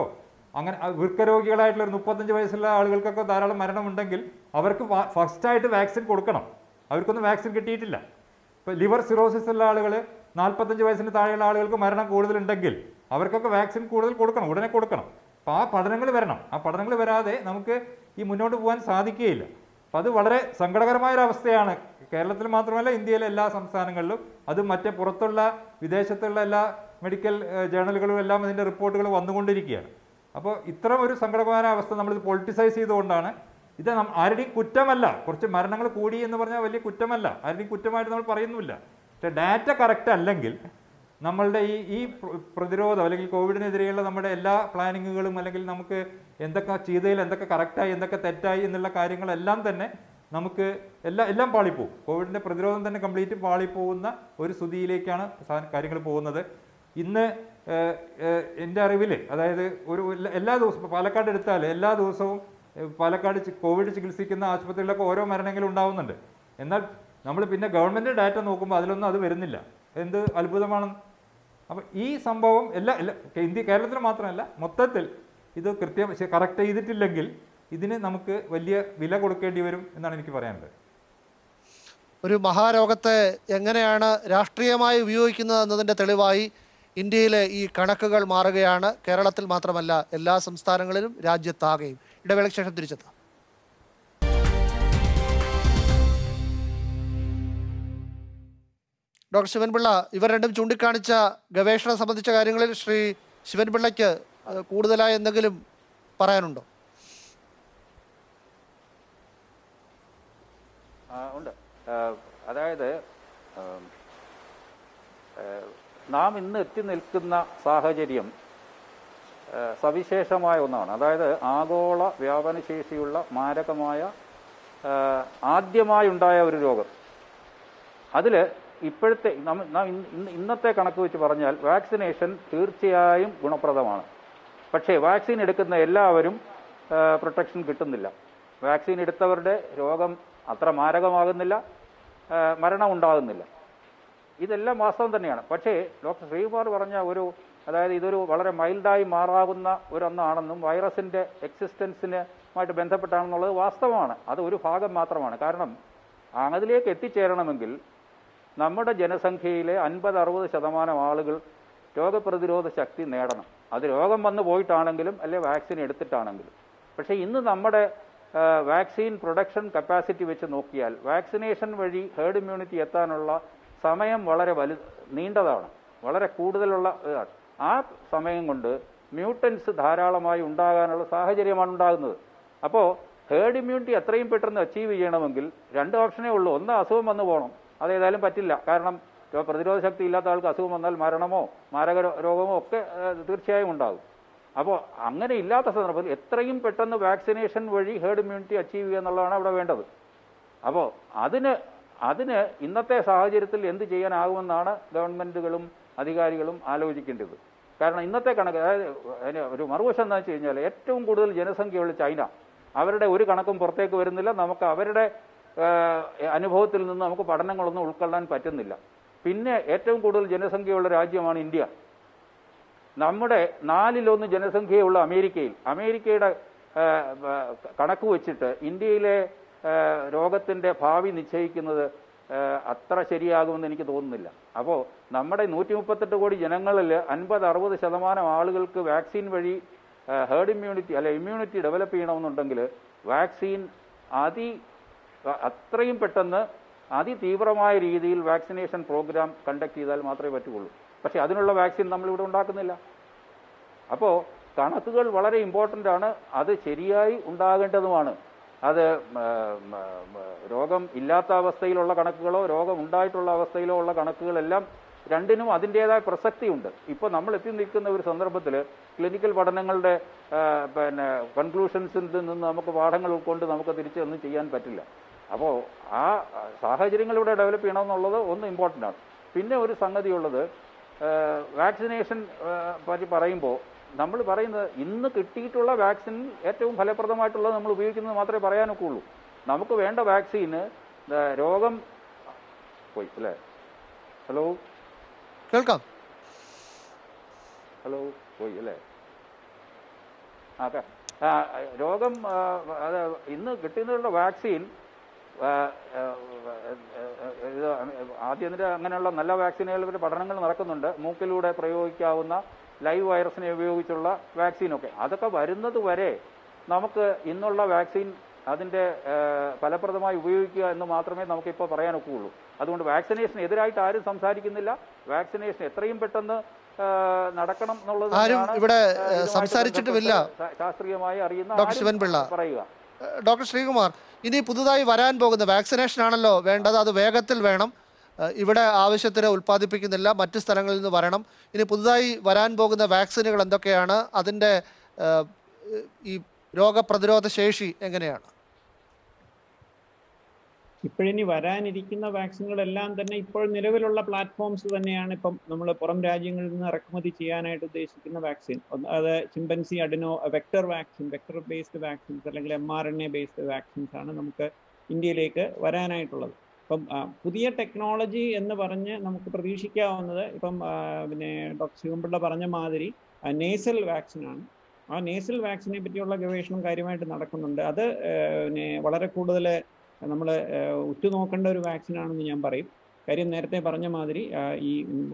D: അങ്ങനെ ആ വൃക്കരോഗികളായിട്ടുള്ള ഒരു മുപ്പത്തഞ്ച് വയസ്സുള്ള ആളുകൾക്കൊക്കെ ധാരാളം മരണമുണ്ടെങ്കിൽ അവർക്ക് ഫസ്റ്റായിട്ട് വാക്സിൻ കൊടുക്കണം അവർക്കൊന്നും വാക്സിൻ കിട്ടിയിട്ടില്ല ഇപ്പോൾ ലിവർ സിറോസിസ് ഉള്ള ആളുകൾ നാൽപ്പത്തഞ്ച് വയസ്സിന് താഴെയുള്ള ആളുകൾക്ക് മരണം കൂടുതലുണ്ടെങ്കിൽ അവർക്കൊക്കെ വാക്സിൻ കൂടുതൽ കൊടുക്കണം ഉടനെ കൊടുക്കണം അപ്പോൾ ആ പഠനങ്ങൾ വരണം ആ പഠനങ്ങൾ വരാതെ നമുക്ക് ഈ മുന്നോട്ട് പോകാൻ സാധിക്കുകയില്ല അപ്പോൾ അത് വളരെ സങ്കടകരമായ ഒരു അവസ്ഥയാണ് കേരളത്തിൽ മാത്രമല്ല ഇന്ത്യയിലെ എല്ലാ സംസ്ഥാനങ്ങളിലും അത് മറ്റേ പുറത്തുള്ള വിദേശത്തുള്ള എല്ലാ മെഡിക്കൽ ഏഹ്, ജേണലുകളും എല്ലാം ഇതിൻ്റെ റിപ്പോർട്ടുകൾ വന്നുകൊണ്ടിരിക്കുകയാണ് അപ്പോൾ ഇത്തരം ഒരു സങ്കടകരമായ അവസ്ഥ നമ്മൾ പൊളിറ്റിസൈസ് ചെയ്തുകൊണ്ടാണ് ഇത് നം- ആരുടെയും കുറ്റമല്ല കുറച്ച് മരണങ്ങൾ കൂടി എന്ന് പറഞ്ഞാൽ വലിയ കുറ്റമല്ല ആരുടെയും കുറ്റമായിട്ട് നമ്മൾ പറയുന്നുമില്ല പക്ഷേ ഡാറ്റ കറക്റ്റ് അല്ലെങ്കിൽ നമ്മളുടെ ഈ ഈ പ്ര- പ്രതിരോധം അല്ലെങ്കിൽ കോവിഡിനെതിരെയുള്ള നമ്മുടെ എല്ലാ പ്ലാനിങ്ങുകളും അല്ലെങ്കിൽ നമുക്ക് എന്തൊക്കെ ചെയ്തതിൽ എന്തൊക്കെ കറക്റ്റായി എന്തൊക്കെ തെറ്റായി എന്നുള്ള കാര്യങ്ങളെല്ലാം തന്നെ നമുക്ക് എല്ലാ എല്ലാം പാളിപ്പോവും കോവിഡിൻ്റെ പ്രതിരോധം തന്നെ കംപ്ലീറ്റ് പാളിപ്പോകുന്ന ഒരു സ്ഥിതിയിലേക്കാണ് സാ- കാര്യങ്ങൾ പോകുന്നത് ഇന്ന് ഏഹ്, ഏഹ്, എൻ്റെ അറിവിൽ അതായത് ഒരു എല്ലാ- എല്ലാ ദിവസവും ഇപ്പോൾ പാലക്കാട് എടുത്താൽ എല്ലാ ദിവസവും ഏഹ്, പാലക്കാട് ചി- കോവിഡ് ചികിത്സിക്കുന്ന ആശുപത്രികളിലൊക്കെ ഓരോ മരണമെങ്കിലും ഉണ്ടാവുന്നുണ്ട് എന്നാൽ നമ്മൾ പിന്നെ ഗവൺമെൻറ് ഡാറ്റ നോക്കുമ്പോൾ അതിലൊന്നും അത് വരുന്നില്ല എന്ത് അത്ഭുതമാണ് അപ്പം ഈ സംഭവം എല്ലാ എല്ലാ ഇന്ത്യ കേരളത്തിൽ മാത്രമല്ല മൊത്തത്തിൽ ഇത് കൃത്യം കറക്റ്റ് ചെയ്തിട്ടില്ലെങ്കിൽ ഇതിന് നമുക്ക് വലിയ വില കൊടുക്കേണ്ടി വരും എന്നാണ് എനിക്ക് പറയാനുള്ളത്
A: ഒരു മഹാരോഗത്തെ എങ്ങനെയാണ് രാഷ്ട്രീയമായി ഉപയോഗിക്കുന്നത് എന്നതിൻ്റെ തെളിവായി ഇന്ത്യയിലെ ഈ കണക്കുകൾ മാറുകയാണ് കേരളത്തിൽ മാത്രമല്ല എല്ലാ സംസ്ഥാനങ്ങളിലും രാജ്യത്താകെയും ഇടവേളയ്ക്ക് ശേഷം തിരിച്ചെത്താം ഡോക്ടർ ശിവൻപിള്ള ഇവർ രണ്ടും ചൂണ്ടിക്കാണിച്ച ഗവേഷണം സംബന്ധിച്ച കാര്യങ്ങളിൽ ശ്രീ ശിവൻപിള്ളയ്ക്ക് ഏഹ്, കൂടുതലായി എന്തെങ്കിലും പറയാനുണ്ടോ
C: ആ, ഉണ്ട് ആ, അതായത് ആം, ആ, നാം ഇന്ന് എത്തി നിൽക്കുന്ന സാഹചര്യം ആ, സവിശേഷമായ ഒന്നാണ് അതായത് ആഗോള വ്യാപനശേഷിയുള്ള മാരകമായ ആ, ആദ്യമായുണ്ടായ ഒരു രോഗം അതിൽ ഇപ്പോഴത്തെ നമ്മ നാം ഇന്ന് ഇന്ന് ഇന്നത്തെ കണക്ക് വെച്ച് പറഞ്ഞാൽ വാക്സിനേഷൻ തീർച്ചയായും ഗുണപ്രദമാണ് പക്ഷേ വാക്സിൻ എടുക്കുന്ന എല്ലാവരും പ്രൊട്ടക്ഷൻ കിട്ടുന്നില്ല വാക്സിൻ എടുത്തവരുടെ രോഗം അത്ര മാരകമാകുന്നില്ല ആ, മരണം ഉണ്ടാകുന്നില്ല ഇതെല്ലാം വാസ്തവം തന്നെയാണ് പക്ഷേ ഡോക്ടർ ശ്രീകുമാർ പറഞ്ഞ ഒരു അതായത് ഇതൊരു വളരെ മൈൽഡായി മാറാവുന്ന ഒരൊന്നാണെന്നും വൈറസിന്റെ എക്സിസ്റ്റൻസിനുമായിട്ട് ബന്ധപ്പെട്ടാണെന്നുള്ളത് വാസ്തവമാണ് അത് ഒരു ഭാഗം മാത്രമാണ് കാരണം അതിലേക്ക് എത്തിച്ചേരണമെങ്കിൽ നമ്മുടെ ജനസംഖ്യയിലെ അൻപത് അറുപത് ശതമാനം ആളുകൾ രോഗപ്രതിരോധ ശക്തി നേടണം അത് രോഗം വന്നു പോയിട്ടാണെങ്കിലും അല്ലെ വാക്സിൻ എടുത്തിട്ടാണെങ്കിലും പക്ഷേ ഇന്ന് നമ്മുടെ ആ, വാക്സിൻ പ്രൊഡക്ഷൻ കപ്പാസിറ്റി വെച്ച് നോക്കിയാൽ വാക്സിനേഷൻ വഴി ഹേർഡ് ഇമ്മ്യൂണിറ്റി എത്താനുള്ള സമയം വളരെ വലു നീണ്ടതാണ് വളരെ കൂടുതലുള്ള ഇതാണ് ആ സമയം കൊണ്ട് മ്യൂട്ടൻസ് ധാരാളമായി ഉണ്ടാകാനുള്ള സാഹചര്യമാണ് ഉണ്ടാകുന്നത് അപ്പോൾ ഹേർഡ് ഇമ്മ്യൂണിറ്റി എത്രയും പെട്ടെന്ന് അച്ചീവ് ചെയ്യണമെങ്കിൽ രണ്ട് ഓപ്ഷനേ ഉള്ളൂ ഒന്ന് അസുഖം വന്നു പോകണം അതേതായാലും പറ്റില്ല കാരണം രോ- പ്രതിരോധ ശക്തി ഇല്ലാത്ത ആൾക്ക് അസുഖം വന്നാൽ മരണമോ മാരക രോ- രോഗമോ ഒക്കെ ഏഹ്, തീർച്ചയായും ഉണ്ടാകും അപ്പോൾ അങ്ങനെ ഇല്ലാത്ത സന്ദർഭത്തിൽ എത്രയും പെട്ടെന്ന് വാക്സിനേഷൻ വഴി ഹേർഡ് ഇമ്മ്യൂണിറ്റി അച്ചീവ് ചെയ്യുക എന്നുള്ളതാണ് അവിടെ വേണ്ടത് അപ്പോൾ അതിന് അതിന് ഇന്നത്തെ സാഹചര്യത്തിൽ എന്ത് ചെയ്യാനാകുമെന്നാണ് ഗവൺമെന്റുകളും അധികാരികളും ആലോചിക്കേണ്ടത് കാരണം ഇന്നത്തെ കണക്ക് അതായത് അതിന് ഒരു മറുവശം എന്താ വെച്ച് കഴിഞ്ഞാൽ ഏറ്റവും കൂടുതൽ ജനസംഖ്യയുള്ള ചൈന അവരുടെ ഒരു കണക്കും പുറത്തേക്ക് വരുന്നില്ല നമുക്ക് അവരുടെ ഏഹ്, അനുഭവത്തിൽ നിന്ന് നമുക്ക് പഠനങ്ങളൊന്നും ഉൾക്കൊള്ളാൻ പറ്റുന്നില്ല പിന്നെ ഏറ്റവും കൂടുതൽ ജനസംഖ്യയുള്ള രാജ്യമാണ് ഇന്ത്യ നമ്മുടെ നാലിലൊന്ന് ജനസംഖ്യയുള്ള അമേരിക്കയിൽ അമേരിക്കയുടെ ആ, ആ, കണക്ക് വെച്ചിട്ട് ഇന്ത്യയിലെ ആ, രോഗത്തിന്റെ ഭാവി നിശ്ചയിക്കുന്നത് ആ, അത്ര ശരിയാകുമെന്ന് എനിക്ക് തോന്നുന്നില്ല അപ്പോൾ നമ്മുടെ നൂറ്റി മുപ്പത്തെട്ട് കോടി ജനങ്ങളിൽ അൻപത് അറുപത് ശതമാനം ആളുകൾക്ക് വാക്സിൻ വഴി ഹേർഡ് ഇമ്മ്യൂണിറ്റി അല്ലെ ഇമ്മ്യൂണിറ്റി ഡെവലപ്പ് ചെയ്യണമെന്നുണ്ടെങ്കിൽ വാക്സിൻ അതി അത്രയും പെട്ടെന്ന് അതിതീവ്രമായ രീതിയിൽ വാക്സിനേഷൻ പ്രോഗ്രാം കണ്ടക്ട് ചെയ്താൽ മാത്രമേ പറ്റുള്ളൂ പക്ഷെ അതിനുള്ള വാക്സിൻ നമ്മളിവിടെ ഉണ്ടാക്കുന്നില്ല അപ്പോൾ കണക്കുകൾ വളരെ ഇമ്പോർട്ടൻ്റ് ആണ് അത് ശരിയായി ഉണ്ടാകേണ്ടതുമാണ് അത് മ, മ, മ, രോഗം ഇല്ലാത്ത അവസ്ഥയിലുള്ള കണക്കുകളോ രോഗം ഉണ്ടായിട്ടുള്ള അവസ്ഥയിലോ ഉള്ള കണക്കുകളെല്ലാം രണ്ടിനും അതിൻ്റെതായ പ്രസക്തിയുണ്ട് ഇപ്പോൾ നമ്മൾ എത്തി നിൽക്കുന്ന ഒരു സന്ദർഭത്തിൽ ക്ലിനിക്കൽ പഠനങ്ങളുടെ ആ, പിന്നെ കൺക്ലൂഷൻസിൽ നിന്ന് നമുക്ക് പാഠങ്ങൾ ഉൾക്കൊണ്ട് നമുക്ക് തിരിച്ചൊന്നും ചെയ്യാൻ പറ്റില്ല അപ്പോൾ ആ സാഹചര്യങ്ങൾ ഇവിടെ ഡെവലപ്പ് ചെയ്യണമെന്നുള്ളത് ഒന്ന് ഇമ്പോർട്ടൻ്റ് ആണ് പിന്നെ ഒരു സംഗതിയുള്ളത് വാക്സിനേഷൻ പറ്റി പറയുമ്പോൾ നമ്മൾ പറയുന്നത് ഇന്ന് കിട്ടിയിട്ടുള്ള വാക്സിൻ ഏറ്റവും ഫലപ്രദമായിട്ടുള്ളത് നമ്മൾ ഉപയോഗിക്കുന്നത് മാത്രമേ പറയാനൊക്കെ ഉള്ളൂ നമുക്ക് വേണ്ട വാക്സിന് രോഗം പോയി അല്ലേ ഹലോ
A: കേൾക്കാം
C: ഹലോ പോയി അല്ലേ ഓക്കെ ആ, രോഗം ആ, അത് ഇന്ന് കിട്ടുന്നതിനുള്ള വാക്സിൻ ആ, ആ, ഇത് ആദ്യം ഇതിന്റെ അങ്ങനെയുള്ള നല്ല വാക്സിനുകൾ ഇവർ പഠനങ്ങൾ നടക്കുന്നുണ്ട് മൂക്കിലൂടെ പ്രയോഗിക്കാവുന്ന ലൈവ് വൈറസിനെ ഉപയോഗിച്ചുള്ള വാക്സിനൊക്കെ അതൊക്കെ വരുന്നത് വരെ നമുക്ക് ഇന്നുള്ള വാക്സിൻ അതിന്റെ ആ, ഫലപ്രദമായി ഉപയോഗിക്കുക എന്ന് മാത്രമേ നമുക്കിപ്പോൾ പറയാനൊക്കുകയുള്ളൂ അതുകൊണ്ട് വാക്സിനേഷൻ എതിരായിട്ട് ആരും സംസാരിക്കുന്നില്ല വാക്സിനേഷൻ എത്രയും പെട്ടെന്ന് ആ, നടക്കണം എന്നുള്ളത്
A: ആരും
C: തന്നെയാണ്,
A: ഇവിടെ,
C: ആ,
A: ഏഹ്,
C: ഇതുമായിട്ട്
A: സംസാരിച്ചിട്ടുമില്ല.
C: ബന്ധപ്പെട്ട് ശാ- ശാസ്ത്രീയമായി അറിയുന്ന
A: ഡോക്ടർ
C: ആരും
A: ശിവൻപിള്ള.
C: പറയുക
A: ഏഹ് ഡോക്ടർ ശ്രീകുമാർ ഇനി പുതുതായി വരാൻ പോകുന്ന വാക്സിനേഷൻ ആണല്ലോ വേണ്ടത് അത് വേഗത്തിൽ വേണം ഏഹ് ഇവിടെ ആവശ്യത്തിന് ഉൽപ്പാദിപ്പിക്കുന്നില്ല മറ്റ് സ്ഥലങ്ങളിൽ നിന്ന് വരണം ഇനി പുതുതായി വരാൻ പോകുന്ന വാക്സിനുകൾ എന്തൊക്കെയാണ് അതിൻ്റെ ഏഹ്, ഈ രോഗപ്രതിരോധ ശേഷി എങ്ങനെയാണ്
B: ഇപ്പോഴിനി വരാനിരിക്കുന്ന വാക്സിനുകളെല്ലാം തന്നെ ഇപ്പോൾ നിലവിലുള്ള പ്ലാറ്റ്ഫോംസ് തന്നെയാണ് ഇപ്പം നമ്മൾ പുറം രാജ്യങ്ങളിൽ നിന്ന് ഇറക്കുമതി ചെയ്യാനായിട്ട് ഉദ്ദേശിക്കുന്ന വാക്സിൻ ഒന്ന് അത് chimpanzee adeno vector vaccine vector based vaccines അല്ലെങ്കിൽ M R N A based vaccines ആണ് നമുക്ക് ഇന്ത്യയിലേക്ക് വരാനായിട്ടുള്ളത് ഇപ്പം ആ, പുതിയ ടെക്നോളജി എന്ന് പറഞ്ഞ് നമുക്ക് പ്രതീക്ഷിക്കാവുന്നത് ഇപ്പം ആ, പിന്നെ ഡോക്ടർ ശിവൻപിള്ള പറഞ്ഞ മാതിരി നേസൽ വാക്സിനാണ് ആ നേസൽ വാക്സിനെ പറ്റിയുള്ള ഗവേഷണം കാര്യമായിട്ട് നടക്കുന്നുണ്ട് അത് ആ, പിന്നെ വളരെ കൂടുതൽ നമ്മൾ ഉറ്റുനോക്കേണ്ട ഒരു വാക്സിനാണെന്ന് ഞാൻ പറയും കാര്യം നേരത്തെ പറഞ്ഞ മാതിരി ആ, ഈ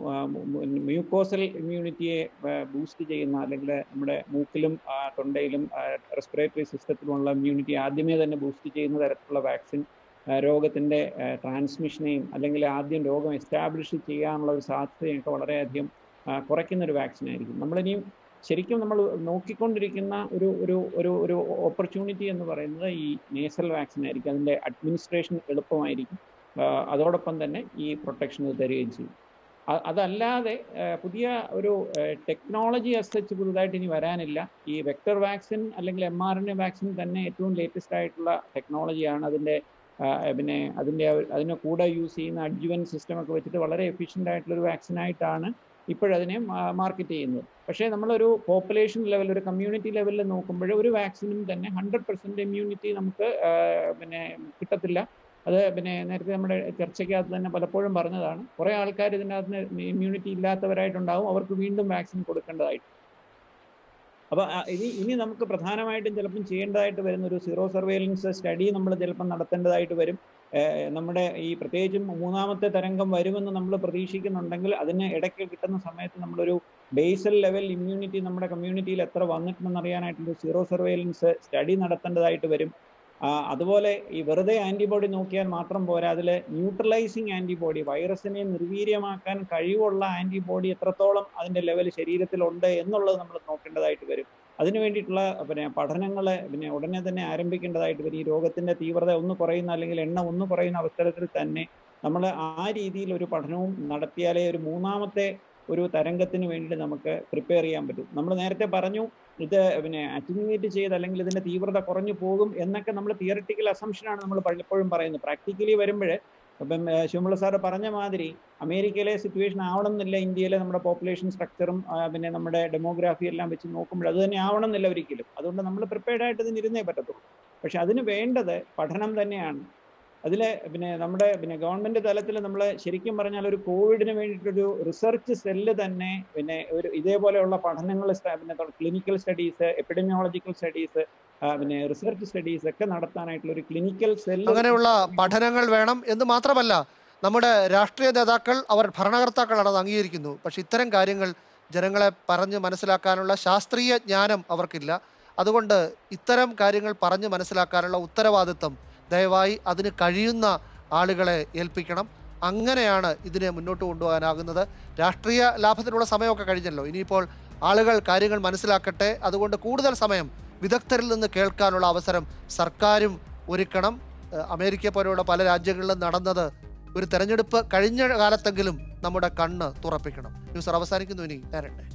B: മ്യൂക്കോസൽ ഇമ്മ്യൂണിറ്റിയെ ബൂസ്റ്റ് ചെയ്യുന്ന അല്ലെങ്കിൽ നമ്മുടെ മൂക്കിലും ആ, തൊണ്ടയിലും റെസ്പിറേറ്ററി സിസ്റ്റത്തിലുമുള്ള ഇമ്മ്യൂണിറ്റി ആദ്യമേ തന്നെ ബൂസ്റ്റ് ചെയ്യുന്ന തരത്തിലുള്ള വാക്സിൻ ആ, രോഗത്തിന്റെ ട്രാൻസ്മിഷനെയും അല്ലെങ്കിൽ ആദ്യം രോഗം എസ്റ്റാബ്ലിഷ് ചെയ്യാനുള്ള ഒരു സാധ്യതയൊക്കെ വളരെയധികം ആ, കുറയ്ക്കുന്ന ഒരു വാക്സിൻ ആയിരിക്കും നമ്മളിനിയും ശരിക്കും നമ്മൾ നോക്കിക്കൊണ്ടിരിക്കുന്ന ഒരു ഒരു ഒരു ഒരു ഓപ്പർച്യൂണിറ്റി എന്ന് പറയുന്നത് ഈ നേസൽ വാക്സിൻ ആയിരിക്കും അതിൻ്റെ അഡ്മിനിസ്ട്രേഷൻ എളുപ്പമായിരിക്കും ആ, അതോടൊപ്പം തന്നെ ഈ പ്രൊട്ടക്ഷൻ തരികയും ചെയ്യും അ- അതല്ലാതെ ആ, പുതിയ ഒരു ടെക്നോളജി അസച്ച് പുതുതായിട്ട് ഇനി വരാനില്ല ഈ വെക്ടർ വാക്സിൻ അല്ലെങ്കിൽ M R N A vaccine തന്നെ ഏറ്റവും ലേറ്റസ്റ്റ് ആയിട്ടുള്ള ടെക്നോളജിയാണ് അതിൻ്റെ ആ, പിന്നെ അതിൻ്റെ അതിന് കൂടെ യൂസ് ചെയ്യുന്ന അഡ്ജുവൻ സിസ്റ്റം ഒക്കെ വെച്ചിട്ട് വളരെ എഫിഷ്യൻ്റ് ആയിട്ടുള്ള ഒരു വാക്സിനായിട്ടാണ് ഇപ്പോഴതിനെ മാർക്കറ്റ് ചെയ്യുന്നത് പക്ഷേ നമ്മളൊരു പോപ്പുലേഷൻ ലെവൽ ഒരു കമ്മ്യൂണിറ്റി ലെവലിൽ നോക്കുമ്പോൾ ഒരു വാക്സിനും തന്നെ ഹൺഡ്രഡ് പെർസെൻറ്റ് ഇമ്മ്യൂണിറ്റി നമുക്ക് ആ, പിന്നെ കിട്ടത്തില്ല അത് പിന്നെ നേരത്തെ നമ്മുടെ ചർച്ചയ്ക്കകത്ത് തന്നെ പലപ്പോഴും പറഞ്ഞതാണ് കുറേ ആൾക്കാർ ഇതിനകത്ത് ഇമ്മ്യൂണിറ്റി ഇല്ലാത്തവരായിട്ടുണ്ടാവും അവർക്ക് വീണ്ടും വാക്സിൻ കൊടുക്കേണ്ടതായിട്ട് അപ്പോൾ ഇനി ഇനി നമുക്ക് പ്രധാനമായിട്ടും ചിലപ്പം ചെയ്യേണ്ടതായിട്ട് വരുന്ന ഒരു സീറോ സർവേലൻസ് സ്റ്റഡി നമ്മൾ ചിലപ്പം നടത്തേണ്ടതായിട്ട് വരും ഏഹ് നമ്മുടെ ഈ പ്രത്യേകിച്ചും മൂന്നാമത്തെ തരംഗം വരുമെന്ന് നമ്മൾ പ്രതീക്ഷിക്കുന്നുണ്ടെങ്കിൽ അതിന് ഇടയ്ക്ക് കിട്ടുന്ന സമയത്ത് നമ്മളൊരു ബേസൽ ലെവൽ ഇമ്മ്യൂണിറ്റി നമ്മുടെ കമ്മ്യൂണിറ്റിയിൽ എത്ര വന്നിട്ടുണ്ടെന്ന് അറിയാനായിട്ടൊരു സീറോ സർവേലൻസ് സ്റ്റഡി നടത്തേണ്ടതായിട്ട് വരും ആ, അതുപോലെ ഈ വെറുതെ ആന്റിബോഡി നോക്കിയാൽ മാത്രം പോരാ അതിൽ ന്യൂട്രലൈസിങ് ആന്റിബോഡി വൈറസിനെ നിർവീര്യമാക്കാൻ കഴിവുള്ള ആന്റിബോഡി എത്രത്തോളം അതിന്റെ ലെവൽ ശരീരത്തിലുണ്ട് എന്നുള്ളത് നമ്മൾ നോക്കേണ്ടതായിട്ട് വരും അതിനു വേണ്ടിയിട്ടുള്ള പിന്നെ പഠനങ്ങൾ പിന്നെ ഉടനെ തന്നെ ആരംഭിക്കേണ്ടതായിട്ട് വരും ഈ രോഗത്തിന്റെ തീവ്രത ഒന്ന് കുറയുന്ന അല്ലെങ്കിൽ എണ്ണ ഒന്ന് കുറയുന്ന അവസരത്തിൽ തന്നെ നമ്മൾ ആ രീതിയിൽ ഒരു പഠനവും നടത്തിയാലേ ഒരു മൂന്നാമത്തെ ഒരു തരംഗത്തിന് വേണ്ടി നമുക്ക് പ്രിപ്പയർ ചെയ്യാൻ പറ്റും നമ്മൾ നേരത്തെ പറഞ്ഞു ഇത് പിന്നെ അറ്റിനുവേറ്റ് ചെയ്ത് അല്ലെങ്കിൽ ഇതിന്റെ തീവ്രത കുറഞ്ഞു പോകും എന്നൊക്കെ നമ്മൾ തിയറിറ്റിക്കൽ അസംഷനാണ് നമ്മൾ പലപ്പോഴും പറയുന്നത് പ്രാക്ടിക്കലി വരുമ്പോൾ ഇപ്പം ഏഹ്, ശിവമുള്ള സാറ് പറഞ്ഞ മാതിരി അമേരിക്കയിലെ സിറ്റുവേഷൻ ആവണം എന്നില്ല ഇന്ത്യയിലെ നമ്മുടെ പോപ്പുലേഷൻ സ്ട്രക്ചറും പിന്നെ നമ്മുടെ ഡെമോഗ്രാഫി എല്ലാം വെച്ച് നോക്കുമ്പോൾ അത് തന്നെ ആവണം എന്നില്ല ഒരിക്കലും അതുകൊണ്ട് നമ്മൾ പ്രിപ്പയർഡ് ആയിട്ട് ഇതിന് ഇരുന്നേ പറ്റത്തുള്ളൂ പക്ഷെ അതിന് വേണ്ടത് പഠനം തന്നെയാണ് അതിൽ പിന്നെ നമ്മുടെ പിന്നെ ഗവൺമെന്റ് തലത്തിൽ നമ്മൾ ശരിക്കും പറഞ്ഞാൽ ഒരു കോവിഡിന് വേണ്ടിയിട്ടൊരു റിസർച്ച് സെല്ല് തന്നെ പിന്നെ ഒരു ഇതേപോലെയുള്ള പഠനങ്ങൾ പിന്നെ ക്ലിനിക്കൽ സ്റ്റഡീസ് എപ്പിഡമിയോളജിക്കൽ സ്റ്റഡീസ് പിന്നെ റിസർച്ച് സ്റ്റഡീസ് ഒക്കെ നടത്താനായിട്ടുള്ള ഒരു ക്ലിനിക്കൽ സെല്ല്
A: അങ്ങനെയുള്ള പഠനങ്ങൾ വേണം എന്ന് മാത്രമല്ല നമ്മുടെ രാഷ്ട്രീയ നേതാക്കൾ അവർ ഭരണകർത്താക്കളാണെന്ന് അംഗീകരിക്കുന്നു പക്ഷെ ഇത്തരം കാര്യങ്ങൾ ജനങ്ങളെ പറഞ്ഞ് മനസ്സിലാക്കാനുള്ള ശാസ്ത്രീയ ജ്ഞാനം അവർക്കില്ല അതുകൊണ്ട് ഇത്തരം കാര്യങ്ങൾ പറഞ്ഞ് മനസ്സിലാക്കാനുള്ള ഉത്തരവാദിത്വം ദയവായി അതിന് കഴിയുന്ന ആളുകളെ ഏൽപ്പിക്കണം അങ്ങനെയാണ് ഇതിനെ മുന്നോട്ട് കൊണ്ടുപോകാനാകുന്നത് രാഷ്ട്രീയ ലാഭത്തിനുള്ള സമയമൊക്കെ കഴിഞ്ഞല്ലോ ഇനിയിപ്പോൾ ആളുകൾ കാര്യങ്ങൾ മനസ്സിലാക്കട്ടെ അതുകൊണ്ട് കൂടുതൽ സമയം വിദഗ്ധരിൽ നിന്ന് കേൾക്കാനുള്ള അവസരം സർക്കാരും ഒരുക്കണം ഏഹ് അമേരിക്ക പോലെയുള്ള പല രാജ്യങ്ങളിലും നടന്നത് ഒരു തെരഞ്ഞെടുപ്പ് കഴിഞ്ഞ കാലത്തെങ്കിലും നമ്മുടെ കണ്ണ് തുറപ്പിക്കണം ന്യൂസ് അവസാനിക്കുന്നു ഇനി നേരട്ടെ